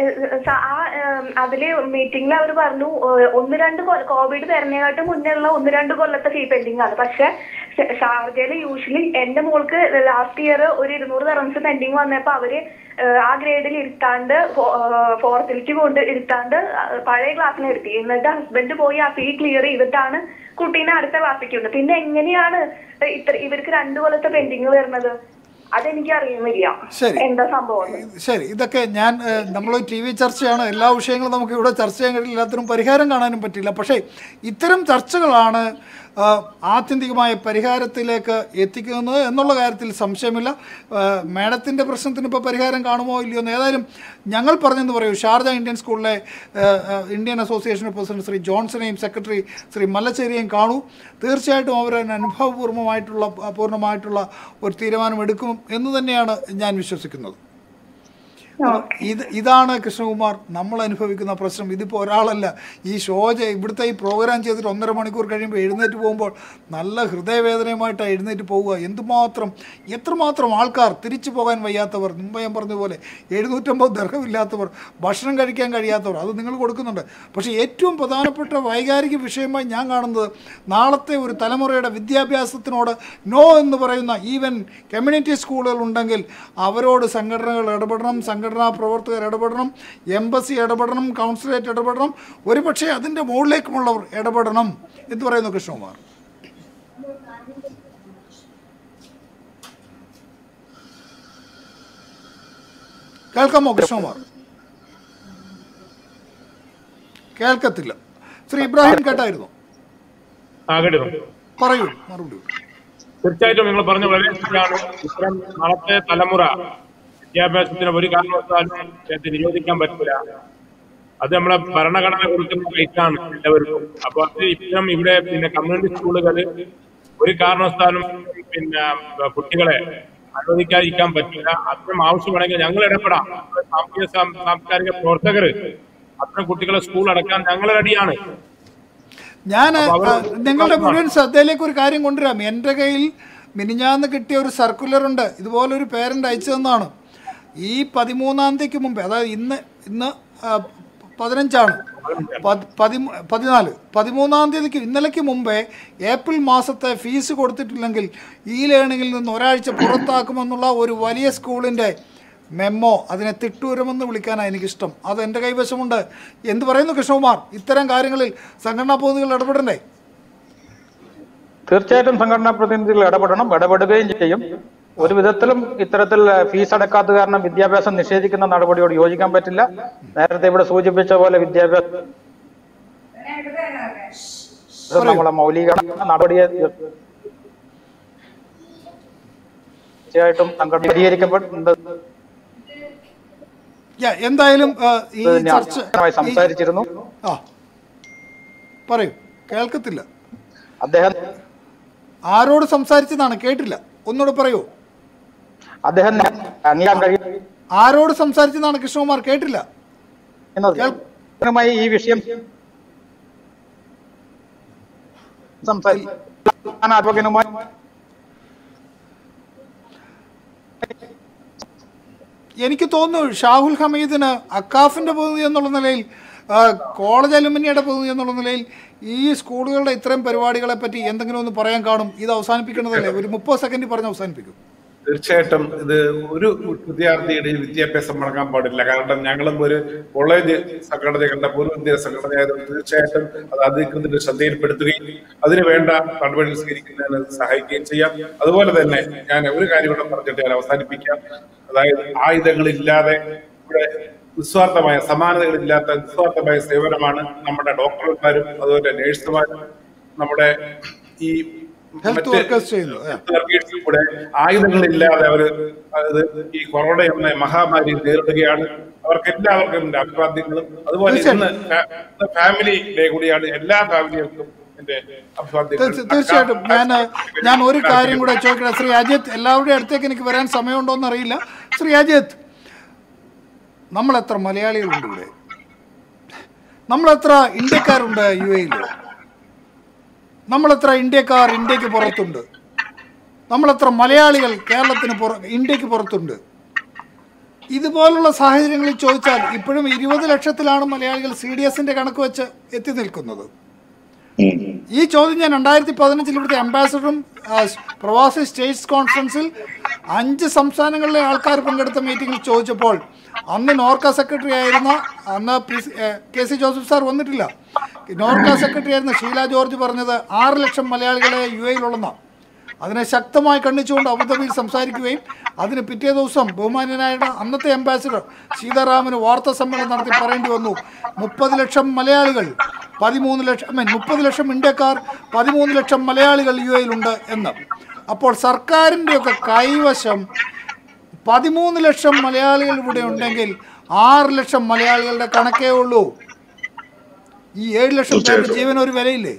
ആ ഏം, അതില് മീറ്റിംഗിൽ അവർ പറഞ്ഞു ഏഹ്, ഒന്ന് രണ്ട് കൊല്ല- കോവിഡ് വരുന്നതിനായിട്ട് മുന്നേ ഉള്ള ഒന്ന് രണ്ട് കൊല്ലത്തെ ഫീ പെൻഡിങ് ആണ് പക്ഷെ ഷ- ഷാർജയില് യൂഷ്വലി എന്റെ മോൾക്ക് ലാസ്റ്റ് ഇയർ ഒരു ഇരുന്നൂറ് തെറംസ് പെൻഡിങ് വന്നപ്പോ അവര് ഏഹ്, ആ ഗ്രേഡിൽ ഇരുത്താണ്ട് ഫോർത്തിലേക്ക് കൊണ്ട് ഇരുത്താണ്ട് അഹ് പഴയ ക്ലാസ്സിന് ഇരുത്തി എന്നിട്ട് ഹസ്ബൻഡ് പോയി ആ ഫീ ക്ലിയർ ചെയ്തിട്ടാണ് കുട്ടീനെ അടുത്ത ക്ലാസ്സിലേക്ക് വിടുന്നത് പിന്നെ എങ്ങനെയാണ് ഇത്ര ഇവർക്ക് രണ്ട് കൊല്ലത്തെ പെൻഡിങ് വരുന്നത് അതെനിക്ക് അറിയുന്നില്ല ശരി. എന്താ സംഭവം ശരി ഇതൊക്കെ ഞാൻ നമ്മൾ ടി വി ചർച്ചയാണ് എല്ലാ വിഷയങ്ങളും നമുക്ക് ഇവിടെ ചർച്ച ചെയ്യാൻ കഴിയില്ല എല്ലാത്തിനും പരിഹാരം കാണാനും പറ്റില്ല പക്ഷേ ഇത്തരം ചർച്ചകളാണ് ആ, ആത്യന്തികമായ പരിഹാരത്തിലേക്ക് എത്തിക്കുന്നത് എന്നുള്ള കാര്യത്തിൽ സംശയമില്ല ആ, മാഡത്തിൻ്റെ പ്രശ്നത്തിന് ഇപ്പോൾ പരിഹാരം കാണുമോ ഇല്ലയോ എന്ന് ഏതായാലും ഞങ്ങൾ പറഞ്ഞെന്ന് പറയൂ ഷാർജ ഇന്ത്യൻ സ്കൂളിലെ ആ, ആ, ഇന്ത്യൻ അസോസിയേഷൻ പ്രസിഡന്റ് ശ്രീ ജോൺസണെയും സെക്രട്ടറി ശ്രീ മല്ലച്ചേരിയെയും കാണൂ തീർച്ചയായിട്ടും അവർ അതിന് അനുഭവപൂർവ്വമായിട്ടുള്ള പൂർണ്ണമായിട്ടുള്ള ഒരു തീരുമാനം എടുക്കും എന്ന് തന്നെയാണ് ഞാൻ വിശ്വസിക്കുന്നത് ഇത് ഇതാണ് കൃഷ്ണകുമാർ നമ്മൾ അനുഭവിക്കുന്ന പ്രശ്നം ഇതിപ്പോൾ ഒരാളല്ല ഈ ഷോ ചെയ്- ഇവിടുത്തെ ഈ പ്രോഗ്രാം ചെയ്തിട്ട് ഒന്നര മണിക്കൂർ കഴിയുമ്പോൾ എഴുന്നേറ്റ് പോകുമ്പോൾ നല്ല ഹൃദയവേദനയുമായിട്ടാണ് എഴുന്നേറ്റ് പോവുക എന്തുമാത്രം എത്രമാത്രം ആൾക്കാർ തിരിച്ചു പോകാൻ വയ്യാത്തവർ മുമ്പ് ഞാൻ പറഞ്ഞതുപോലെ എഴുന്നൂറ്റമ്പത് ദർഹമില്ലാത്തവർ ഭക്ഷണം കഴിക്കാൻ കഴിയാത്തവർ അത് നിങ്ങൾ കൊടുക്കുന്നുണ്ട് പക്ഷേ ഏറ്റവും പ്രധാനപ്പെട്ട വൈകാരിക വിഷയമായി ഞാൻ കാണുന്നത് നാളത്തെ ഒരു തലമുറയുടെ വിദ്യാഭ്യാസത്തിനോട് നോ എന്ന് പറയുന്ന ഈവൻ കമ്മ്യൂണിറ്റി സ്കൂളുകൾ ഉണ്ടെങ്കിൽ അവരോട് സംഘടനകൾ ഇടപെടണം സംഘടനാ പ്രവർത്തകർ ഇടപെടണം എംബസി ഇടപെടണം കൗൺസിലേറ്റ് ഇടപെടണം ഒരുപക്ഷെ അതിൻ്റെ മുകളിലേക്കുമുള്ളവർ ഇടപെടണം എന്ന് പറയുന്നു കൃഷ്ണകുമാർ കേൾക്കാമോ കൃഷ്ണകുമാർ കേൾക്കത്തില്ല ശ്രീ ഇബ്രാഹിം കേട്ടായിരുന്നു ആ കേട്ടിരുന്നു പറയൂ മറുപടി തീർച്ചയായിട്ടും നിങ്ങൾ പറഞ്ഞ വളരെ ശരിയാണ് ഇത്തരം നാളത്തെ തലമുറ വിദ്യാഭ്യാസത്തിന് ഒരു കാരണവശാലും ഇത് നിരോധിക്കാൻ പറ്റില്ല അത് നമ്മളെ ഭരണഘടന കൊടുക്കുന്ന റൈറ്റാണ് എല്ലാവർക്കും അപ്പൊ അത് ഇത്തരം ഇവിടെ പിന്നെ കമ്മ്യൂണിറ്റി സ്കൂളുകൾ ഒരു കാരണവശാലും പിന്നെ കുട്ടികളെ അനുവദിക്കാതിരിക്കാൻ പറ്റില്ല അത്തരം ആവശ്യമാണെങ്കിൽ ഞങ്ങൾ ഇടപെടാം നമ്മുടെ സാമ്പത്തിക സാം- സാംസ്കാരിക പ്രവർത്തകർ അത്തരം കുട്ടികളെ സ്കൂൾ അടക്കാൻ ഞങ്ങൾ റെഡിയാണ് ഞാൻ അപ്പൊ അവര് ആ, നിങ്ങളുടെ മുഴുവൻ ശ്രദ്ധയിലേക്ക് ഒരു കാര്യം കൊണ്ടുവരാം എൻ്റെ കയ്യിൽ മിനിഞ്ഞാന്ന് കിട്ടിയ ഒരു സർക്കുലർ ഉണ്ട് ഇതുപോലൊരു പേരൻ്റ് അയച്ചു തന്നാണ് ഈ പതിമൂന്നാം തീയതിക്ക് മുമ്പേ അതായത് ഇന്ന് ഇന്ന് ആ, പതിനഞ്ചാണ് പത്- പതിമൂ- പതിനാല് പതിമൂന്നാം തീയതിക്ക് ഇന്നലേക്ക് മുമ്പേ ഏപ്രിൽ മാസത്തെ ഫീസ് കൊടുത്തിട്ടില്ലെങ്കിൽ ഈ ലേണിങ്ങിൽ നിന്ന് ഒരാഴ്ച പുറത്താക്കുമെന്നുള്ള ഒരു വലിയ സ്കൂളിൻ്റെ മെമ്മോ അതിനെ തിട്ടൂരമെന്ന് വിളിക്കാനാണ് എനിക്കിഷ്ടം അത് എൻ്റെ കൈവശമുണ്ട് എന്ത് പറയുന്നു കൃഷ്ണകുമാർ ഇത്തരം കാര്യങ്ങളിൽ സംഘടനാ പ്രതിനിധികൾ ഇടപെടണ്ടേ തീർച്ചയായിട്ടും സംഘടനാ പ്രതിനിധികൾ ഇടപെടണം ഇടപെടുകയും ചെയ്യും ഒരു വിധത്തിലും ഇത്തരത്തിൽ ഫീസ് അടക്കാത്ത കാരണം വിദ്യാഭ്യാസം നിഷേധിക്കുന്ന നടപടിയോട് യോജിക്കാൻ പറ്റില്ല നേരത്തെ ഇവിടെ സൂചിപ്പിച്ച പോലെ വിദ്യാഭ്യാസം ഇത് നമ്മളെ മൗലിക നടപടിയെ തീർച്ചയായിട്ടും സംഘടന പരിഹരിക്കപ്പെടേണ്ടത് യാ, എന്തായാലും ആ, ഈ ഇത് ഞാൻ ചർച്ച വ്യക്തമായി സംസാരിച്ചിരുന്നു ആ പറയൂ കേൾക്കത്തില്ല അദ്ദേഹം ആരോട് സംസാരിച്ചതാണ് കേട്ടില്ല ഒന്നുകൂടെ പറയൂ അദ്ദേഹം അംഗീകാരം കഴിയും ആരോട് സംസാരിച്ചതാണ് കൃഷ്ണകുമാർ കേട്ടില്ല മായി ഈ വിഷയം സംസാരിക്കും പ്രധാന അധ്യാപകനുമായി എനിക്ക് തോന്നുന്നു ഷാഹുൽ ഹമീദിന് അക്കാഫിന്റെ പ്രതിനിധി എന്നുള്ള നിലയിൽ ആ, കോളേജ് അലുമിനിയുടെ പ്രതിനിധി എന്നുള്ള നിലയിൽ ഈ സ്കൂളുകളുടെ ഇത്തരം പരിപാടികളെ പറ്റി എന്തെങ്കിലും ഒന്ന് പറയാൻ കാണും ഇത് അവസാനിപ്പിക്കേണ്ടതല്ലേ ഒരു മുപ്പത് സെക്കൻഡിൽ പറഞ്ഞ് അവസാനിപ്പിക്കും തീർച്ചയായിട്ടും ഇത് ഒരു വിദ്യാർത്ഥിയുടെ വിദ്യാഭ്യാസം മുടങ്ങാൻ പാടില്ല കാരണം ഞങ്ങളും ഒരു കോളേജ് സംഘടനകളുടെ പൂർവ്വ വിദ്യാഭ്യാസ സംഘടനയായതുകൊണ്ട് തീർച്ചയായിട്ടും അത് അധികൃതരുടെ ശ്രദ്ധയിൽപ്പെടുത്തുകയും അതിന് വേണ്ട നടപടികൾ സ്വീകരിക്കുന്നതിന് സഹായിക്കുകയും ചെയ്യാം അതുപോലെ തന്നെ ഞാൻ ഒരു കാര്യം കൂടെ പറഞ്ഞിട്ട് ഞാൻ അവസാനിപ്പിക്കാം അതായത് ആയുധങ്ങളില്ലാതെ ഇവിടെ നിസ്വാർത്ഥമായ സമാനതകളില്ലാത്ത നിസ്വാർത്ഥമായ സേവനമാണ് നമ്മുടെ ഡോക്ടർമാരും അതുപോലെ നഴ്സുമാരും നമ്മുടെ ഈ ഹെൽത്ത് വർക്കേഴ്സ് ചെയ്യുന്നു ആ. വർക്കേഴ്സും കൂടെ ആയുധങ്ങളില്ലാതെ അവർ അത് ഈ കൊറോണ എന്ന മഹാമാരി നേരിടുകയാണ് അവർക്ക് എല്ലാവർക്കും എന്റെ അഭിവാദ്യങ്ങളും അതുപോലെ ഇന്ന് ഫാ- ഫാമിലി ഡേ കൂടിയാണ് എല്ലാ ഫാമിലികൾക്കും എന്റെ അഭിവാദ്യങ്ങൾ തീർച്ച- തീർച്ചയായിട്ടും ഞാൻ ഞാൻ ഒരു കാര്യം കൂടെ ചോദിക്കട്ടെ ശ്രീ അജിത്ത് എല്ലാവരുടെയും അടുത്തേക്ക് എനിക്ക് വരാൻ സമയമുണ്ടോ എന്ന് അറിയില്ല ശ്രീ അജിത്ത് നമ്മൾ എത്ര മലയാളികളുണ്ട് ഇവിടെ നമ്മൾ എത്ര ഇന്ത്യക്കാരുണ്ട് യു എയിൽ നമ്മൾ എത്ര ഇന്ത്യക്കാർ ഇന്ത്യക്ക് പുറത്തുണ്ട് നമ്മൾ എത്ര മലയാളികൾ കേരളത്തിന് പുറ ഇന്ത്യക്ക് പുറത്തുണ്ട് ഇതുപോലുള്ള സാഹചര്യങ്ങളിൽ ചോദിച്ചാൽ ഇപ്പോഴും ഇരുപത് ലക്ഷത്തിലാണ് മലയാളികൾ സി ഡി എസിന്റെ കണക്ക് വെച്ച് എത്തി നിൽക്കുന്നത് ഈ ചോദ്യം ഞാൻ രണ്ടായിരത്തി പതിനഞ്ചിൽ ഇവിടുത്തെ അംബാസഡറും ആ, പ്രവാസി സ്റ്റേറ്റ്സ് കോൺഫറൻസിൽ അഞ്ച് സംസ്ഥാനങ്ങളിലെ ആൾക്കാർ പങ്കെടുത്ത മീറ്റിംഗിൽ ചോദിച്ചപ്പോൾ അന്ന് നോർക്ക സെക്രട്ടറി ആയിരുന്ന അന്ന് പി സി- ഏ, കെ സി ജോസഫ് സാർ വന്നിട്ടില്ല നോർക്ക സെക്രട്ടറി ആയിരുന്ന ഷീല ജോർജ് പറഞ്ഞത് ആറ് ലക്ഷം മലയാളികളെ യു എയിലുള്ളതാണ് അതിനെ ശക്തമായി കണ്ണിച്ചുകൊണ്ട് അബുദാബിയിൽ സംസാരിക്കുകയും അതിന് പിറ്റേ ദിവസം ബഹുമാന്യനായ അന്നത്തെ അംബാസിഡർ സീതാറാമിന് വാർത്താ സമ്മേളനം നടത്തി പറയേണ്ടി വന്നു മുപ്പത് ലക്ഷം മലയാളികൾ പതിമൂന്ന് ലക്ഷം ഐ മീൻ മുപ്പത് ലക്ഷം ഇന്ത്യക്കാർ പതിമൂന്ന് ലക്ഷം മലയാളികൾ യു എയിലുണ്ട് എന്ന് അപ്പോൾ സർക്കാരിൻ്റെയൊക്കെ കൈവശം പതിമൂന്ന് ലക്ഷം മലയാളികൾ ഇവിടെ ഉണ്ടെങ്കിൽ ആറ് ലക്ഷം മലയാളികളുടെ കണക്കേ ഉള്ളൂ ഈ ഏഴ് ലക്ഷം പേരുടെ ജീവൻ ഒരു വിലയില്ലേ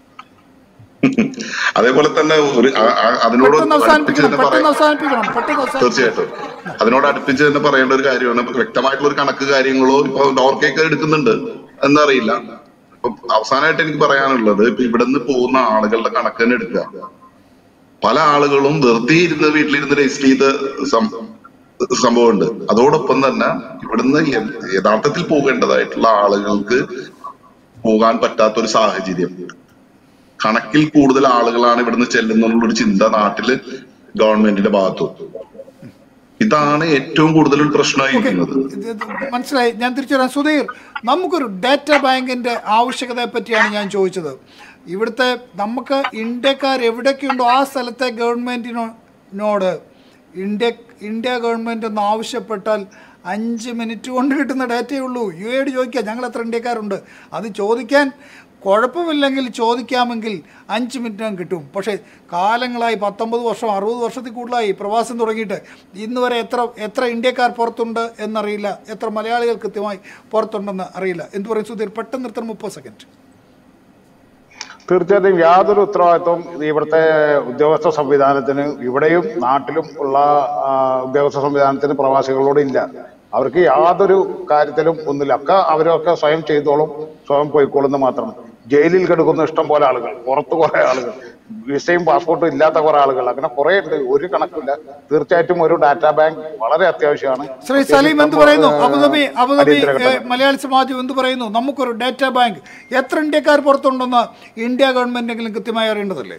അതേപോലെ തന്നെ ഒരു ആ- ആ- അതിനോട് പെട്ടെന്ന് അടുപ്പിച്ച് അവസാനിപ്പിക്കണം തന്നെ പെട്ടെന്ന് പറയാം അവസാനിപ്പിക്കണം പെട്ടെന്ന് അവസാനിപ്പിക്കണം തീർച്ചയായിട്ടും അതിനോട് അടുപ്പിച്ച് തന്നെ പറയേണ്ട ഒരു കാര്യമാണ് വ്യക്തമായിട്ടുള്ള ഒരു കണക്ക് കാര്യങ്ങളോ ഇപ്പൊ ഡോർക്കേക്ക് എടുക്കുന്നുണ്ട് എന്നറിയില്ല ഇപ്പൊ അവസാനമായിട്ട് എനിക്ക് പറയാനുള്ളത് ഇപ്പൊ ഇവിടുന്ന് പോകുന്ന ആളുകളുടെ കണക്ക് തന്നെ എടുക്കുക പല ആളുകളും വെറുതെ ഇരുന്ന് വീട്ടിലിരുന്ന് രജിസ്റ്റർ ചെയ്ത സം- സംഭവമുണ്ട് അതോടൊപ്പം തന്നെ ഇവിടുന്ന് യ- യഥാർത്ഥത്തിൽ പോകേണ്ടതായിട്ടുള്ള ആളുകൾക്ക് പോകാൻ പറ്റാത്ത ഒരു സാഹചര്യം കണക്കിൽ കൂടുതൽ ആളുകളാണ് ഇവിടുന്ന് ചെല്ലുന്നുള്ള ഒരു ചിന്ത നാട്ടില് ഗവൺമെന്റിന്റെ ഭാഗത്തും ഇതാണ് ഏറ്റവും കൂടുതൽ ഒരു പ്രശ്നമായിരിക്കുന്നത് ഇത് ഇത് മനസ്സിലായി ഞാൻ തിരിച്ചു വരാം സുധീർ നമുക്കൊരു ഡാറ്റ ബാങ്കിന്റെ ആവശ്യകതയെ പറ്റിയാണ് ഞാൻ ചോദിച്ചത് ഇവിടുത്തെ നമുക്ക് ഇന്ത്യക്കാർ എവിടെയൊക്കെയുണ്ടോ ആ സ്ഥലത്തെ ഗവൺമെന്റിനോട് ഇന്ത്യ ഇന്ത്യ ഗവൺമെന്റ് ഒന്ന് ആവശ്യപ്പെട്ടാൽ അഞ്ച് മിനിറ്റ് കൊണ്ട് കിട്ടുന്ന ഡാറ്റയേ ഉള്ളൂ യു എയോട് ചോദിക്കുക ഞങ്ങൾ എത്ര ഇന്ത്യക്കാരുണ്ട് അത് ചോദിക്കാൻ കുഴപ്പമില്ലെങ്കിൽ ചോദിക്കാമെങ്കിൽ അഞ്ച് മിനിറ്റിനകം കിട്ടും പക്ഷേ കാലങ്ങളായി പത്തൊമ്പത് വർഷം അറുപത് വർഷത്തിൽ കൂടുതലായി പ്രവാസം തുടങ്ങിയിട്ട് ഇന്ന് വരെ എത്ര എത്ര ഇന്ത്യക്കാർ പുറത്തുണ്ട് എന്നറിയില്ല എത്ര മലയാളികൾ കൃത്യമായി പുറത്തുണ്ടെന്ന് അറിയില്ല എന്ത് പറയും സുധീർ പെട്ടെന്ന് നിർത്തണം മുപ്പത് സെക്കൻഡ് തീർച്ചയായിട്ടും യാതൊരു ഉത്തരവാദിത്വം ഇത് ഇവിടുത്തെ ഉദ്യോഗസ്ഥ സംവിധാനത്തിന് ഇവിടെയും നാട്ടിലും ഉള്ള ആ, ഉദ്യോഗസ്ഥ സംവിധാനത്തിന് പ്രവാസികളോട് ഇല്ല അവർക്ക് യാതൊരു കാര്യത്തിലും ഒന്നുമില്ല ഒക്കെ അവരൊക്കെ സ്വയം ചെയ്തോളും സ്വയം പോയിക്കോളും മാത്രം ജയിലിൽ കിടക്കുന്ന ഇഷ്ടം പോലെ ആളുകൾ പുറത്ത് കുറെ ആളുകൾ വിസയും പാസ്പോർട്ടും ഇല്ലാത്ത കുറെ ആളുകൾ അങ്ങനെ കുറെ ഉണ്ട് ഒരു കണക്കില്ല തീർച്ചയായിട്ടും ഒരു ഡാറ്റാ ബാങ്ക് വളരെ അത്യാവശ്യമാണ് ശ്രീ സലീം എന്ത് പറയുന്നു അബുദാബി അബുദാബി അടിയന്തര ഏ, ഘട്ടം. മലയാളി സമാജം എന്ത് പറയുന്നു നമുക്കൊരു ഡാറ്റ ബാങ്ക് എത്ര ഇന്ത്യക്കാർ പുറത്തുണ്ടെന്ന് ഇന്ത്യ ഗവൺമെന്റെങ്കിലും കൃത്യമായി അറിയേണ്ടതല്ലേ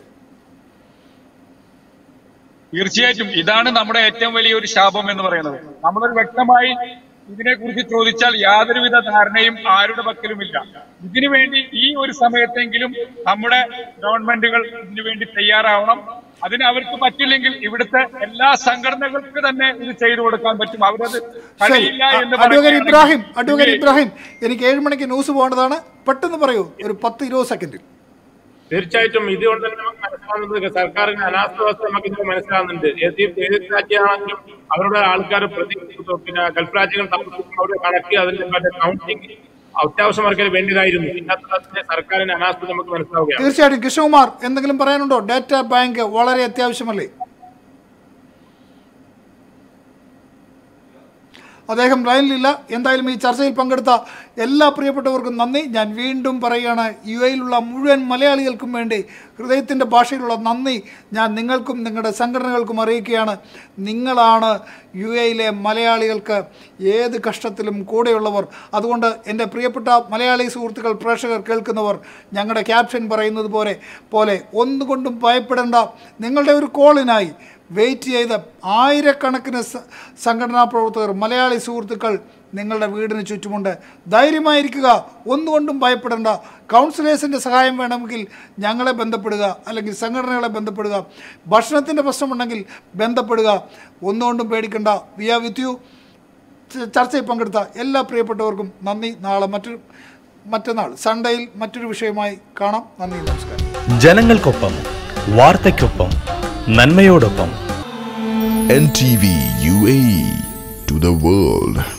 തീർച്ചയായിട്ടും ഇതാണ് നമ്മുടെ ഏറ്റവും വലിയ ഒരു ശാപം എന്ന് പറയുന്നത് നമ്മളൊരു വ്യക്തമായി ഇതിനെക്കുറിച്ച് ചോദിച്ചാൽ യാതൊരുവിധ ധാരണയും ആരുടെ പക്കലുമില്ല ഇതിനു വേണ്ടി ഈ ഒരു സമയത്തെങ്കിലും നമ്മുടെ ഗവൺമെന്റുകൾ ഇതിനു വേണ്ടി തയ്യാറാവണം അതിന് അവർക്ക് പറ്റില്ലെങ്കിൽ ഇവിടുത്തെ എല്ലാ സംഘടനകൾക്ക് തന്നെ ഇത് ചെയ്തു കൊടുക്കാൻ പറ്റും അവരത് ശരി കഴിയില്ല എന്ന് അഡ്വക്കേറ്റ് പറയുകയാണെങ്കിൽ ഇബ്രാഹിം അഡ്വക്കേറ്റ് ഇത് ഇബ്രാഹിം എനിക്ക് ഏഴ് മണിക്ക് ന്യൂസ് പോകേണ്ടതാണ് പെട്ടെന്ന് പറയൂ ഒരു പത്ത് ഇരുപത് സെക്കൻഡിൽ തീർച്ചയായിട്ടും ഇതുകൊണ്ട് തന്നെ നമുക്ക് മനസ്സിലാകുന്നത് സർക്കാരിന്റെ അനാസ്ഥവസ്ഥ നമുക്ക് ഇത് മനസ്സിലാകുന്നുണ്ട് ഏത് ഏത് രാജ്യമാണെങ്കിലും അവരുടെ ആൾക്കാർ പ്രതി പിന്നെ ഗൾഫ് രാജ്യങ്ങൾ താമസിക്കുന്ന അവരുടെ കണക്ക് അതിന്റെ മറ്റേ കൗണ്ടിങ് അത്യാവശ്യമാർക്ക് വേണ്ടിയതായിരുന്നു ഇന്നത്തെ സർക്കാരിന്റെ അനാസ്ഥ നമുക്ക് മനസ്സിലാവുകയാണ് തീർച്ചയായിട്ടും കൃഷ്ണകുമാർ എന്തെങ്കിലും പറയാനുണ്ടോ ഡാറ്റ ബാങ്ക് വളരെ അത്യാവശ്യമല്ലേ അദ്ദേഹം ലൈനിലില്ല എന്തായാലും ഈ ചർച്ചയിൽ പങ്കെടുത്ത എല്ലാ പ്രിയപ്പെട്ടവർക്കും നന്ദി ഞാൻ വീണ്ടും പറയുകയാണ് യു എയിലുള്ള മുഴുവൻ മലയാളികൾക്കും വേണ്ടി ഹൃദയത്തിൻ്റെ ഭാഷയിലുള്ള നന്ദി ഞാൻ നിങ്ങൾക്കും നിങ്ങളുടെ സംഘടനകൾക്കും അറിയിക്കുകയാണ് നിങ്ങളാണ് യു എയിലെ മലയാളികൾക്ക് ഏത് കഷ്ടത്തിലും കൂടെയുള്ളവർ അതുകൊണ്ട് എൻ്റെ പ്രിയപ്പെട്ട മലയാളി സുഹൃത്തുക്കൾ പ്രേക്ഷകർ കേൾക്കുന്നവർ ഞങ്ങളുടെ ക്യാപ്ഷൻ പറയുന്നത് പോലെ പോലെ ഒന്നുകൊണ്ടും ഭയപ്പെടേണ്ട നിങ്ങളുടെ ഒരു കോളിനായി വെയിറ്റ് ചെയ്ത് ആയിരക്കണക്കിന് സ- സംഘടനാ പ്രവർത്തകർ മലയാളി സുഹൃത്തുക്കൾ നിങ്ങളുടെ വീടിന് ചുറ്റുമുണ്ട് ധൈര്യമായിരിക്കുക ഒന്നുകൊണ്ടും ഭയപ്പെടേണ്ട കൗൺസിലേഴ്സിൻ്റെ സഹായം വേണമെങ്കിൽ ഞങ്ങളെ ബന്ധപ്പെടുക അല്ലെങ്കിൽ സംഘടനകളെ ബന്ധപ്പെടുക ഭക്ഷണത്തിൻ്റെ പ്രശ്നമുണ്ടെങ്കിൽ ബന്ധപ്പെടുക ഒന്നുകൊണ്ടും പേടിക്കണ്ട വി ആർ വിത്ത് യു ച- ചർച്ചയിൽ പങ്കെടുത്ത എല്ലാ പ്രിയപ്പെട്ടവർക്കും നന്ദി നാളെ മറ്റൊരു മറ്റന്നാൾ സൺഡേയിൽ മറ്റൊരു വിഷയമായി കാണാം നന്ദി നമസ്കാരം ജനങ്ങൾക്കൊപ്പം വാർത്തയ്ക്കൊപ്പം നന്മയോടൊപ്പം NTV UAE to the world.